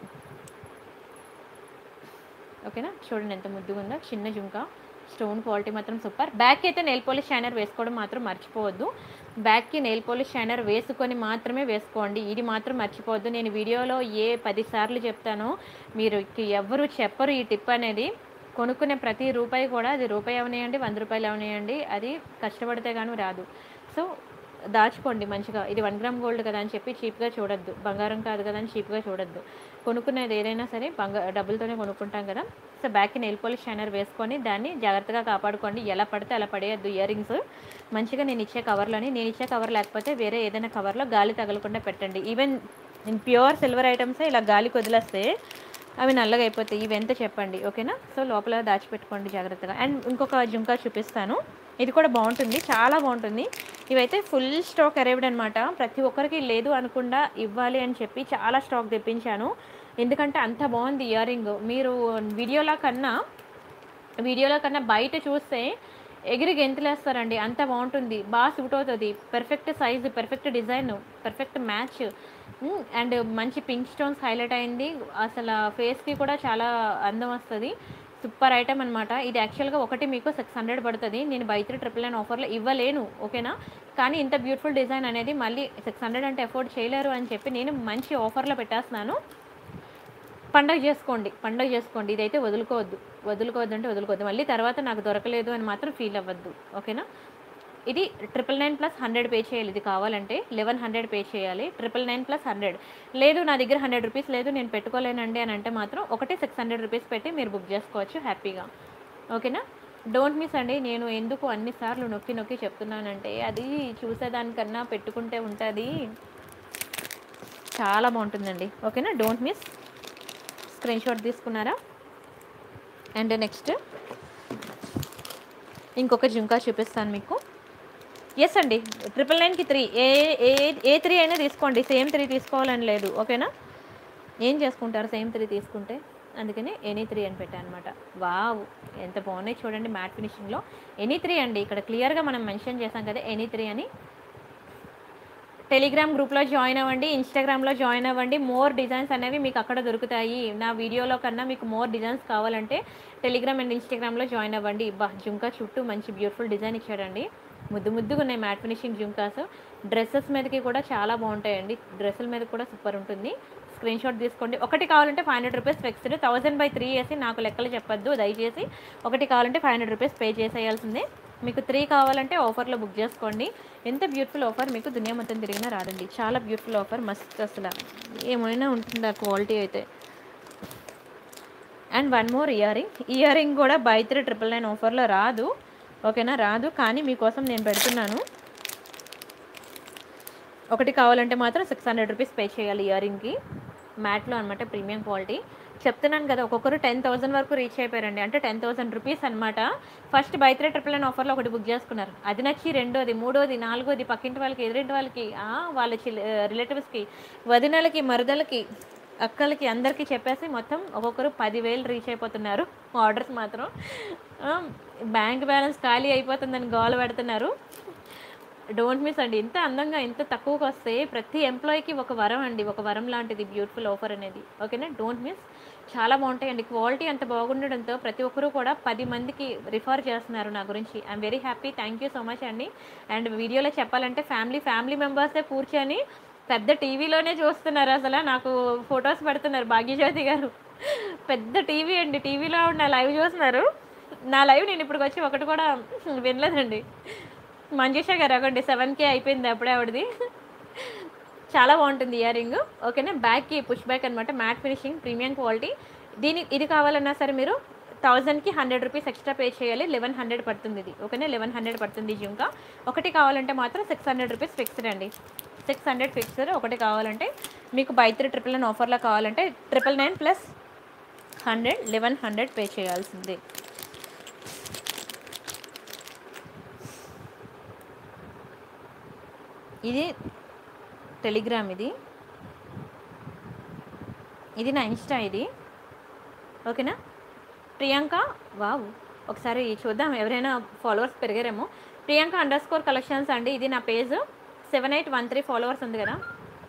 ఓకేనా చూడండి ఎంత ముద్దుగా ఉందో చిన్న జుంకా స్టోన్ క్వాలిటీ మాత్రం సూపర్ బ్యాక్ అయితే నెయిల్ పాలిష్ షైనర్ వేసుకోవడం మాత్రం మర్చిపోవద్దు బ్యాక్కి నెయిల్ పాలిష్ షైనర్ వేసుకొని మాత్రమే వేసుకోండి ఇది మాత్రం మర్చిపోవద్దు నేను వీడియోలో ఏ పది సార్లు చెప్తానో మీరు ఎవరు చెప్పరు ఈ టిప్ అనేది కొనుక్కునే ప్రతి రూపాయి కూడా అది రూపాయి అవనేయండి వంద రూపాయలు అవనేయండి అది కష్టపడితే కానీ రాదు సో దాచుకోండి మంచిగా ఇది వన్ గ్రామ్ గోల్డ్ కదా అని చెప్పి చీప్గా చూడొద్దు బంగారం కాదు కదా అని చీప్గా చూడొద్దు కొనుక్కునేది ఏదైనా సరే బంగా డబ్బులతోనే కొనుక్కుంటాం కదా సో బ్యాక్కి నెయిల్ పాలిష్ షైనర్ వేసుకొని దాన్ని జాగ్రత్తగా కాపాడుకోండి ఎలా పడితే అలా పడేయద్దు ఇయర్ రింగ్స్ మంచిగా నేను ఇచ్చే కవర్లోని నేను ఇచ్చే కవర్ లేకపోతే వేరే ఏదైనా కవర్లో గాలి తగలకుండా పెట్టండి ఈవెన్ ప్యూర్ సిల్వర్ ఐటమ్సే ఇలా గాలికి వదిలేస్తే అవి నల్లగా అయిపోతాయి ఇవి ఎంత చెప్పండి ఓకేనా సో లోపల దాచిపెట్టుకోండి జాగ్రత్తగా అండ్ ఇంకొక జుంకా చూపిస్తాను ఇది కూడా బాగుంటుంది చాలా బాగుంటుంది ఇవైతే ఫుల్ స్టాక్ అరైవ్డ్ అనమాట ప్రతి ఒక్కరికి లేదు అనకుండా ఇవ్వాలి అని చెప్పి చాలా స్టాక్ తెప్పించాను ఎందుకంటే అంత బాగుంది ఇయర్ రింగ్ మీరు వీడియోలా కన్నా వీడియోలో కన్నా బయట చూస్తే ఎగిరి గెంతులేస్తారండి అంత బాగుంటుంది బాగా సూట్ అవుతుంది perfect size perfect design perfect match and మంచి పింక్ స్టోన్స్ హైలైట్ అయింది అసలు ఫేస్కి కూడా చాలా అందం వస్తుంది సూపర్ ఐటమ్ అనమాట ఇది యాక్చువల్గా ఒకటి మీకు సిక్స్ హండ్రెడ్ పడుతుంది నేను బై త్రీ ట్రిపుల్ నైన్ ఆఫర్లో ఇవ్వలేను ఓకేనా కానీ ఇంత బ్యూటిఫుల్ డిజైన్ అనేది మళ్ళీ సిక్స్ హండ్రెడ్ అంటే అఫోర్డ్ చేయలేరు అని చెప్పి నేను మంచి ఆఫర్లో పెట్టేస్తున్నాను పండగ చేసుకోండి పండగ చేసుకోండి ఇదైతే వదులుకోవద్దు వదులుకోవద్దు అంటే వదులుకోవద్దు మళ్ళీ తర్వాత నాకు దొరకలేదు అని మాత్రం ఫీల్ అవ్వద్దు ఓకేనా ఇది triple nine plus hundred pay చేయాలి ఇది కావాలంటే లెవెన్ హండ్రెడ్ పే చేయాలి ట్రిపుల్ నైన్ ప్లస్ హండ్రెడ్ లేదు నా దగ్గర హండ్రెడ్ రూపీస్ లేదు నేను పెట్టుకోలేనండి అని అంటే మాత్రం ఒకటి సిక్స్ హండ్రెడ్ రూపీస్ పెట్టి మీరు బుక్ చేసుకోవచ్చు హ్యాపీగా ఓకేనా డోంట్ మిస్ అండి నేను ఎందుకు అన్నిసార్లు నొక్కి నొక్కి చెప్తున్నానంటే అది చూసేదానికన్నా పెట్టుకుంటే ఉంటుంది చాలా బాగుంటుందండి ఓకేనా డోంట్ మిస్ స్క్రీన్ షాట్ తీసుకున్నారా అండ్ నెక్స్ట్ ఇంకొక జుంకా చూపిస్తాను మీకు ఎస్ అండి ట్రిపుల్ నైన్కి త్రీ ఏ ఏ ఏ త్రీ అయినా తీసుకోండి సేమ్ త్రీ తీసుకోవాలని లేదు ఓకేనా ఏం చేసుకుంటారు సేమ్ త్రీ తీసుకుంటే అందుకని ఎనీ త్రీ అని పెట్టాను అనమాట వావ్ ఎంత బాగున్నాయి చూడండి మ్యాట్ ఫినిషింగ్లో ఎనీ త్రీ అండి ఇక్కడ క్లియర్గా మనం మెన్షన్ చేసాం కదా ఎనీ త్రీ అని టెలిగ్రామ్ గ్రూప్లో జాయిన్ అవ్వండి ఇన్స్టాగ్రామ్లో జాయిన్ అవ్వండి మోర్ డిజైన్స్ అనేవి మీకు అక్కడ దొరుకుతాయి నా వీడియోలో కన్నా మీకు మోర్ డిజైన్స్ కావాలంటే టెలిగ్రామ్ అండ్ ఇన్స్టాగ్రామ్లో జాయిన్ అవ్వండి బా జుంకా చుట్టూ మంచి బ్యూటిఫుల్ డిజైన్ ఇచ్చాడండి ముద్దు ముద్దుగా ఉన్నాయి మ్యాట్ ఫినిషింగ్ జుంకాస్ డ్రెస్సెస్ మీదకి కూడా చాలా బాగుంటాయండి డ్రెస్సుల మీద కూడా సూపర్ ఉంటుంది స్క్రీన్ షాట్ తీసుకోండి ఒకటి కావాలంటే five hundred rupees fixed thousand buy three వేసి నాకు లెక్కలు చెప్పొద్దు దయచేసి ఒకటి కావాలంటే ఫైవ్ హండ్రెడ్ రూపీస్ పే చేసేయాల్సిందే మీకు త్రీ కావాలంటే ఆఫర్లో బుక్ చేసుకోండి ఎంత బ్యూటిఫుల్ ఆఫర్ మీకు దునియా మొత్తం తిరిగినా రాదండి చాలా బ్యూటిఫుల్ ఆఫర్ మస్త్ అసలు ఏమైనా ఉంటుంది ఆ క్వాలిటీ అయితే and one more earring earring కూడా బై త్రీ ట్రిపుల్ నైన్ ఆఫర్లో రాదు ఓకేనా రాదు కానీ మీకోసం నేను పెడుతున్నాను ఒకటి కావాలంటే మాత్రం సిక్స్ హండ్రెడ్ రూపీస్ పే చేయాలి ఇయర్ రింగ్కి మ్యాట్లో అనమాట ప్రీమియం క్వాలిటీ చెప్తున్నాను కదా ఒక్కొక్కరు టెన్ థౌసండ్ వరకు రీచ్ అయిపోయారండి అంటే టెన్ థౌసండ్ రూపీస్ అనమాట first buy three triple nine ఆఫర్లో ఒకటి బుక్ చేసుకున్నారు అది నచ్చి రెండోది మూడోది నాలుగోది పక్కింటి వాళ్ళకి ఎదురింటి వాళ్ళకి ఆ, వాళ్ళ చిల్ రిలేటివ్స్కి వదినలకి మరుదలకి అక్కలకి అందరికీ చెప్పేసి మొత్తం ఒక్కొక్కరు పదివేలు రీచ్ అయిపోతున్నారు ఆర్డర్స్ మాత్రం ఆ, బ్యాంక్ బ్యాలెన్స్ ఖాళీ అయిపోతుందని గోల పెడుతున్నారు డోంట్ మిస్ అండి ఇంత అందంగా ఇంత తక్కువకి వస్తే ప్రతి ఎంప్లాయీకి ఒక వరం అండి ఒక వరం లాంటిది బ్యూటిఫుల్ ఆఫర్ అనేది ఓకేనా డోంట్ మిస్ చాలా బాగుంటాయండి క్వాలిటీ అంత బాగుండడంతో ప్రతి ఒక్కరూ కూడా పది మందికి రిఫర్ చేస్తున్నారు నా గురించి I'm very happy thank you so much అండి అండ్ వీడియోలో చెప్పాలంటే ఫ్యామిలీ ఫ్యామిలీ మెంబర్సే కూర్చొని పెద్ద టీవీలోనే చూస్తున్నారు అసలు నాకు ఫొటోస్ పెడుతున్నారు భాగ్యజ్యోతి గారు పెద్ద టీవీ అండి టీవీలో ఉన్న లైవ్ చూస్తున్నారు నా లైవ్ నేను ఇప్పుడు వచ్చి ఒకటి కూడా వినలేదండి మంజుష గారు అవ్వండి సెవెన్ కే అయిపోయింది అప్పుడే ఆవిడది చాలా బాగుంటుంది ఇయర్ రింగ్ ఓకేనా బ్యాక్కి పుష్ బ్యాక్ అనమాట మ్యాట్ ఫినిషింగ్ ప్రీమియం క్వాలిటీ దీని ఇది కావాలన్నా సరే మీరు థౌజండ్కి హండ్రెడ్ రూపీస్ ఎక్స్ట్రా పే చేయాలి లెవెన్ హండ్రెడ్ పడుతుంది ఇది ఓకేనా లెవెన్ హండ్రెడ్ పడుతుంది ఈ జుంకా ఒకటి కావాలంటే మాత్రం సిక్స్ హండ్రెడ్ రూపీస్ ఫిక్స్డ్ అండి సిక్స్ హండ్రెడ్ ఫిక్స్డ్ ఒకటి కావాలంటే మీకు బై త్రీ ట్రిపుల్ నైన్ ఆఫర్లో కావాలంటే triple nine plus hundred eleven hundred pay చేయాల్సిందే ఇది టెలిగ్రామ్ ఇది ఇది నా ఇన్స్టా ఇది ఓకేనా ప్రియాంక వావ్ ఒకసారి చూద్దాం ఎవరైనా ఫాలోవర్స్ పెరిగారేమో ప్రియాంక అండర్ స్కోర్ కలెక్షన్స్ అండి ఇది నా page seven eight one three followers ఉంది కదా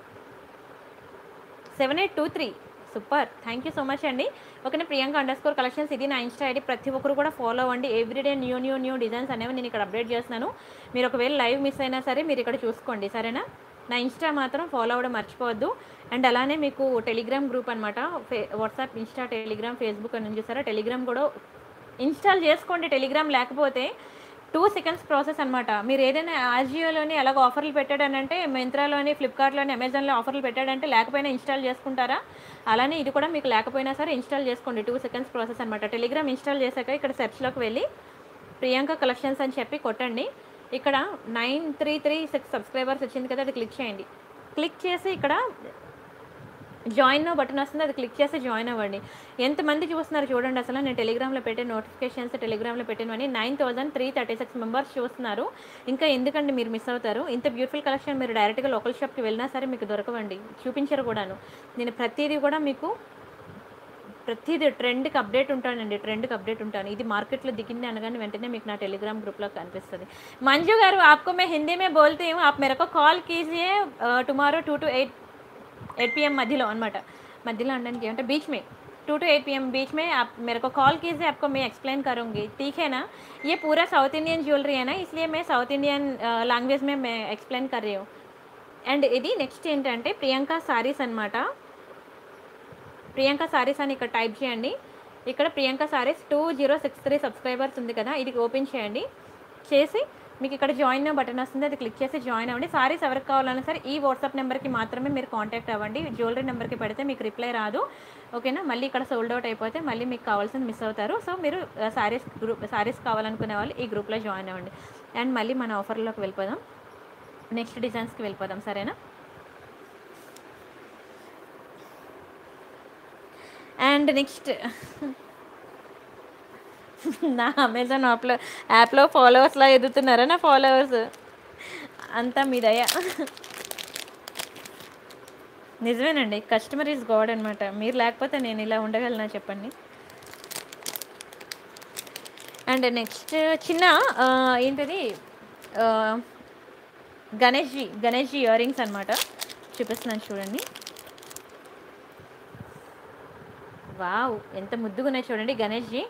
seven eight two three super thank you so much అండి ఓకేనా ప్రియాంక అండర్ స్కోర్ కలెక్షన్స్ ఇది నా ఇన్స్టా ఐడి ప్రతి ఒక్కరు కూడా ఫాలో అవ్వండి everyday new new new designs అనేవి నేను ఇక్కడ అప్డేట్ చేస్తున్నాను మీరు ఒకవేళ లైవ్ మిస్ అయినా సరే మీరు ఇక్కడ చూసుకోండి సరేనా నా ఇన్స్టా మాత్రం ఫాలో అవ్వడం మర్చిపోవద్దు అండ్ అలానే మీకు టెలిగ్రామ్ గ్రూప్ అనమాట ఫే వాట్సాప్ ఇన్స్టా టెలిగ్రామ్ ఫేస్బుక్ అని చూసారా టెలిగ్రామ్ కూడా ఇన్స్టాల్ చేసుకోండి టెలిగ్రామ్ లేకపోతే టూ సెకండ్స్ ప్రాసెస్ అనమాట మీరు ఏదైనా ఆజియోలోని ఎలాగ ఆఫర్లు పెట్టాడనంటే మింత్రాలోని ఫ్లిప్కార్ట్లోని అమెజాన్లో ఆఫర్లు పెట్టాడంటే లేకపోయినా ఇన్స్టాల్ చేసుకుంటారా అలానే ఇది కూడా మీకు లేకపోయినా సరే ఇన్స్టాల్ చేసుకోండి టూ సెకండ్స్ ప్రాసెస్ అనమాట టెలిగ్రామ్ ఇన్స్టాల్ చేశాక ఇక్కడ సెర్చ్లోకి వెళ్ళి ప్రియాంక కలెక్షన్స్ అని చెప్పి కొట్టండి ఇక్కడ nine three three six subscribers వచ్చింది కదా అది క్లిక్ చేయండి క్లిక్ చేసి ఇక్కడ జాయిన్ బటన్ వస్తుంది అది క్లిక్ చేసి జాయిన్ అవ్వండి ఎంతమంది చూస్తున్నారు చూడండి అసలు నేను టెలిగ్రామ్లో పెట్టే నోటిఫికేషన్స్ టెలిగ్రామ్లో పెట్టినవని nine thousand three thirty six members చూస్తున్నారు ఇంకా ఎందుకండి మీరు మిస్ అవుతారు ఇంత బ్యూటిఫుల్ కలెక్షన్ మీరు డైరెక్ట్గా లోకల్ షాప్కి వెళ్ళినా సరే మీకు దొరకవండి చూపించరు కూడాను నేను ప్రతిదీ కూడా మీకు ప్రతిదీ ట్రెండ్కి అప్డేట్ ఉంటానండి ట్రెండ్కి అప్డేట్ ఉంటాను ఇది మార్కెట్లో దిగింది అనగానే వెంటనే మీకు నా టెలిగ్రామ్ గ్రూప్లో కనిపిస్తుంది మంజు గారు आपको मैं हिंदी में बोलती हूँ आप मेरे को कॉल कीजिए tomorrow two to eight eight P మధ్యలో అనమాట మధ్యలో అనడానికి ఏమంటే बीच में two to eight P M बीच में आप मेरे को कॉल कीजिए आपको मैं एक्सप्लेन करूँगी ठीक है ना ये पूरा साउथ इंडियन ज्वेलरी है ना इसलिए मैं साउथ इंडियन లాంగ్వేజ్ में मैं एक्सप्लेन कर रही हूँ అండ్ ఇది నెక్స్ట్ ఏంటంటే ప్రియాంక సారీస్ అనమాట ప్రియాంక సారీస్ అని ఇక్కడ టైప్ చేయండి ఇక్కడ Priyanka Sarees two zero six three subscribers ఉంది కదా ఇది ఓపెన్ చేయండి చేసి మీకు ఇక్కడ జాయిన్ బటన్ వస్తుంది అది క్లిక్ చేసి జాయిన్ అవ్వండి సారీస్ ఎవరికి కావాలన్నా సరే ఈ వాట్సాప్ నెంబర్కి మాత్రమే మీరు కాంటాక్ట్ అవ్వండి జ్యువెలరీ నెంబర్కి పెడితే మీకు రిప్లై రాదు ఓకేనా మళ్ళీ ఇక్కడ సోల్డ్ అవుట్ అయిపోతే మళ్ళీ మీకు కావాల్సింది మిస్ అవుతారు సో మీరు సారీస్ గ్రూప్ సారీస్ కావాలనుకునే వాళ్ళు ఈ గ్రూప్లో జాయిన్ అవ్వండి అండ్ మళ్ళీ మన ఆఫర్లోకి వెళ్ళిపోదాం నెక్స్ట్ డిజైన్స్కి వెళ్ళిపోదాం సరేనా అండ్ నెక్స్ట్ నా అమెజాన్ యాప్లో యాప్లో ఫాలోవర్స్లా ఎదుగుతున్నారా నా ఫాలోవర్స్ అంతా మీ దయ నిజమేనండి కస్టమర్ ఈజ్ గాడ్ అనమాట మీరు లేకపోతే నేను ఇలా ఉండగలనా చెప్పండి అండ్ నెక్స్ట్ చిన్న ఆ, ఏంటిది ఆ, గణేష్జీ గణేష్జీ ఇయర్ రింగ్స్ అనమాట చూపిస్తున్నాను చూడండి వావ్ ఎంత ముద్దుగా ఉన్నాయి చూడండి గణేష్జీ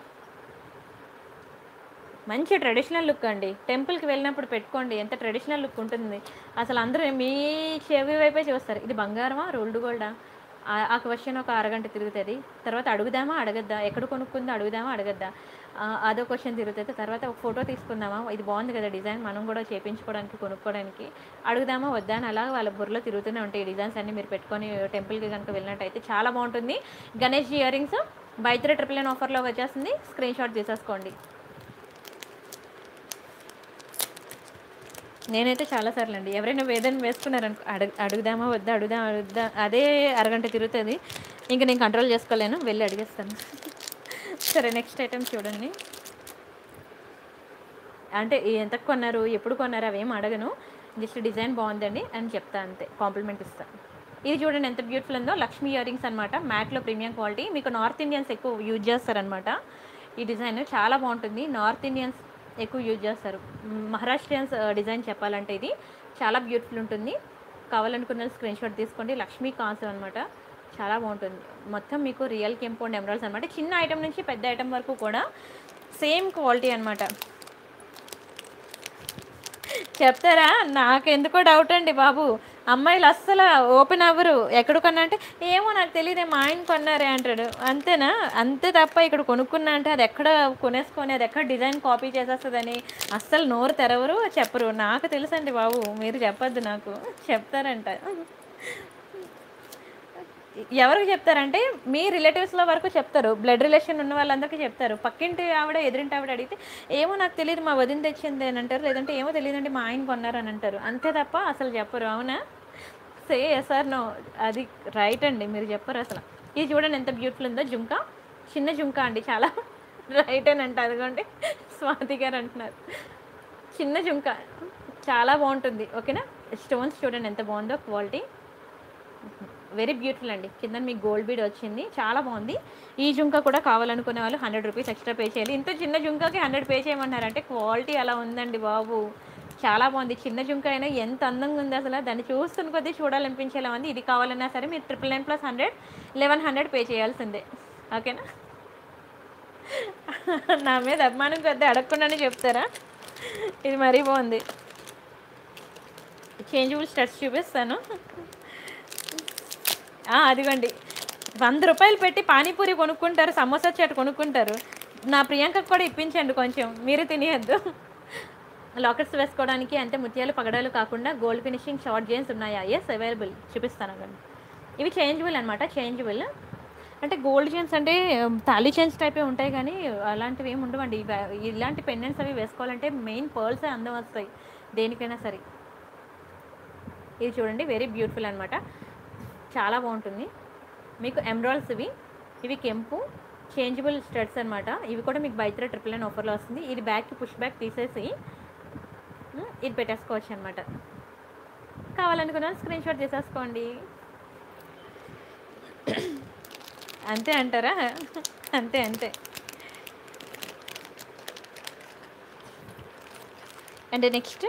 మంచి ట్రెడిషనల్ లుక్ అండి టెంపుల్కి వెళ్ళినప్పుడు పెట్టుకోండి ఎంత ట్రెడిషనల్ లుక్ ఉంటుంది అసలు అందరూ మీ చెవి వైపే చూస్తారు ఇది బంగారమా రోల్డ్ గోల్డా ఆ- ఆ క్వశ్చన్ ఒక అరగంట తిరుగుతుంది తర్వాత అడుగుదామా అడగద్దా ఎక్కడ కొనుక్కుందో అడుగుదామా అడగద్దా ఆ, అదో క్వశ్చన్ తిరుగుతుంది తర్వాత ఒక ఫోటో తీసుకుందామా ఇది బాగుంది కదా డిజైన్ మనం కూడా చేపించుకోవడానికి కొనుక్కోవడానికి అడుగుదామా వద్దా అని అలా వాళ్ళ బుర్రలో తిరుగుతూనే ఉంటాయి ఈ డిజైన్స్ అన్ని మీరు పెట్టుకొని టెంపుల్కి కనుక వెళ్ళినట్టయితే చాలా బాగుంటుంది Ganesh earrings by three triple nine ఆఫర్లో వచ్చేస్తుంది స్క్రీన్ షాట్ తీసేసుకోండి నేనైతే చాలాసార్లు అండి ఎవరైనా వేదన వేసుకున్నారనుకో అడుగు అడుగుదామా వద్దా అడుగుదామా అడుగుదా అదే అరగంట తిరుగుతుంది ఇంకా నేను కంట్రోల్ చేసుకోలేను వెళ్ళి అడిగేస్తాను సరే నెక్స్ట్ ఐటమ్ చూడండి అంటే ఎంత కొన్నారు ఎప్పుడు కొన్నారు అవేం అడగను జస్ట్ డిజైన్ బాగుందండి అని చెప్తా అంతే కాంప్లిమెంట్ ఇస్తాను ఇది చూడండి ఎంత బ్యూటిఫుల్ ఉందో లక్ష్మీ ఇయర్ రింగ్స్ అనమాట మ్యాట్లో ప్రీమియం క్వాలిటీ మీకు నార్త్ ఇండియన్స్ ఎక్కువ యూజ్ చేస్తారనమాట ఈ డిజైన్ చాలా బాగుంటుంది నార్త్ ఇండియన్స్ ఎక్కువ యూజ్ చేస్తారు మ్, మహారాష్ట్రియన్స్ డిజైన్ చెప్పాలంటే ఇది చాలా బ్యూటిఫుల్ ఉంటుంది కావాలనుకున్న స్క్రీన్ షాట్ తీసుకోండి లక్ష్మీ కాసు అనమాట చాలా బాగుంటుంది మొత్తం మీకు రియల్ కెంపౌండ్ ఎమరాల్స్ అనమాట చిన్న ఐటమ్ నుంచి పెద్ద ఐటమ్ వరకు కూడా సేమ్ క్వాలిటీ అనమాట చెప్తారా నాకెందుకో డౌట్ అండి బాబు అమ్మాయిలు అస్సలు ఓపెన్ అవ్వరు ఎక్కడ కొన్నా అంటే ఏమో నాకు తెలియదే మా ఆయన కొన్నారే అంటాడు అంతేనా అంతే తప్ప ఇక్కడ కొనుక్కున్నా అంటే అది ఎక్కడ కొనేసుకొని అది ఎక్కడ డిజైన్ కాపీ చేసేస్తుందని అస్సలు నోరు తెరవరు చెప్పరు నాకు తెలుసండి బాబు మీరు చెప్పొద్దు నాకు చెప్తారంట ఎవరికి చెప్తారంటే మీ రిలేటివ్స్లో వరకు చెప్తారు బ్లడ్ రిలేషన్ ఉన్న వాళ్ళందరికీ చెప్తారు పక్కింటి ఆవిడ ఎదురింటి ఆవిడ అడిగితే ఏమో నాకు తెలియదు మా వదిన తెచ్చింది అని అంటారు లేదంటే ఏమో తెలియదండి మా ఆయన కొన్నారు అని అంటారు అంతే తప్ప అసలు చెప్పరు అవునా సే సార్ నో అది రైట్ అండి మీరు చెప్పరు అసలు ఇది చూడండి ఎంత బ్యూటిఫుల్ ఉందో జుంకా చిన్న జుంకా అండి చాలా రైట్ అని అంట అదిగోండి స్వాతి గారు అంటున్నారు చిన్న జుంకా చాలా బాగుంటుంది ఓకేనా స్టోన్స్ చూడండి ఎంత బాగుందో క్వాలిటీ వెరీ బ్యూటిఫుల్ అండి కింద మీకు గోల్డ్ బీడ్ వచ్చింది చాలా బాగుంది ఈ జుంకా కూడా కావాలనుకునే వాళ్ళు హండ్రెడ్ రూపీస్ ఎక్స్ట్రా పే చేయాలి ఇంత చిన్న జుంకాకి హండ్రెడ్ పే చేయమన్నారంటే క్వాలిటీ అలా ఉందండి బాబు చాలా బాగుంది చిన్న జుంకా అయినా ఎంత అందంగా ఉంది అసలు దాన్ని చూస్తున్న కొద్దీ చూడాలనిపించేలా ఉంది ఇది కావాలన్నా సరే మీరు triple nine plus hundred eleven hundred pay చేయాల్సిందే ఓకేనా నా మీద అభిమానం కొద్ది అడగకుండానే చెప్తారా ఇది మరీ బాగుంది చేంజబుల్ స్టడ్స్ చూపిస్తాను ఆ, అదిగోండి వంద రూపాయలు పెట్టి పానీపూరి కొనుక్కుంటారు సమోసా చాట్ కొనుక్కుంటారు నా ప్రియాంకకు కూడా ఇప్పించండి కొంచెం మీరు తినేయద్దు లాకెట్స్ వేసుకోవడానికి అంటే ముత్యాలు పగడాలు కాకుండా గోల్డ్ ఫినిషింగ్ షార్ట్ జైన్స్ ఉన్నాయా ఎస్ అవైలబుల్ చూపిస్తాను అక్కడ ఇవి చేంజబుల్ అనమాట చేంజబుల్ అంటే గోల్డ్ చైన్స్ అంటే తాళీ చైన్స్ టైపే ఉంటాయి కానీ అలాంటివి ఏమి ఉండవండి ఇవి- ఇలాంటి పెండెంట్స్ అవి వేసుకోవాలంటే మెయిన్ పర్ల్సే అందం వస్తాయి దేనికైనా సరే ఇది చూడండి వెరీ బ్యూటిఫుల్ అనమాట చాలా బాగుంటుంది మీకు ఎమ్రాల్స్ ఇవి ఇవి కెంపు చేంజబుల్ స్టడ్స్ అనమాట ఇవి కూడా మీకు బయట ట్రిపుల్ నైన్ ఆఫర్లో వస్తుంది ఇది బ్యాక్కి పుష్ బ్యాక్ తీసేసి ఉమ్, ఇది పెట్టేసుకోవచ్చు అనమాట కావాలనుకున్న స్క్రీన్ షాట్ తీసేసుకోండి అంతే అంటారా అంతే అంతే అండ్ నెక్స్ట్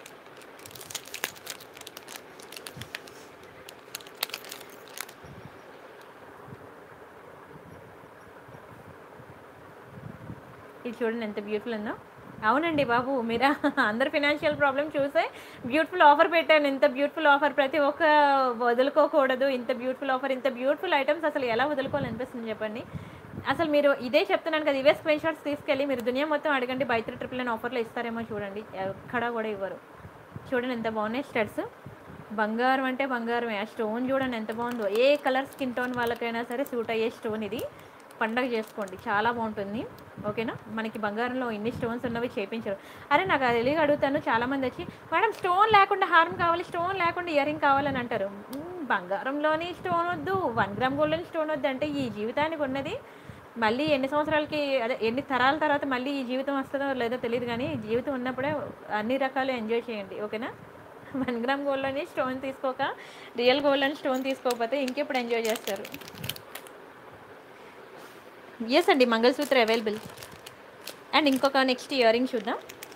ఇది చూడండి ఎంత బ్యూటిఫుల్ ఉందో అవునండి బాబు మీరా అందరు ఫినాన్షియల్ ప్రాబ్లమ్ చూసే బ్యూటిఫుల్ ఆఫర్ పెట్టాను ఇంత బ్యూటిఫుల్ ఆఫర్ ప్రతి ఒక్క వదులుకోకూడదు ఇంత బ్యూటిఫుల్ ఆఫర్ ఇంత బ్యూటిఫుల్ ఐటమ్స్ అసలు ఎలా వదులుకోవాలనిపిస్తుంది చెప్పండి అసలు మీరు ఇదే చెప్తున్నాను కదా ఇవే స్క్రీన్ షాట్స్ తీసుకెళ్ళి మీరు దునియా మొత్తం అడగండి బై త్రీ ట్రిపుల్ నైన్ ఆఫర్లో ఇస్తారేమో చూడండి ఎక్కడా కూడా ఇవ్వరు చూడండి ఎంత బాగున్నాయి స్టడ్స్ బంగారం అంటే బంగారమే ఆ స్టోన్ చూడండి ఎంత బాగుందో ఏ కలర్ స్కిన్ టోన్ వాళ్ళకైనా సరే సూట్ అయ్యే స్టోన్ ఇది పండగ చేసుకోండి చాలా బాగుంటుంది ఓకేనా మనకి బంగారంలో ఇన్ని స్టోన్స్ ఉన్నవి చేపించరు అరే నాకు అది తెలియక అడుగుతాను చాలామంది వచ్చి మేడం స్టోన్ లేకుండా హారం కావాలి స్టోన్ లేకుండా ఇయర్ రింగ్ కావాలని అంటారు "మ్మ్, బంగారంలోని స్టోన్ వద్దు వన్ గ్రామ్ గోల్డ్లోని స్టోన్ వద్దు అంటే ఈ జీవితానికి ఉన్నది మళ్ళీ ఎన్ని సంవత్సరాలకి అదే ఎన్ని తరాల తర్వాత మళ్ళీ ఈ జీవితం వస్తుందో లేదో తెలియదు కానీ జీవితం ఉన్నప్పుడే అన్ని రకాలు ఎంజాయ్ చేయండి ఓకేనా వన్ గ్రామ్ గోల్డ్లోని స్టోన్ తీసుకోక రియల్ గోల్డ్లోని స్టోన్ తీసుకోకపోతే ఇంకెప్పుడు ఎంజాయ్ చేస్తారు ఎస్ అండి మంగళసూత్ర అవైలబుల్ అండ్ ఇంకొక నెక్స్ట్ ఇయర్ రింగ్ చూద్దాం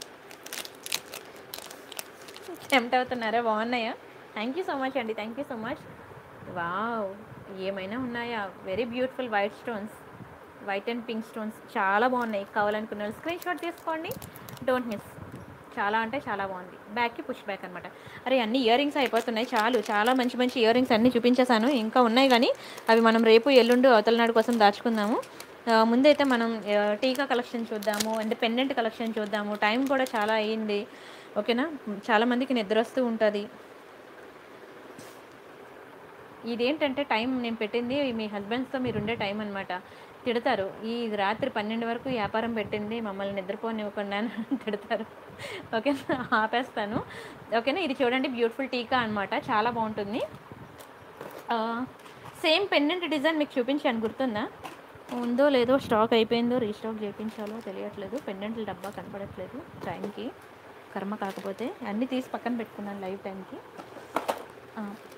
టెంప్ట్ అవుతున్నారా బాగున్నాయా థ్యాంక్ యూ సో మచ్ అండి thank you so much wow ఏమైనా ఉన్నాయా very beautiful white stones white and pink stones చాలా బాగున్నాయి కావాలనుకున్న వాళ్ళు స్క్రీన్ షాట్ తీసుకోండి డోంట్ మిస్ చాలా అంటే చాలా బాగుంది బ్యాక్కి పుష్ బ్యాక్ అనమాట అరే అన్ని ఇయర్ రింగ్స్ అయిపోతున్నాయి చాలు చాలా మంచి మంచి ఇయర్ రింగ్స్ అన్నీ చూపించేశాను ఇంకా ఉన్నాయి కానీ అవి మనం రేపు ఎల్లుండి అవతల నాడు కోసం దాచుకుందాము ఆ, ముందైతే మనం ఆ, టీకా కలెక్షన్ చూద్దాము అంటే పెండెంట్ కలెక్షన్ చూద్దాము టైం కూడా చాలా అయ్యింది ఓకేనా చాలా మందికి నిద్ర వస్తూ ఉంటుంది ఇదేంటంటే టైం నేను పెట్టింది మీ హస్బెండ్స్తో మీరు ఉండే టైం అనమాట తిడతారు ఈ రాత్రి పన్నెండు వరకు వ్యాపారం పెట్టింది మమ్మల్ని నిద్రపోనివ్వకుండా అని తిడతారు ఓకేనా ఆపేస్తాను ఓకేనా ఇది చూడండి బ్యూటిఫుల్ టీకా అనమాట చాలా బాగుంటుంది సేమ్ పెండెంట్ డిజైన్ మీకు చూపించాను గుర్తుందా ఉందో లేదో స్టాక్ అయిపోయిందో రీస్టాక్ చేయించాలో తెలియట్లేదు పెండెంట్ల డబ్బా కనపడట్లేదు టైంకి కర్మ కాకపోతే అన్నీ తీసి పక్కన పెట్టుకున్నాను లైవ్ టైంకి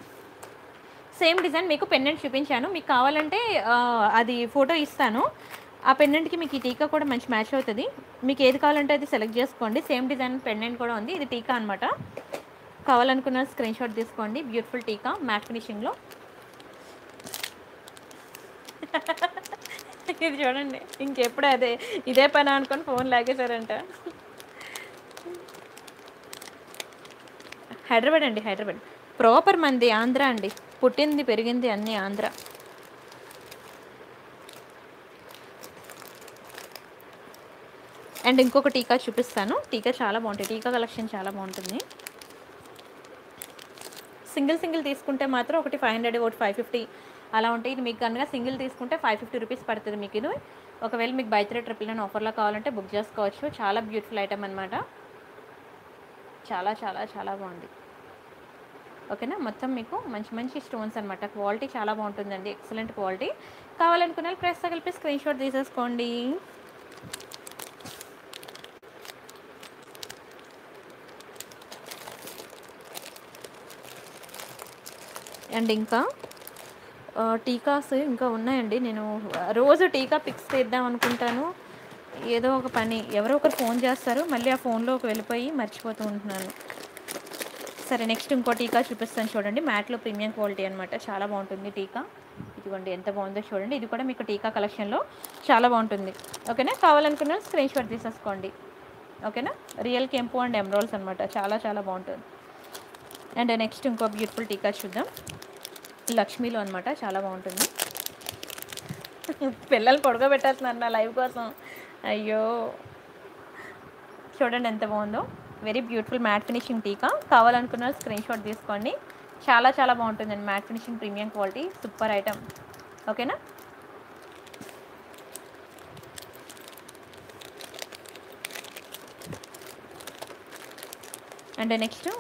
సేమ్ డిజైన్ మీకు పెండెంట్ చూపించాను మీకు కావాలంటే ఆ, అది ఫోటో ఇస్తాను ఆ పెండెంట్కి మీకు ఈ టీకా కూడా మంచి మ్యాచ్ అవుతుంది మీకు ఏది కావాలంటే అది సెలెక్ట్ చేసుకోండి సేమ్ డిజైన్ పెండెంట్ కూడా ఉంది ఇది టీకా అనమాట కావాలనుకున్న స్క్రీన్ షాట్ తీసుకోండి బ్యూటిఫుల్ టీకా మ్యాట్ ఫినిషింగ్లో ఇది చూడండి ఇంకెప్పుడు అదే ఇదే పని అనుకొని ఫోన్ లాగేశారంట హైదరాబాద్ అండి హైదరాబాద్ ప్రాపర్ మంది ఆంధ్ర అండి పుట్టింది పెరిగింది అన్నీ ఆంధ్ర అండ్ ఇంకొక టీకా చూపిస్తాను టీకా చాలా బాగుంటుంది టీకా కలెక్షన్ చాలా బాగుంటుంది సింగిల్ సింగిల్ తీసుకుంటే మాత్రం ఒకటి ఫైవ్ హండ్రెడ్ ఒకటి ఫైవ్ ఫిఫ్టీ అలా ఉంటాయి ఇది మీకు కనుక సింగిల్ తీసుకుంటే ఫైవ్ ఫిఫ్టీ రూపీస్ పడుతుంది మీకు ఇది ఒకవేళ మీకు బై త్రీ ట్రిపుల్ నైన్ ఆఫర్లో కావాలంటే బుక్ చేసుకోవచ్చు చాలా బ్యూటిఫుల్ ఐటమ్ అనమాట చాలా చాలా చాలా బాగుంది ఓకేనా మొత్తం మీకు మంచి మంచి స్టోన్స్ అనమాట క్వాలిటీ చాలా బాగుంటుందండి ఎక్సలెంట్ క్వాలిటీ కావాలనుకున్న ప్రెస్ కలిపి స్క్రీన్ షాట్ తీసేసుకోండి అండ్ ఇంకా ఆ, టీకాస్ ఇంకా ఉన్నాయండి నేను రోజు టీకా పిక్స్ తీద్దాం అనుకుంటాను ఏదో ఒక పని ఎవరో ఒకరు ఫోన్ చేస్తారు మళ్ళీ ఆ ఫోన్లోకి వెళ్ళిపోయి మర్చిపోతూ ఉంటున్నాను సరే నెక్స్ట్ ఇంకో టీకా చూపిస్తాను చూడండి మ్యాట్లో ప్రీమియం క్వాలిటీ అనమాట చాలా బాగుంటుంది టీకా ఇదిగోండి ఎంత బాగుందో చూడండి ఇది కూడా మీకు టీకా కలెక్షన్లో చాలా బాగుంటుంది ఓకేనా కావాలనుకున్న స్క్రీన్ షాట్ తీసేసుకోండి ఓకేనా రియల్ కెంపు అండ్ ఎమ్రోల్స్ అనమాట చాలా చాలా బాగుంటుంది అండ్ నెక్స్ట్ ఇంకో బ్యూటిఫుల్ టీకా చూద్దాం లక్ష్మీలో అనమాట చాలా బాగుంటుంది పిల్లలు పడుకోబెట్టేస్తున్నారు నా లైవ్ కోసం అయ్యో చూడండి ఎంత బాగుందో వెరీ బ్యూటిఫుల్ మ్యాట్ ఫినిషింగ్ టీకా కావాలనుకున్న స్క్రీన్ షాట్ తీసుకోండి చాలా చాలా బాగుంటుందండి matte finishing premium quality super item ఓకేనా అండ్ నెక్స్ట్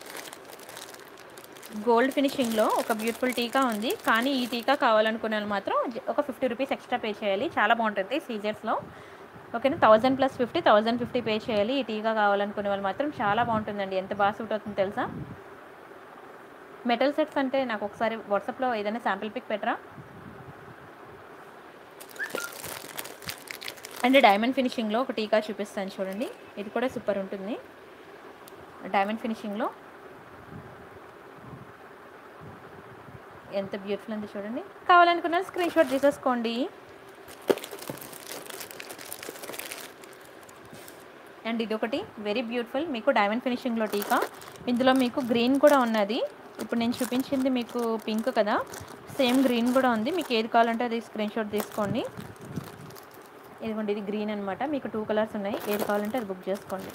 గోల్డ్ ఫినిషింగ్లో ఒక బ్యూటిఫుల్ టీకా ఉంది కానీ ఈ టీకా కావాలనుకునే వాళ్ళు మాత్రం జ- ఒక ఫిఫ్టీ రూపీస్ ఎక్స్ట్రా పే చేయాలి చాలా బాగుంటుంది సీజర్స్లో ఓకేనా thousand plus fifty thousand fifty pay చేయాలి ఈ టీకా కావాలనుకునే వాళ్ళు మాత్రం చాలా బాగుంటుందండి ఎంత బాగా సూట్ అవుతుందో తెలుసా మెటల్ సెట్స్ అంటే నాకు ఒకసారి వాట్సాప్లో ఏదైనా శాంపిల్ పిక్ పెట్టరా అండ్ డైమండ్ ఫినిషింగ్లో ఒక టీకా చూపిస్తాను చూడండి ఇది కూడా సూపర్ ఉంటుంది డైమండ్ ఫినిషింగ్లో ఎంత బ్యూటిఫుల్ ఉంది చూడండి కావాలనుకున్న స్క్రీన్ షాట్ తీసేసుకోండి అండ్ ఇది ఒకటి వెరీ బ్యూటిఫుల్ మీకు డైమండ్ ఫినిషింగ్లో టీకా ఇందులో మీకు గ్రీన్ కూడా ఉన్నది ఇప్పుడు నేను చూపించింది మీకు పింక్ కదా సేమ్ గ్రీన్ కూడా ఉంది మీకు ఏది కావాలంటే అది స్క్రీన్ షాట్ తీసుకోండి ఇదిగోండి ఇది గ్రీన్ అనమాట మీకు టూ కలర్స్ ఉన్నాయి ఏది కావాలంటే అది బుక్ చేసుకోండి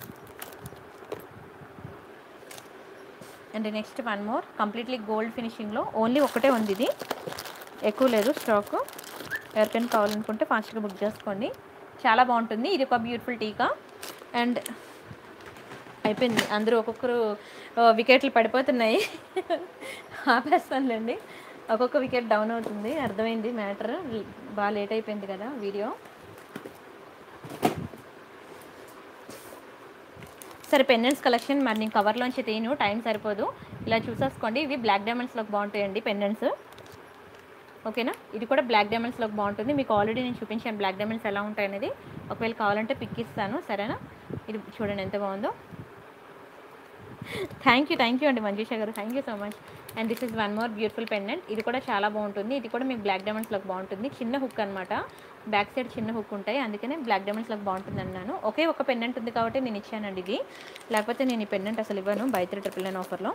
and next one more completely gold ఫినిషింగ్లో ఓన్లీ ఒకటే ఉంది ఇది ఎక్కువ లేదు స్టాక్ ఎవరికైనా కావాలనుకుంటే ఫాస్ట్గా బుక్ చేసుకోండి చాలా బాగుంటుంది ఇది ఒక బ్యూటిఫుల్ టీకా అండ్ అయిపోయింది అందరూ ఒక్కొక్కరు ఆ, వికెట్లు పడిపోతున్నాయి ఆపేస్తానులేండి ఒక్కొక్క వికెట్ డౌన్ అవుతుంది అర్థమైంది మ్యాటర్ బాగా లేట్ అయిపోయింది కదా వీడియో సరే పెండెంట్స్ కలెక్షన్ మరి నేను కవర్లోంచి తీను టైం సరిపోదు ఇలా చూసేసుకోండి ఇవి బ్లాక్ డైమండ్స్లోకి బాగుంటాయండి పెండెంట్స్ ఓకేనా ఇది కూడా బ్లాక్ డైమండ్స్లోకి బాగుంటుంది మీకు ఆల్రెడీ నేను చూపించాను బ్లాక్ డైమండ్స్ ఎలా ఉంటాయి అనేది ఒకవేళ కావాలంటే పిక్ ఇస్తాను సరేనా ఇది చూడండి ఎంత బాగుందో థ్యాంక్ యూ థ్యాంక్ యూ అండి మంజుష గారు thank you so much and this is one more beautiful pendant ఇది కూడా చాలా బాగుంటుంది ఇది కూడా మీకు బ్లాక్ డైమండ్స్లోకి బాగుంటుంది చిన్న హుక్ అనమాట బ్యాక్ సైడ్ చిన్న హుక్ ఉంటాయి అందుకనే బ్లాక్ డైమండ్స్లోకి బాగుంటుంది అన్నాను ఒకే ఒక పెండెంట్ ఉంది కాబట్టి నేను ఇచ్చానండి ఇది లేకపోతే నేను ఈ పెండెంట్ అసలు ఇవ్వను బై త్రీ ట్రిపుల్ నైన్ ఆఫర్లో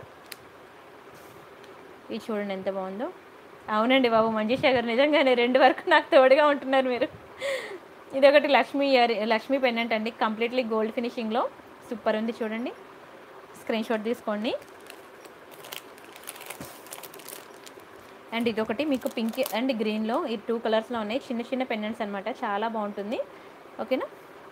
ఇది చూడండి ఎంత బాగుందో అవునండి బాబు మంజుష గారు నిజంగానే రెండు వరకు నాకు తోడుగా ఉంటున్నారు మీరు ఇది ఒకటి లక్ష్మీ ఇయర్ లక్ష్మీ పెండెంట్ అండి కంప్లీట్లీ గోల్డ్ ఫినిషింగ్లో సూపర్ ఉంది చూడండి స్క్రీన్ షాట్ తీసుకోండి అండ్ ఇదొకటి మీకు పింక్ అండ్ గ్రీన్లో ఈ టూ కలర్స్లో ఉన్నాయి చిన్న చిన్న పెండెంట్స్ అనమాట చాలా బాగుంటుంది ఓకేనా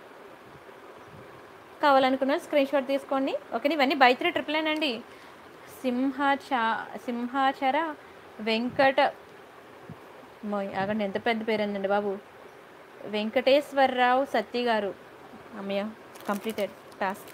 కావాలనుకున్న స్క్రీన్ షాట్ తీసుకోండి ఓకేనా ఇవన్నీ బై త్రీ ట్రిపుల్ నైన్ అండి సింహాచా సింహాచర వెంకట మోయ్ ఆగండి ఎంత పెద్ద పేరు ఉందండి బాబు వెంకటేశ్వరరావు సత్తి గారు అమ్మయ్య కంప్లీటెడ్ టాస్క్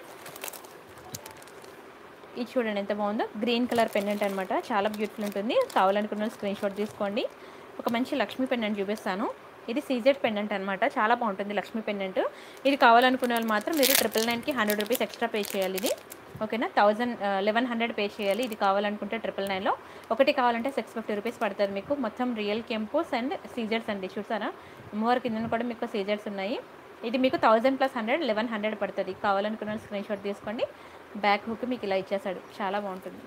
ఇది చూడండి ఎంత బాగుందో గ్రీన్ కలర్ పెండెంట్ అనమాట చాలా బ్యూటిఫుల్ ఉంటుంది కావాలనుకున్న స్క్రీన్ షాట్ తీసుకోండి ఒక మంచి లక్ష్మీ పెండెంట్ చూపిస్తాను ఇది సీజెడ్ పెండెంట్ అనమాట చాలా బాగుంటుంది లక్ష్మీ పెండెంట్ ఇది కావాలనుకునే వాళ్ళు మాత్రం మీరు ట్రిపుల్ నైన్కి హండ్రెడ్ రూపీస్ ఎక్స్ట్రా పే చేయాలి ఇది ఓకేనా థౌజండ్ లెవెన్ హండ్రెడ్ పే చేయాలి ఇది కావాలనుకుంటే ట్రిపుల్ నైన్లో ఒకటి కావాలంటే సిక్స్ ఫిఫ్టీ రూపీస్ పడుతుంది మీకు మొత్తం రియల్ కెంపోస్ అండ్ సీజర్స్ అండి చూసారా అమ్మవారి కింద కూడా మీకు సీజర్స్ ఉన్నాయి ఇది మీకు thousand plus hundred eleven hundred పడుతుంది కావాలనుకున్న స్క్రీన్ షాట్ తీసుకోండి బ్యాక్ హుక్ మీకు ఇలా ఇచ్చేసాడు చాలా బాగుంటుంది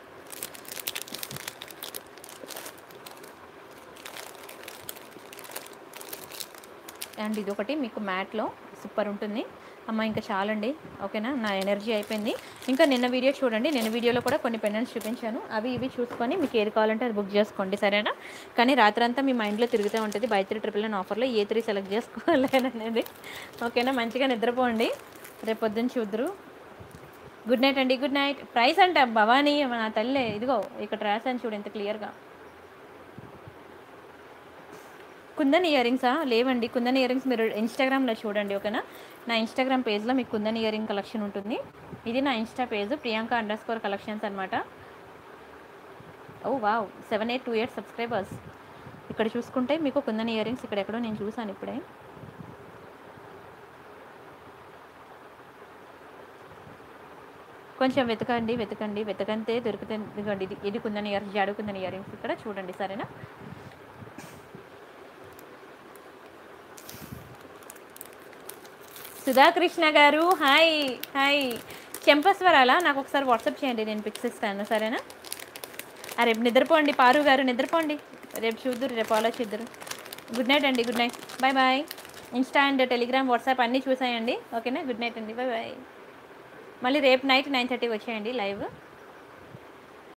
అండ్ ఇది ఒకటి మీకు మ్యాట్లో సూపర్ ఉంటుంది అమ్మ ఇంకా చాలండి ఓకేనా నా ఎనర్జీ అయిపోయింది ఇంకా నిన్న వీడియో చూడండి నిన్న వీడియోలో కూడా కొన్ని పెండెంట్స్ చూపించాను అవి ఇవి చూసుకొని మీకు ఏది కావాలంటే అది బుక్ చేసుకోండి సరేనా కానీ రాత్రంతా మీ మైండ్లో తిరుగుతూ ఉంటుంది బై త్రీ ట్రిపుల్ నైన్ ఆఫర్లో ఏ త్రీ సెలెక్ట్ చేసుకోవాలి అనేది ఓకేనా మంచిగా నిద్రపోండి రేపు పొద్దున్న చూద్దరు గుడ్ నైట్ అండి గుడ్ నైట్ ప్రైస్ అంట భవానీ నా తల్లి ఇదిగో ఇక్కడ రాసాను చూడు ఎంత క్లియర్గా కుందన్ ఇయర్ రింగ్సా లేవండి కుందన్ ఇయర్ రింగ్స్ మీరు ఇన్స్టాగ్రామ్లో చూడండి ఓకేనా నా ఇన్స్టాగ్రామ్ పేజ్లో మీకు కుందన్ ఇయర్ రింగ్ కలెక్షన్ ఉంటుంది ఇది నా insta page Priyanka underscore collections అనమాట ఓ wow seven eight two eight subscribers ఇక్కడ చూసుకుంటే మీకు కుందన్ ఇయర్ రింగ్స్ ఇక్కడ ఎక్కడో నేను చూసాను ఇప్పుడే కొంచెం వెతకండి వెతకండి వెతకంతే దొరుకుతుంది ఇదిగోండి ఇది ఇది కుందని ఇయర్ జాడు కుందని ఇయర్ రింగ్స్ ఇక్కడ చూడండి సరేనా సుధాకృష్ణ గారు హాయ్ హాయ్ చెంపస్వరాలా నాకు ఒకసారి వాట్సాప్ చేయండి నేను పిక్స్ ఇస్తాను సరేనా ఆ, రేపు నిద్రపోండి పారు గారు నిద్రపోండి రేపు చూద్దరు రేపు ఆలోచిద్దరు గుడ్ నైట్ అండి good night bye bye insta and Telegram WhatsApp అన్నీ చూసాయండి ఓకేనా గుడ్ నైట్ అండి బాయ్ బాయ్ మళ్ళీ రేపు నైట్ నైన్ థర్టీకి వచ్చేయండి లైవ్